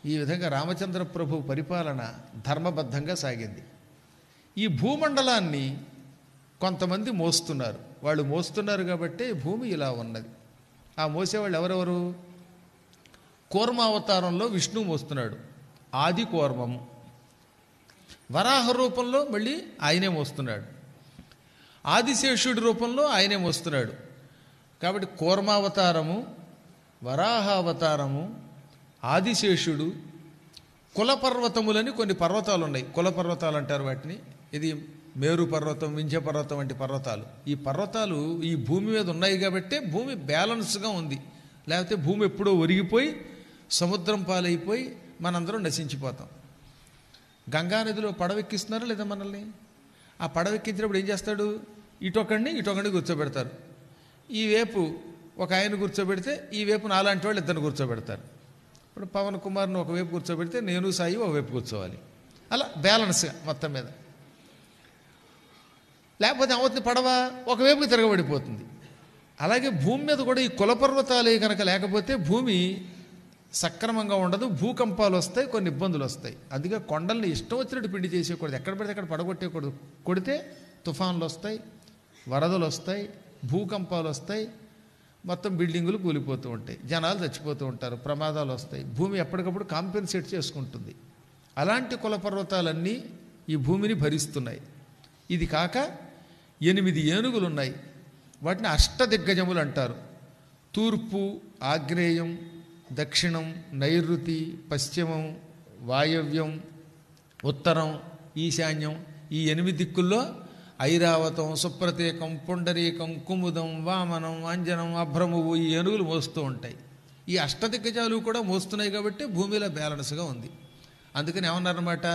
ఈ విధంగా రామచంద్ర ప్రభు పరిపాలన ధర్మబద్ధంగా సాగింది ఈ భూమండలాన్ని కొంతమంది మోస్తున్నారు వాళ్ళు మోస్తున్నారు కాబట్టి భూమి ఇలా ఉన్నది ఆ మోసేవాళ్ళు ఎవరెవరు కూర్మావతారంలో విష్ణు మోస్తున్నాడు ఆది కూర్మము వరాహ రూపంలో మళ్ళీ ఆయనే మోస్తున్నాడు ఆదిశేషుడి రూపంలో ఆయనే మోస్తున్నాడు కాబట్టి కూర్మావతారము వరాహావతారము ఆదిశేషుడు కుల పర్వతములని కొన్ని పర్వతాలు ఉన్నాయి కుల పర్వతాలు అంటారు వాటిని ఇది మేరు పర్వతం వింధ్య పర్వతం వంటి పర్వతాలు ఈ పర్వతాలు ఈ భూమి మీద ఉన్నాయి కాబట్టి భూమి బ్యాలెన్స్గా ఉంది లేకపోతే భూమి ఎప్పుడో ఒరిగిపోయి సముద్రం పాలైపోయి మనందరం నశించిపోతాం గంగా నదిలో పడవెక్కిస్తున్నారా లేదా మనల్ని ఆ పడవెక్కించినప్పుడు ఏం చేస్తాడు ఇటొకండి ఇటొకండి కూర్చోబెడతారు ఈ వేపు ఒక ఆయన కూర్చోబెడితే ఈ వేపు నాలాంటి వాళ్ళు ఇద్దరు కూర్చోబెడతారు ఇప్పుడు పవన్ కుమార్ని ఒకవైపు కూర్చోబెడితే నేను సాయి ఒకవైపు కూర్చోవాలి అలా బ్యాలెన్స్గా మొత్తం మీద లేకపోతే ఏమవుతుంది పడవ ఒకవైపుకి తిరగబడిపోతుంది అలాగే భూమి మీద కూడా ఈ కులపర్వతాలే కనుక లేకపోతే భూమి సక్రమంగా ఉండదు భూకంపాలు వస్తాయి కొన్ని ఇబ్బందులు వస్తాయి అందుకే కొండల్ని ఇష్టం వచ్చినట్టు పిండి చేసేయకూడదు ఎక్కడ పడితే అక్కడ పడగొట్టేయకూడదు కొడితే తుఫాన్లు వస్తాయి వరదలు వస్తాయి భూకంపాలు వస్తాయి మొత్తం బిల్డింగులు కూలిపోతూ ఉంటాయి జనాలు చచ్చిపోతూ ఉంటారు ప్రమాదాలు వస్తాయి భూమి ఎప్పటికప్పుడు కాంపెన్సేట్ చేసుకుంటుంది అలాంటి కులపర్వతాలన్నీ ఈ భూమిని భరిస్తున్నాయి ఇది కాక ఎనిమిది ఏనుగులు ఉన్నాయి వాటిని అష్టదిగ్గజములు అంటారు తూర్పు ఆగ్నేయం దక్షిణం నైరుతి పశ్చిమం వాయవ్యం ఉత్తరం ఈశాన్యం ఈ ఎనిమిది దిక్కుల్లో ఐరావతం సుప్రతీకం పుండరీకం కుముదం వామనం అంజనం అభ్రమువు ఈ ఏనుగులు మోస్తూ ఉంటాయి ఈ అష్టదిగ్గజాలు కూడా మోస్తున్నాయి కాబట్టి భూమిలో బ్యాలెన్స్గా ఉంది అందుకని ఏమన్నారన్నమాట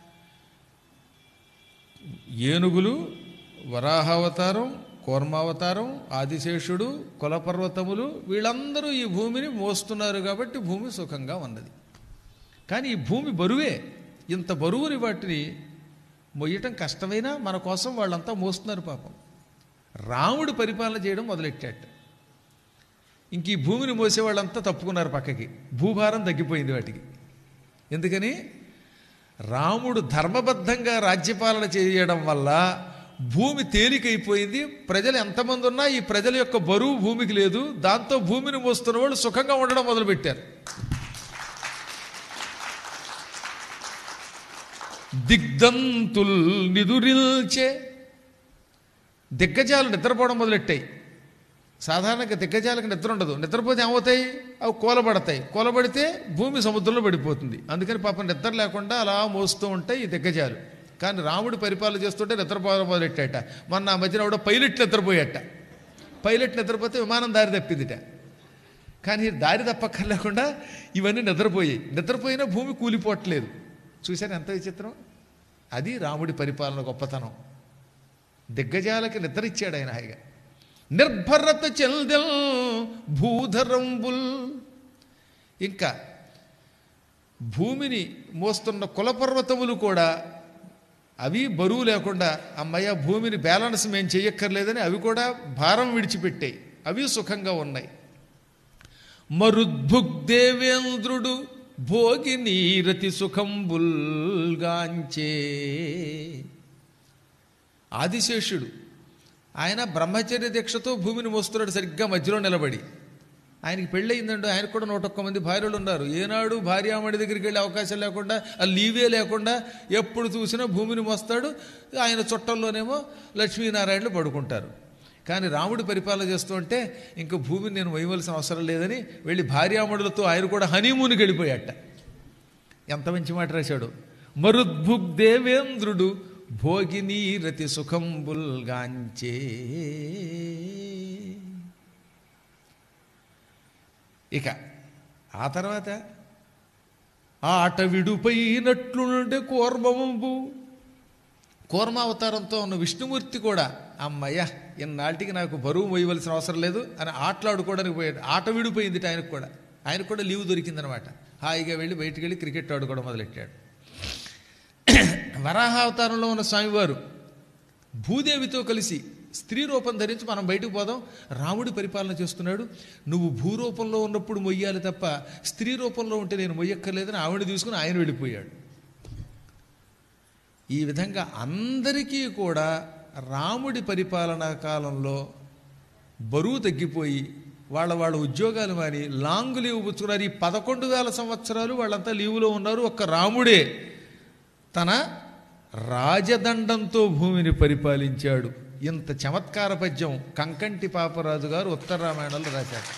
ఏనుగులు వరాహావతారం కూర్మావతారం ఆదిశేషుడు కులపర్వతములు వీళ్ళందరూ ఈ భూమిని మోస్తున్నారు కాబట్టి భూమి సుఖంగా ఉన్నది కానీ ఈ భూమి బరువే ఇంత బరువుని వాటిని మొయ్యటం కష్టమైనా మన కోసం వాళ్ళంతా మోస్తున్నారు పాపం రాముడు పరిపాలన చేయడం మొదలెట్టాట ఇంక ఈ భూమిని మోసే వాళ్ళంతా తప్పుకున్నారు పక్కకి భూభారం తగ్గిపోయింది వాటికి ఎందుకని రాముడు ధర్మబద్ధంగా రాజ్యపాలన చేయడం వల్ల భూమి తేలికైపోయింది ప్రజలు ఎంతమంది ఉన్నా ఈ ప్రజల యొక్క బరువు భూమికి లేదు దాంతో భూమిని మోస్తున్న వాళ్ళు సుఖంగా ఉండడం మొదలుపెట్టారు దిగ్ధంతుల్ నిదురిల్చే దిగ్గజాలు నిద్రపోవడం మొదలెట్టాయి సాధారణంగా దిగ్గజాలకు నిద్ర ఉండదు నిద్రపోతే ఏమవుతాయి అవి కూలబడతాయి కూలబడితే భూమి సముద్రంలో పడిపోతుంది అందుకని పాపం నిద్ర లేకుండా అలా మోస్తూ ఉంటాయి ఈ దిగ్గజాలు కానీ రాముడు పరిపాలన చేస్తుంటే నిద్రపోవడం మొదలెట్టాట మొన్న ఆ మధ్యన కూడా పైలట్ నిద్రపోయాట పైలట్ నిద్రపోతే విమానం దారి తప్పిందిట కానీ దారి తప్పక్కర్లేకుండా ఇవన్నీ నిద్రపోయాయి నిద్రపోయినా భూమి కూలిపోవట్లేదు చూశాను ఎంత విచిత్రం అది రాముడి పరిపాలన గొప్పతనం దిగ్గజాలకి నిద్ర ఇచ్చాడు ఆయన హాయిగా నిర్భరత చెల్దెల్ భూధరంబుల్ ఇంకా భూమిని మోస్తున్న కులపర్వతములు కూడా అవి బరువు లేకుండా అమ్మయ్య భూమిని బ్యాలెన్స్ మేము చెయ్యక్కర్లేదని అవి కూడా భారం విడిచిపెట్టాయి అవి సుఖంగా ఉన్నాయి మరుద్భుగ్దేవేంద్రుడు భోగి నీరతి సుఖంబుల్గాంచే ఆదిశేషుడు ఆయన బ్రహ్మచర్య దీక్షతో భూమిని మోస్తున్నాడు సరిగ్గా మధ్యలో నిలబడి ఆయనకి పెళ్ళయిందండి ఆయనకు కూడా నూట ఒక్క మంది భార్యలు ఉన్నారు ఏనాడు భార్యామణి దగ్గరికి వెళ్ళే అవకాశం లేకుండా ఆ లీవే లేకుండా ఎప్పుడు చూసినా భూమిని మోస్తాడు ఆయన చుట్టంలోనేమో లక్ష్మీనారాయణలు పడుకుంటారు కానీ రాముడు పరిపాలన చేస్తూ ఉంటే ఇంక భూమిని నేను వేయవలసిన అవసరం లేదని వెళ్ళి భార్యామణులతో ఆయన కూడా హనీమూన్కి వెళ్ళిపోయాట ఎంత మంచి మాట రాశాడు మరుద్భుగ్ దేవేంద్రుడు భోగిని రతి సుఖంబుల్గాంచే ఇక ఆ తర్వాత ఆట విడుపైనట్లుండే కూర్మము కూర్మావతారంతో ఉన్న విష్ణుమూర్తి కూడా అమ్మయ్య ఇన్నాటికి నాకు బరువు మోయవలసిన అవసరం లేదు అని ఆటలాడుకోవడానికి పోయాడు ఆట విడిపోయింది ఆయనకు కూడా ఆయనకు కూడా లీవ్ దొరికిందనమాట హాయిగా వెళ్ళి బయటికి వెళ్ళి క్రికెట్ ఆడుకోవడం మొదలెట్టాడు వరాహావతారంలో ఉన్న స్వామివారు భూదేవితో కలిసి స్త్రీ రూపం ధరించి మనం బయటకు పోదాం రాముడి పరిపాలన చేస్తున్నాడు నువ్వు భూరూపంలో ఉన్నప్పుడు మొయ్యాలి తప్ప స్త్రీ రూపంలో ఉంటే నేను మొయ్యక్కర్లేదని ఆవిడ తీసుకుని ఆయన వెళ్ళిపోయాడు ఈ విధంగా అందరికీ కూడా రాముడి పరిపాలనా కాలంలో బరువు తగ్గిపోయి వాళ్ళ వాళ్ళ ఉద్యోగాలు మాని లాంగ్ లీవ్ పుచ్చుకున్నారు ఈ పదకొండు వేల సంవత్సరాలు వాళ్ళంతా లీవులో ఉన్నారు ఒక్క రాముడే తన రాజదండంతో భూమిని పరిపాలించాడు ఇంత చమత్కార పద్యం కంకంటి పాపరాజు గారు ఉత్తర రామాయణంలో రాశారు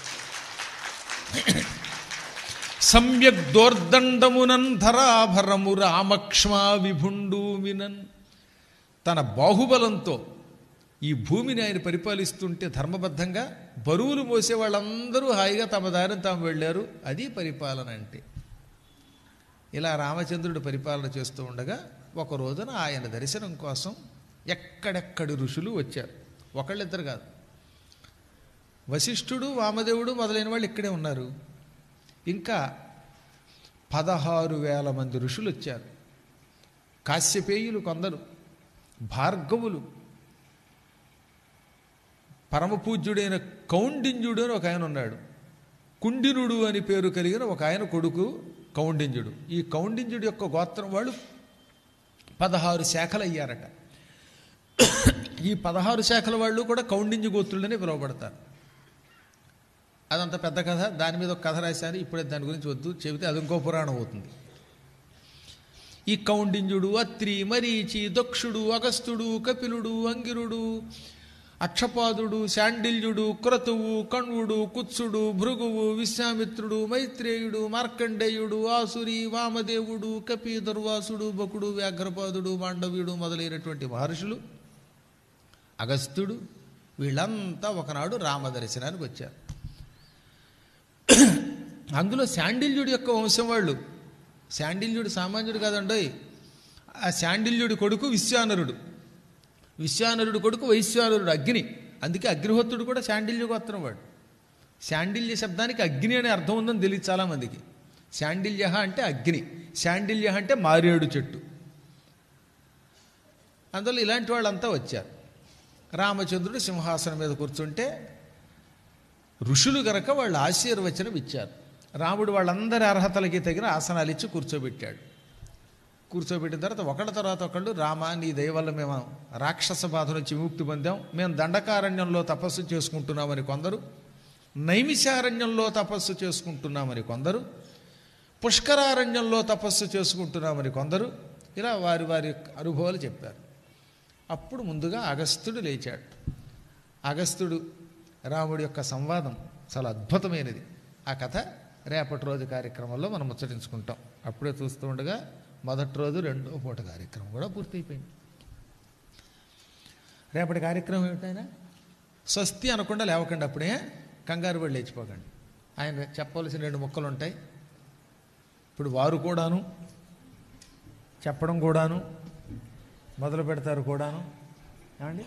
సమ్యక్ దోర్దండమునన్ ధరాభరము రామక్ష్మా విభుండు మినన్ తన బాహుబలంతో ఈ భూమిని ఆయన పరిపాలిస్తుంటే ధర్మబద్ధంగా బరువులు మోసే వాళ్ళందరూ హాయిగా తమ దారిని తాము వెళ్ళారు అది పరిపాలన అంటే ఇలా రామచంద్రుడు పరిపాలన చేస్తూ ఉండగా ఒక రోజున ఆయన దర్శనం కోసం ఎక్కడెక్కడి ఋషులు వచ్చారు ఒకళ్ళిద్దరు కాదు వశిష్ఠుడు వామదేవుడు మొదలైన వాళ్ళు ఇక్కడే ఉన్నారు ఇంకా పదహారు వేల మంది ఋషులు వచ్చారు కాశ్యపేయులు కొందరు భార్గవులు పరమపూజ్యుడైన కౌండిన్యుడు అని ఒక ఆయన ఉన్నాడు కుండినుడు అని పేరు కలిగిన ఒక ఆయన కొడుకు కౌండిన్యుడు ఈ కౌండిన్యుడు యొక్క గోత్రం వాళ్ళు పదహారు శాఖలు అయ్యారట ఈ పదహారు శాఖల వాళ్ళు కూడా కౌండిన్య గోత్రులనే పిలువబడతారు అదంత పెద్ద కథ దాని మీద ఒక కథ రాశాను ఇప్పుడే దాని గురించి వద్దు చెబితే అది ఇంకో పురాణం అవుతుంది ఈ కౌండిన్యుడు అత్రి మరీచి దక్షుడు అగస్త్యుడు కపిలుడు అంగిరుడు అక్షపాదుడు శాండిల్యుడు క్రతువు కణ్వుడు కుత్సుడు భృగువు విశ్వామిత్రుడు మైత్రేయుడు మార్కండేయుడు ఆసురి వామదేవుడు కపి దుర్వాసుడు బకుడు వ్యాఘ్రపాదుడు మాండవ్యుడు మొదలైనటువంటి మహర్షులు అగస్త్యుడు వీళ్ళంతా ఒకనాడు రామదర్శనానికి వచ్చారు అందులో శాండిల్యుడి యొక్క వంశం వాళ్ళు శాండిల్యుడు సామాన్యుడు కాదండోయ్ ఆ శాండిల్యుడి కొడుకు విశ్వానరుడు విశ్వానరుడు కొడుకు వైశ్వానరుడు అగ్ని అందుకే అగ్నిహోత్రుడు కూడా శాండిల్య గోత్రం వాడు శాండిల్య శబ్దానికి అగ్ని అనే అర్థం ఉందని తెలియదు చాలామందికి శాండిల్య అంటే అగ్ని శాండిల్య అంటే మారేడు చెట్టు అందులో ఇలాంటి వాళ్ళంతా వచ్చారు రామచంద్రుడు సింహాసనం మీద కూర్చుంటే ఋషులు గనక వాళ్ళు ఆశీర్వచనం ఇచ్చారు రాముడు వాళ్ళందరి అర్హతలకి తగిన ఆసనాలు ఇచ్చి కూర్చోబెట్టాడు కూర్చోబెట్టిన తర్వాత ఒకళ్ళ తర్వాత ఒకళ్ళు రామ నీ దయ వల్ల మేము రాక్షస బాధ నుంచి విముక్తి పొందాం మేము దండకారణ్యంలో తపస్సు చేసుకుంటున్నామని కొందరు నైమిషారణ్యంలో తపస్సు చేసుకుంటున్నామని కొందరు పుష్కరారణ్యంలో తపస్సు చేసుకుంటున్నామని కొందరు ఇలా వారి వారి అనుభవాలు చెప్పారు అప్పుడు ముందుగా అగస్త్యుడు లేచాడు అగస్త్యుడు రాముడి యొక్క సంవాదం చాలా అద్భుతమైనది ఆ కథ రేపటి రోజు కార్యక్రమంలో మనం ముచ్చటించుకుంటాం అప్పుడే చూస్తూ ఉండగా మొదటి రోజు రెండో పూట కార్యక్రమం కూడా పూర్తయిపోయింది రేపటి కార్యక్రమం ఏమిటైనా స్వస్తి అనకుండా లేవకండి అప్పుడే కంగారు పడి లేచిపోకండి ఆయన చెప్పవలసిన రెండు ముక్కలు ఉంటాయి ఇప్పుడు వారు కూడాను చెప్పడం కూడాను మొదలు పెడతారు కూడాను ఏమండి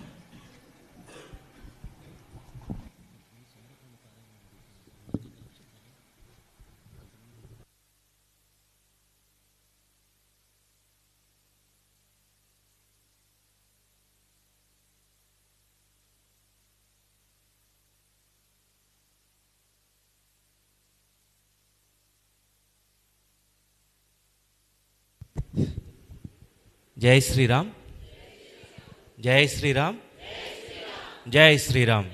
జై శ్రీరామ్ జై శ్రీరామ్ జై శ్రీరామ్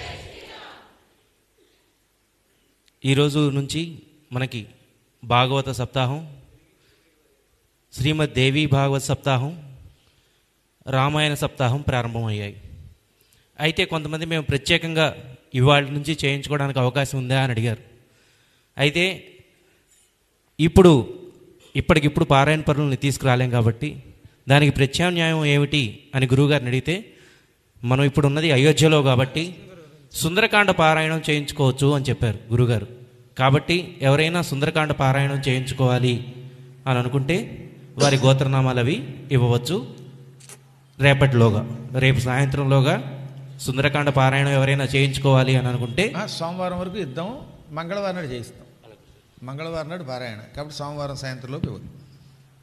ఈరోజు నుంచి మనకి భాగవత సప్తాహం శ్రీమద్ దేవి భాగవత సప్తాహం రామాయణ సప్తాహం ప్రారంభమయ్యాయి అయితే కొంతమంది మేము ప్రత్యేకంగా ఇవాళ నుంచి చేయించుకోవడానికి అవకాశం ఉందా అని అడిగారు అయితే ఇప్పుడు ఇప్పటికిప్పుడు పారాయణ పనులని తీసుకురాలేం కాబట్టి దానికి ప్రత్యామ్నాయం ఏమిటి అని గురువుగారిని అడిగితే మనం ఇప్పుడు ఉన్నది అయోధ్యలో కాబట్టి సుందరకాండ పారాయణం చేయించుకోవచ్చు అని చెప్పారు గురుగారు కాబట్టి ఎవరైనా సుందరకాండ పారాయణం చేయించుకోవాలి అని అనుకుంటే వారి గోత్రనామాలు అవి ఇవ్వవచ్చు రేపటిలోగా రేపు సాయంత్రంలోగా సుందరకాండ పారాయణం ఎవరైనా చేయించుకోవాలి అని అనుకుంటే ఆ, సోమవారం వరకు ఇద్దాం మంగళవారం నాడు చేయిస్తాం మంగళవారం నాడు పారాయణ కాబట్టి సోమవారం సాయంత్రంలోపు ఇవ్వదు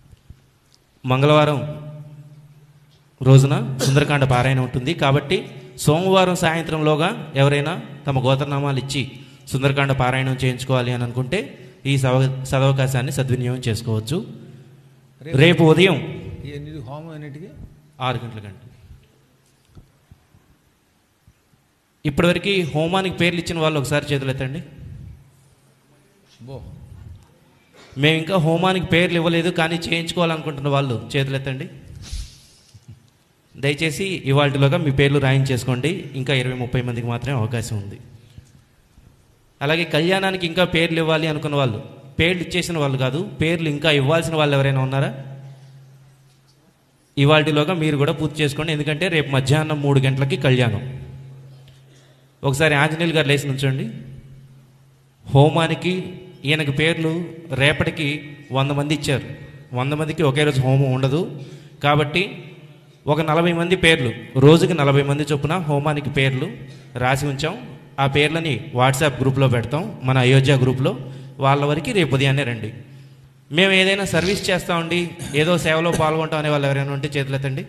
మంగళవారం రోజున సుందరకాండ పారాయణ ఉంటుంది కాబట్టి సోమవారం సాయంత్రంలోగా ఎవరైనా తమ గోత్రనామాలు ఇచ్చి సుందరకాండ పారాయణం చేయించుకోవాలి అని అనుకుంటే ఈ సవ సదవకాశాన్ని సద్వినియోగం చేసుకోవచ్చు రేపు ఉదయం ఎన్ని హోమం అన్నిటికీ ఆరు గంటలకండి ఇప్పటివరకు హోమానికి పేర్లు ఇచ్చిన వాళ్ళు ఒకసారి చేతులు ఎత్తండి బో మేము ఇంకా హోమానికి పేర్లు ఇవ్వలేదు కానీ చేయించుకోవాలనుకుంటున్న వాళ్ళు చేతులు ఎత్తండి దయచేసి ఇవాళలోగా మీ పేర్లు రాయించేసుకోండి ఇంకా ఇరవై ముప్పై మందికి మాత్రమే అవకాశం ఉంది అలాగే కళ్యాణానికి ఇంకా పేర్లు ఇవ్వాలి అనుకున్న వాళ్ళు పేర్లు ఇచ్చేసిన వాళ్ళు కాదు పేర్లు ఇంకా ఇవ్వాల్సిన వాళ్ళు ఎవరైనా ఉన్నారా ఇవాళలోగా మీరు కూడా పూర్తి చేసుకోండి ఎందుకంటే రేపు మధ్యాహ్నం మూడు గంటలకి కళ్యాణం ఒకసారి ఆంజనేయులు గారు లేచి నుంచోండి హోమానికి ఈయనకి పేర్లు రేపటికి వంద మంది ఇచ్చారు వంద మందికి ఒకే రోజు హోమం ఉండదు కాబట్టి ఒక నలభై మంది పేర్లు రోజుకి నలభై మంది చొప్పున హోమానికి పేర్లు రాసి ఉంచాం ఆ పేర్లని వాట్సాప్ గ్రూప్లో పెడతాం మన అయోధ్య గ్రూప్లో వాళ్ళ వరకు రేపు ఉదయాన్నే రండి మేము ఏదైనా సర్వీస్ చేస్తామండి ఏదో సేవలో పాల్గొంటాం అనే వాళ్ళు ఎవరైనా ఉంటే చేతులెత్తండి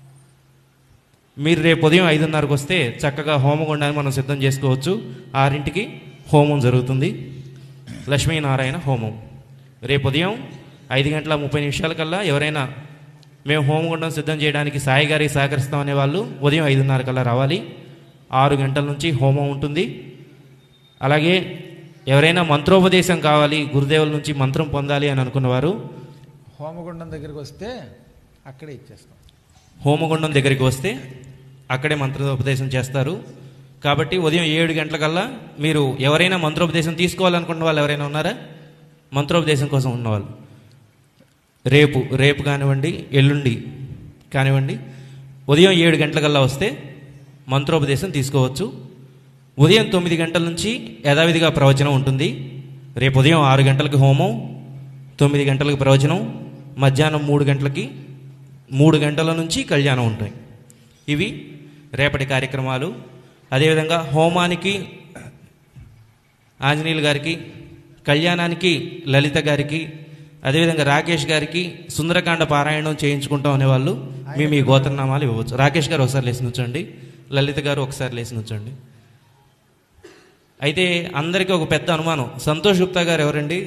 మీరు రేపు ఉదయం ఐదున్నరకు వస్తే చక్కగా హోమగుండాన్ని మనం సిద్ధం చేసుకోవచ్చు ఆరింటికి హోమం జరుగుతుంది లక్ష్మీనారాయణ హోమం రేపు ఉదయం ఐదు గంటల ముప్పై నిమిషాల కల్లా ఎవరైనా మేము హోమగుండం సిద్ధం చేయడానికి సాయి గారికి సహకరిస్తాం అనే వాళ్ళు ఉదయం ఐదున్నర కల్లా రావాలి ఆరు గంటల నుంచి హోమం ఉంటుంది అలాగే ఎవరైనా మంత్రోపదేశం కావాలి గురుదేవుల నుంచి మంత్రం పొందాలి అని అనుకున్నవారు హోమగుండం దగ్గరికి వస్తే అక్కడే ఇచ్చేస్తాం హోమగుండం దగ్గరికి వస్తే అక్కడే మంత్రోపదేశం చేస్తారు కాబట్టి ఉదయం ఏడు గంటలకల్లా మీరు ఎవరైనా మంత్రోపదేశం తీసుకోవాలనుకున్న వాళ్ళు ఎవరైనా ఉన్నారా మంత్రోపదేశం కోసం ఉన్నవాళ్ళు రేపు రేపు కానివ్వండి ఎల్లుండి కానివ్వండి ఉదయం ఏడు గంటలకల్లా వస్తే మంత్రోపదేశం తీసుకోవచ్చు ఉదయం తొమ్మిది గంటల నుంచి యథావిధిగా ప్రవచనం ఉంటుంది రేపు ఉదయం ఆరు గంటలకి హోమం తొమ్మిది గంటలకు ప్రవచనం మధ్యాహ్నం మూడు గంటలకి మూడు గంటల నుంచి కళ్యాణం ఉంటాయి ఇవి రేపటి కార్యక్రమాలు అదేవిధంగా హోమానికి ఆంజనేయులు గారికి కళ్యాణానికి లలిత గారికి అదేవిధంగా రాకేష్ గారికి సుందరకాండ పారాయణం చేయించుకుంటాం అనేవాళ్ళు మేము ఈ గోత్రనామాలు ఇవ్వచ్చు రాకేష్ గారు ఒకసారి లేచి నుంచండి లలిత గారు ఒకసారి లేచి నుంచండి అయితే అందరికీ ఒక పెద్ద అనుమానం సంతోష్ గుప్తా గారు ఎవరండి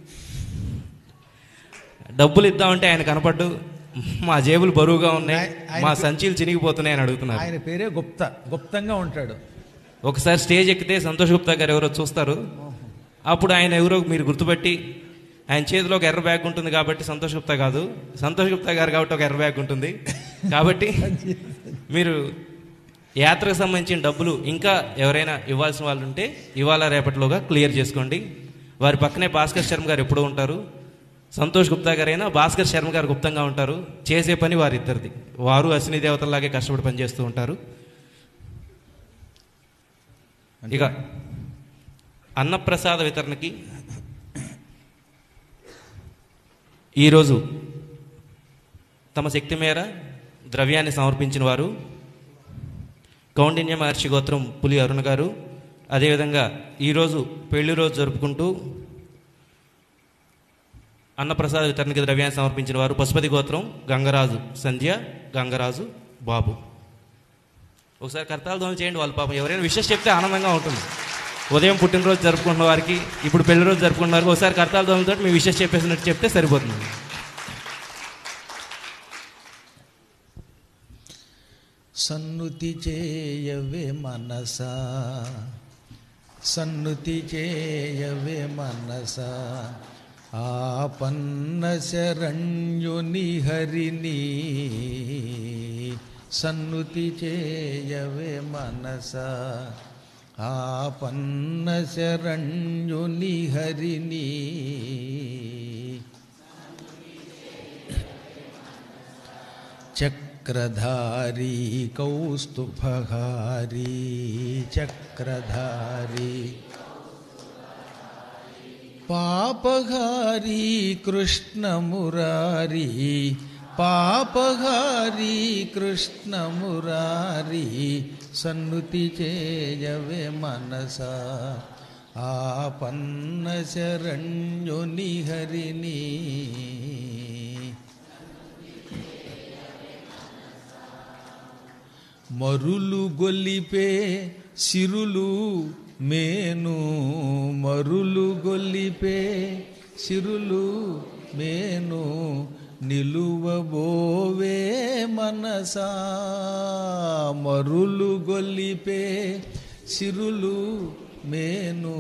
డబ్బులు ఇద్దామంటే ఆయన కనపడ్డు మా జేబులు బరువుగా ఉన్నాయి ఆయన- మా సంచీలు చినిగిపోతున్నాయి అని అడుగుతున్నారు ఆయన పేరే గుప్త గుప్తంగా ఉంటాడు ఒకసారి స్టేజ్ ఎక్కితే సంతోష్ గుప్తా గారు ఎవరో చూస్తారు అప్పుడు ఆయన ఎవరో మీరు గుర్తుపట్టి ఆయన చేతిలో ఒక ఎర్ర బ్యాగ్ ఉంటుంది కాబట్టి సంతోష్ గుప్తా కాదు సంతోష్ గుప్తా గారు కాబట్టి ఒక ఎర్ర బ్యాగ్ ఉంటుంది కాబట్టి మీరు యాత్రకు సంబంధించిన డబ్బులు ఇంకా ఎవరైనా ఇవ్వాల్సిన వాళ్ళు ఉంటే ఇవాళ రేపటిలోగా క్లియర్ చేసుకోండి వారి పక్కనే భాస్కర్ శర్మ గారు ఎప్పుడూ ఉంటారు సంతోష్ గుప్తా గారైనా భాస్కర్ శర్మ గారు గుప్తంగా ఉంటారు చేసే పని వారిద్దరిది వారు అశ్విని దేవతల్లాగే కష్టపడి పనిచేస్తూ ఉంటారు ఇక అన్నప్రసాద వితరణకి ఈరోజు తమ శక్తి మేర ద్రవ్యాన్ని సమర్పించిన వారు కౌండిన్య మహర్షి గోత్రం పులి అరుణ గారు అదేవిధంగా ఈరోజు పెళ్లి రోజు జరుపుకుంటూ అన్నప్రసాద వితరణకి ద్రవ్యాన్ని సమర్పించిన వారు పశుపతి గోత్రం గంగరాజు సంధ్య గంగరాజు బాబు ఒకసారి కర్తాలు దోమ చేయండి వాళ్ళ పాపం ఎవరైనా విషయం చెప్తే ఆనందంగా ఉంటుంది ఉదయం పుట్టినరోజు జరుపుకున్న వారికి ఇప్పుడు పెళ్లి రోజు జరుపుకున్న వారికి ఒకసారి కర్తాలు దోమతో మీ విషయం చెప్పేసినట్టు చెప్తే సరిపోతుంది సన్నుతి చేయవే మనసా సన్నుతి చేయవే మనసా ఆపన్న శరణ్యుని హరిని సన్నుతి చేయవే మనసా ఆపన్న శరణ్యుని హరిని చక్రధారీ కౌస్తుభహారీ చక్రధారీ పాపహారీ కృష్ణమురారీ పాపహారీ కృష్ణమురారీ సన్నుతి చేయవే మనసా ఆపన్న శరణ్యుని హరిని మరులు గొల్లిపే సిరులు మేను మరులు గొల్లిపే సిరులు మేను నిలువబోవే మనసా మరులు గొల్లిపే సిరులు మేను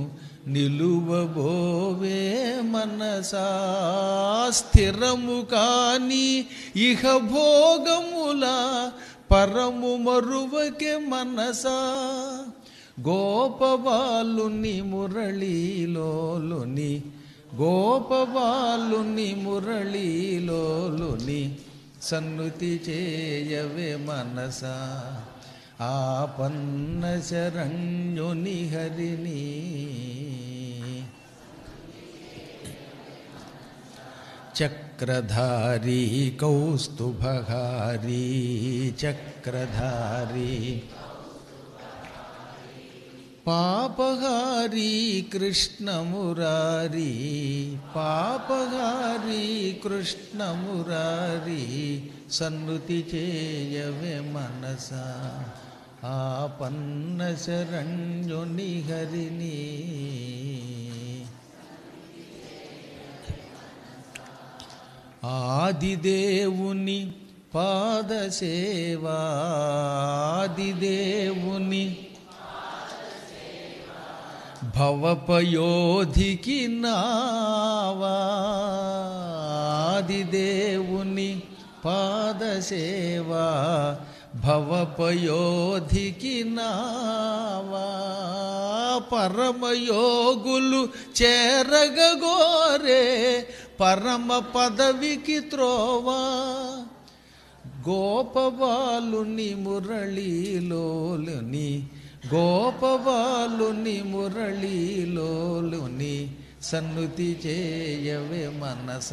నిలువబోవే మనసా స్థిరము కాని ఇహ భోగముల పరము మరువకే మనసా గోపబాలుని మురళీలోలుని గోపబాలుని మురళీలోలుని సన్నుతి చేయవే మనసా ఆపన్న శరణ్యుని హరిని చక్రధారీ కౌస్తుభహారీ చక్రధారీ పాపహారీ కృష్ణమురారీ పాపహారీ కృష్ణమురారీ సన్నుతి చేయవే మనస ఆపన్న శరణ్యుని హరిని ఆదిదేవుని పాదసేవా ఆదిదేవుని భవపయోధికి నావా ఆదిదేవుని పాదసేవా భవపయోధికి నావా పరమయోగులు చేరగగోరే పరమ పదవికి త్రోవా గోపబాలుని మురళీలోలుని గోపబాలుని మురళీలోలుని సన్నుతి చేయవే మనస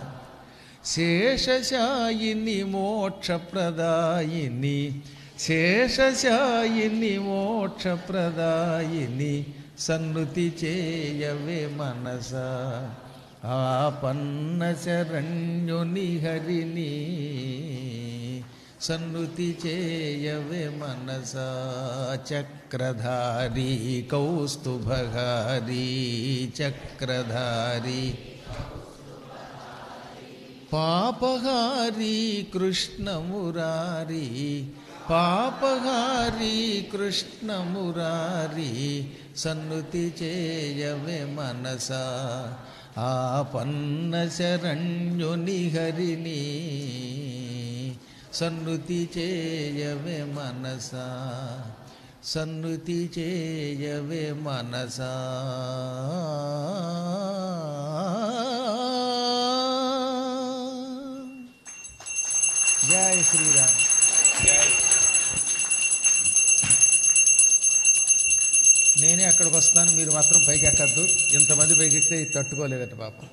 శేషశాయిని మోక్షప్రదాయిని శేషశాయిని మోక్షప్రదాయిని సన్నుతి చేయవే మనస ఆపన్న శరణ్యుని హరిని సన్నుతి చేయవే మనస చక్రధారీ కౌస్తుభహారీ చక్రధారీ పాపహారీ కృష్ణమురారీ పాపహారీ కృష్ణమురారీ సన్నుతి చేయవే మనస ఆపన్న శరణ్యుని హరిని సన్నుతి చేయవే మనస సన్నుతి చేయవే మనస జై శ్రీరామ్ నేనే అక్కడికి వస్తాను మీరు మాత్రం పైకి ఎక్కద్దు ఇంతమంది పైకి ఎక్కితే ఇది తట్టుకోలేదట పాపం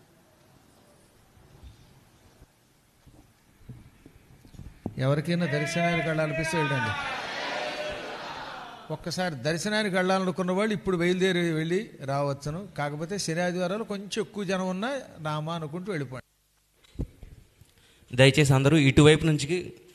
ఎవరికైనా దర్శనానికి వెళ్ళాలనిపిస్తే వెళ్ళండి ఒక్కసారి దర్శనానికి వెళ్ళాలనుకున్న వాళ్ళు ఇప్పుడు బయలుదేరి వెళ్ళి రావచ్చును కాకపోతే శని ఆదివారాలు కొంచెం ఎక్కువ జనం ఉన్నా రామా అనుకుంటూ వెళ్ళిపోండి దయచేసి అందరూ ఇటువైపు నుంచి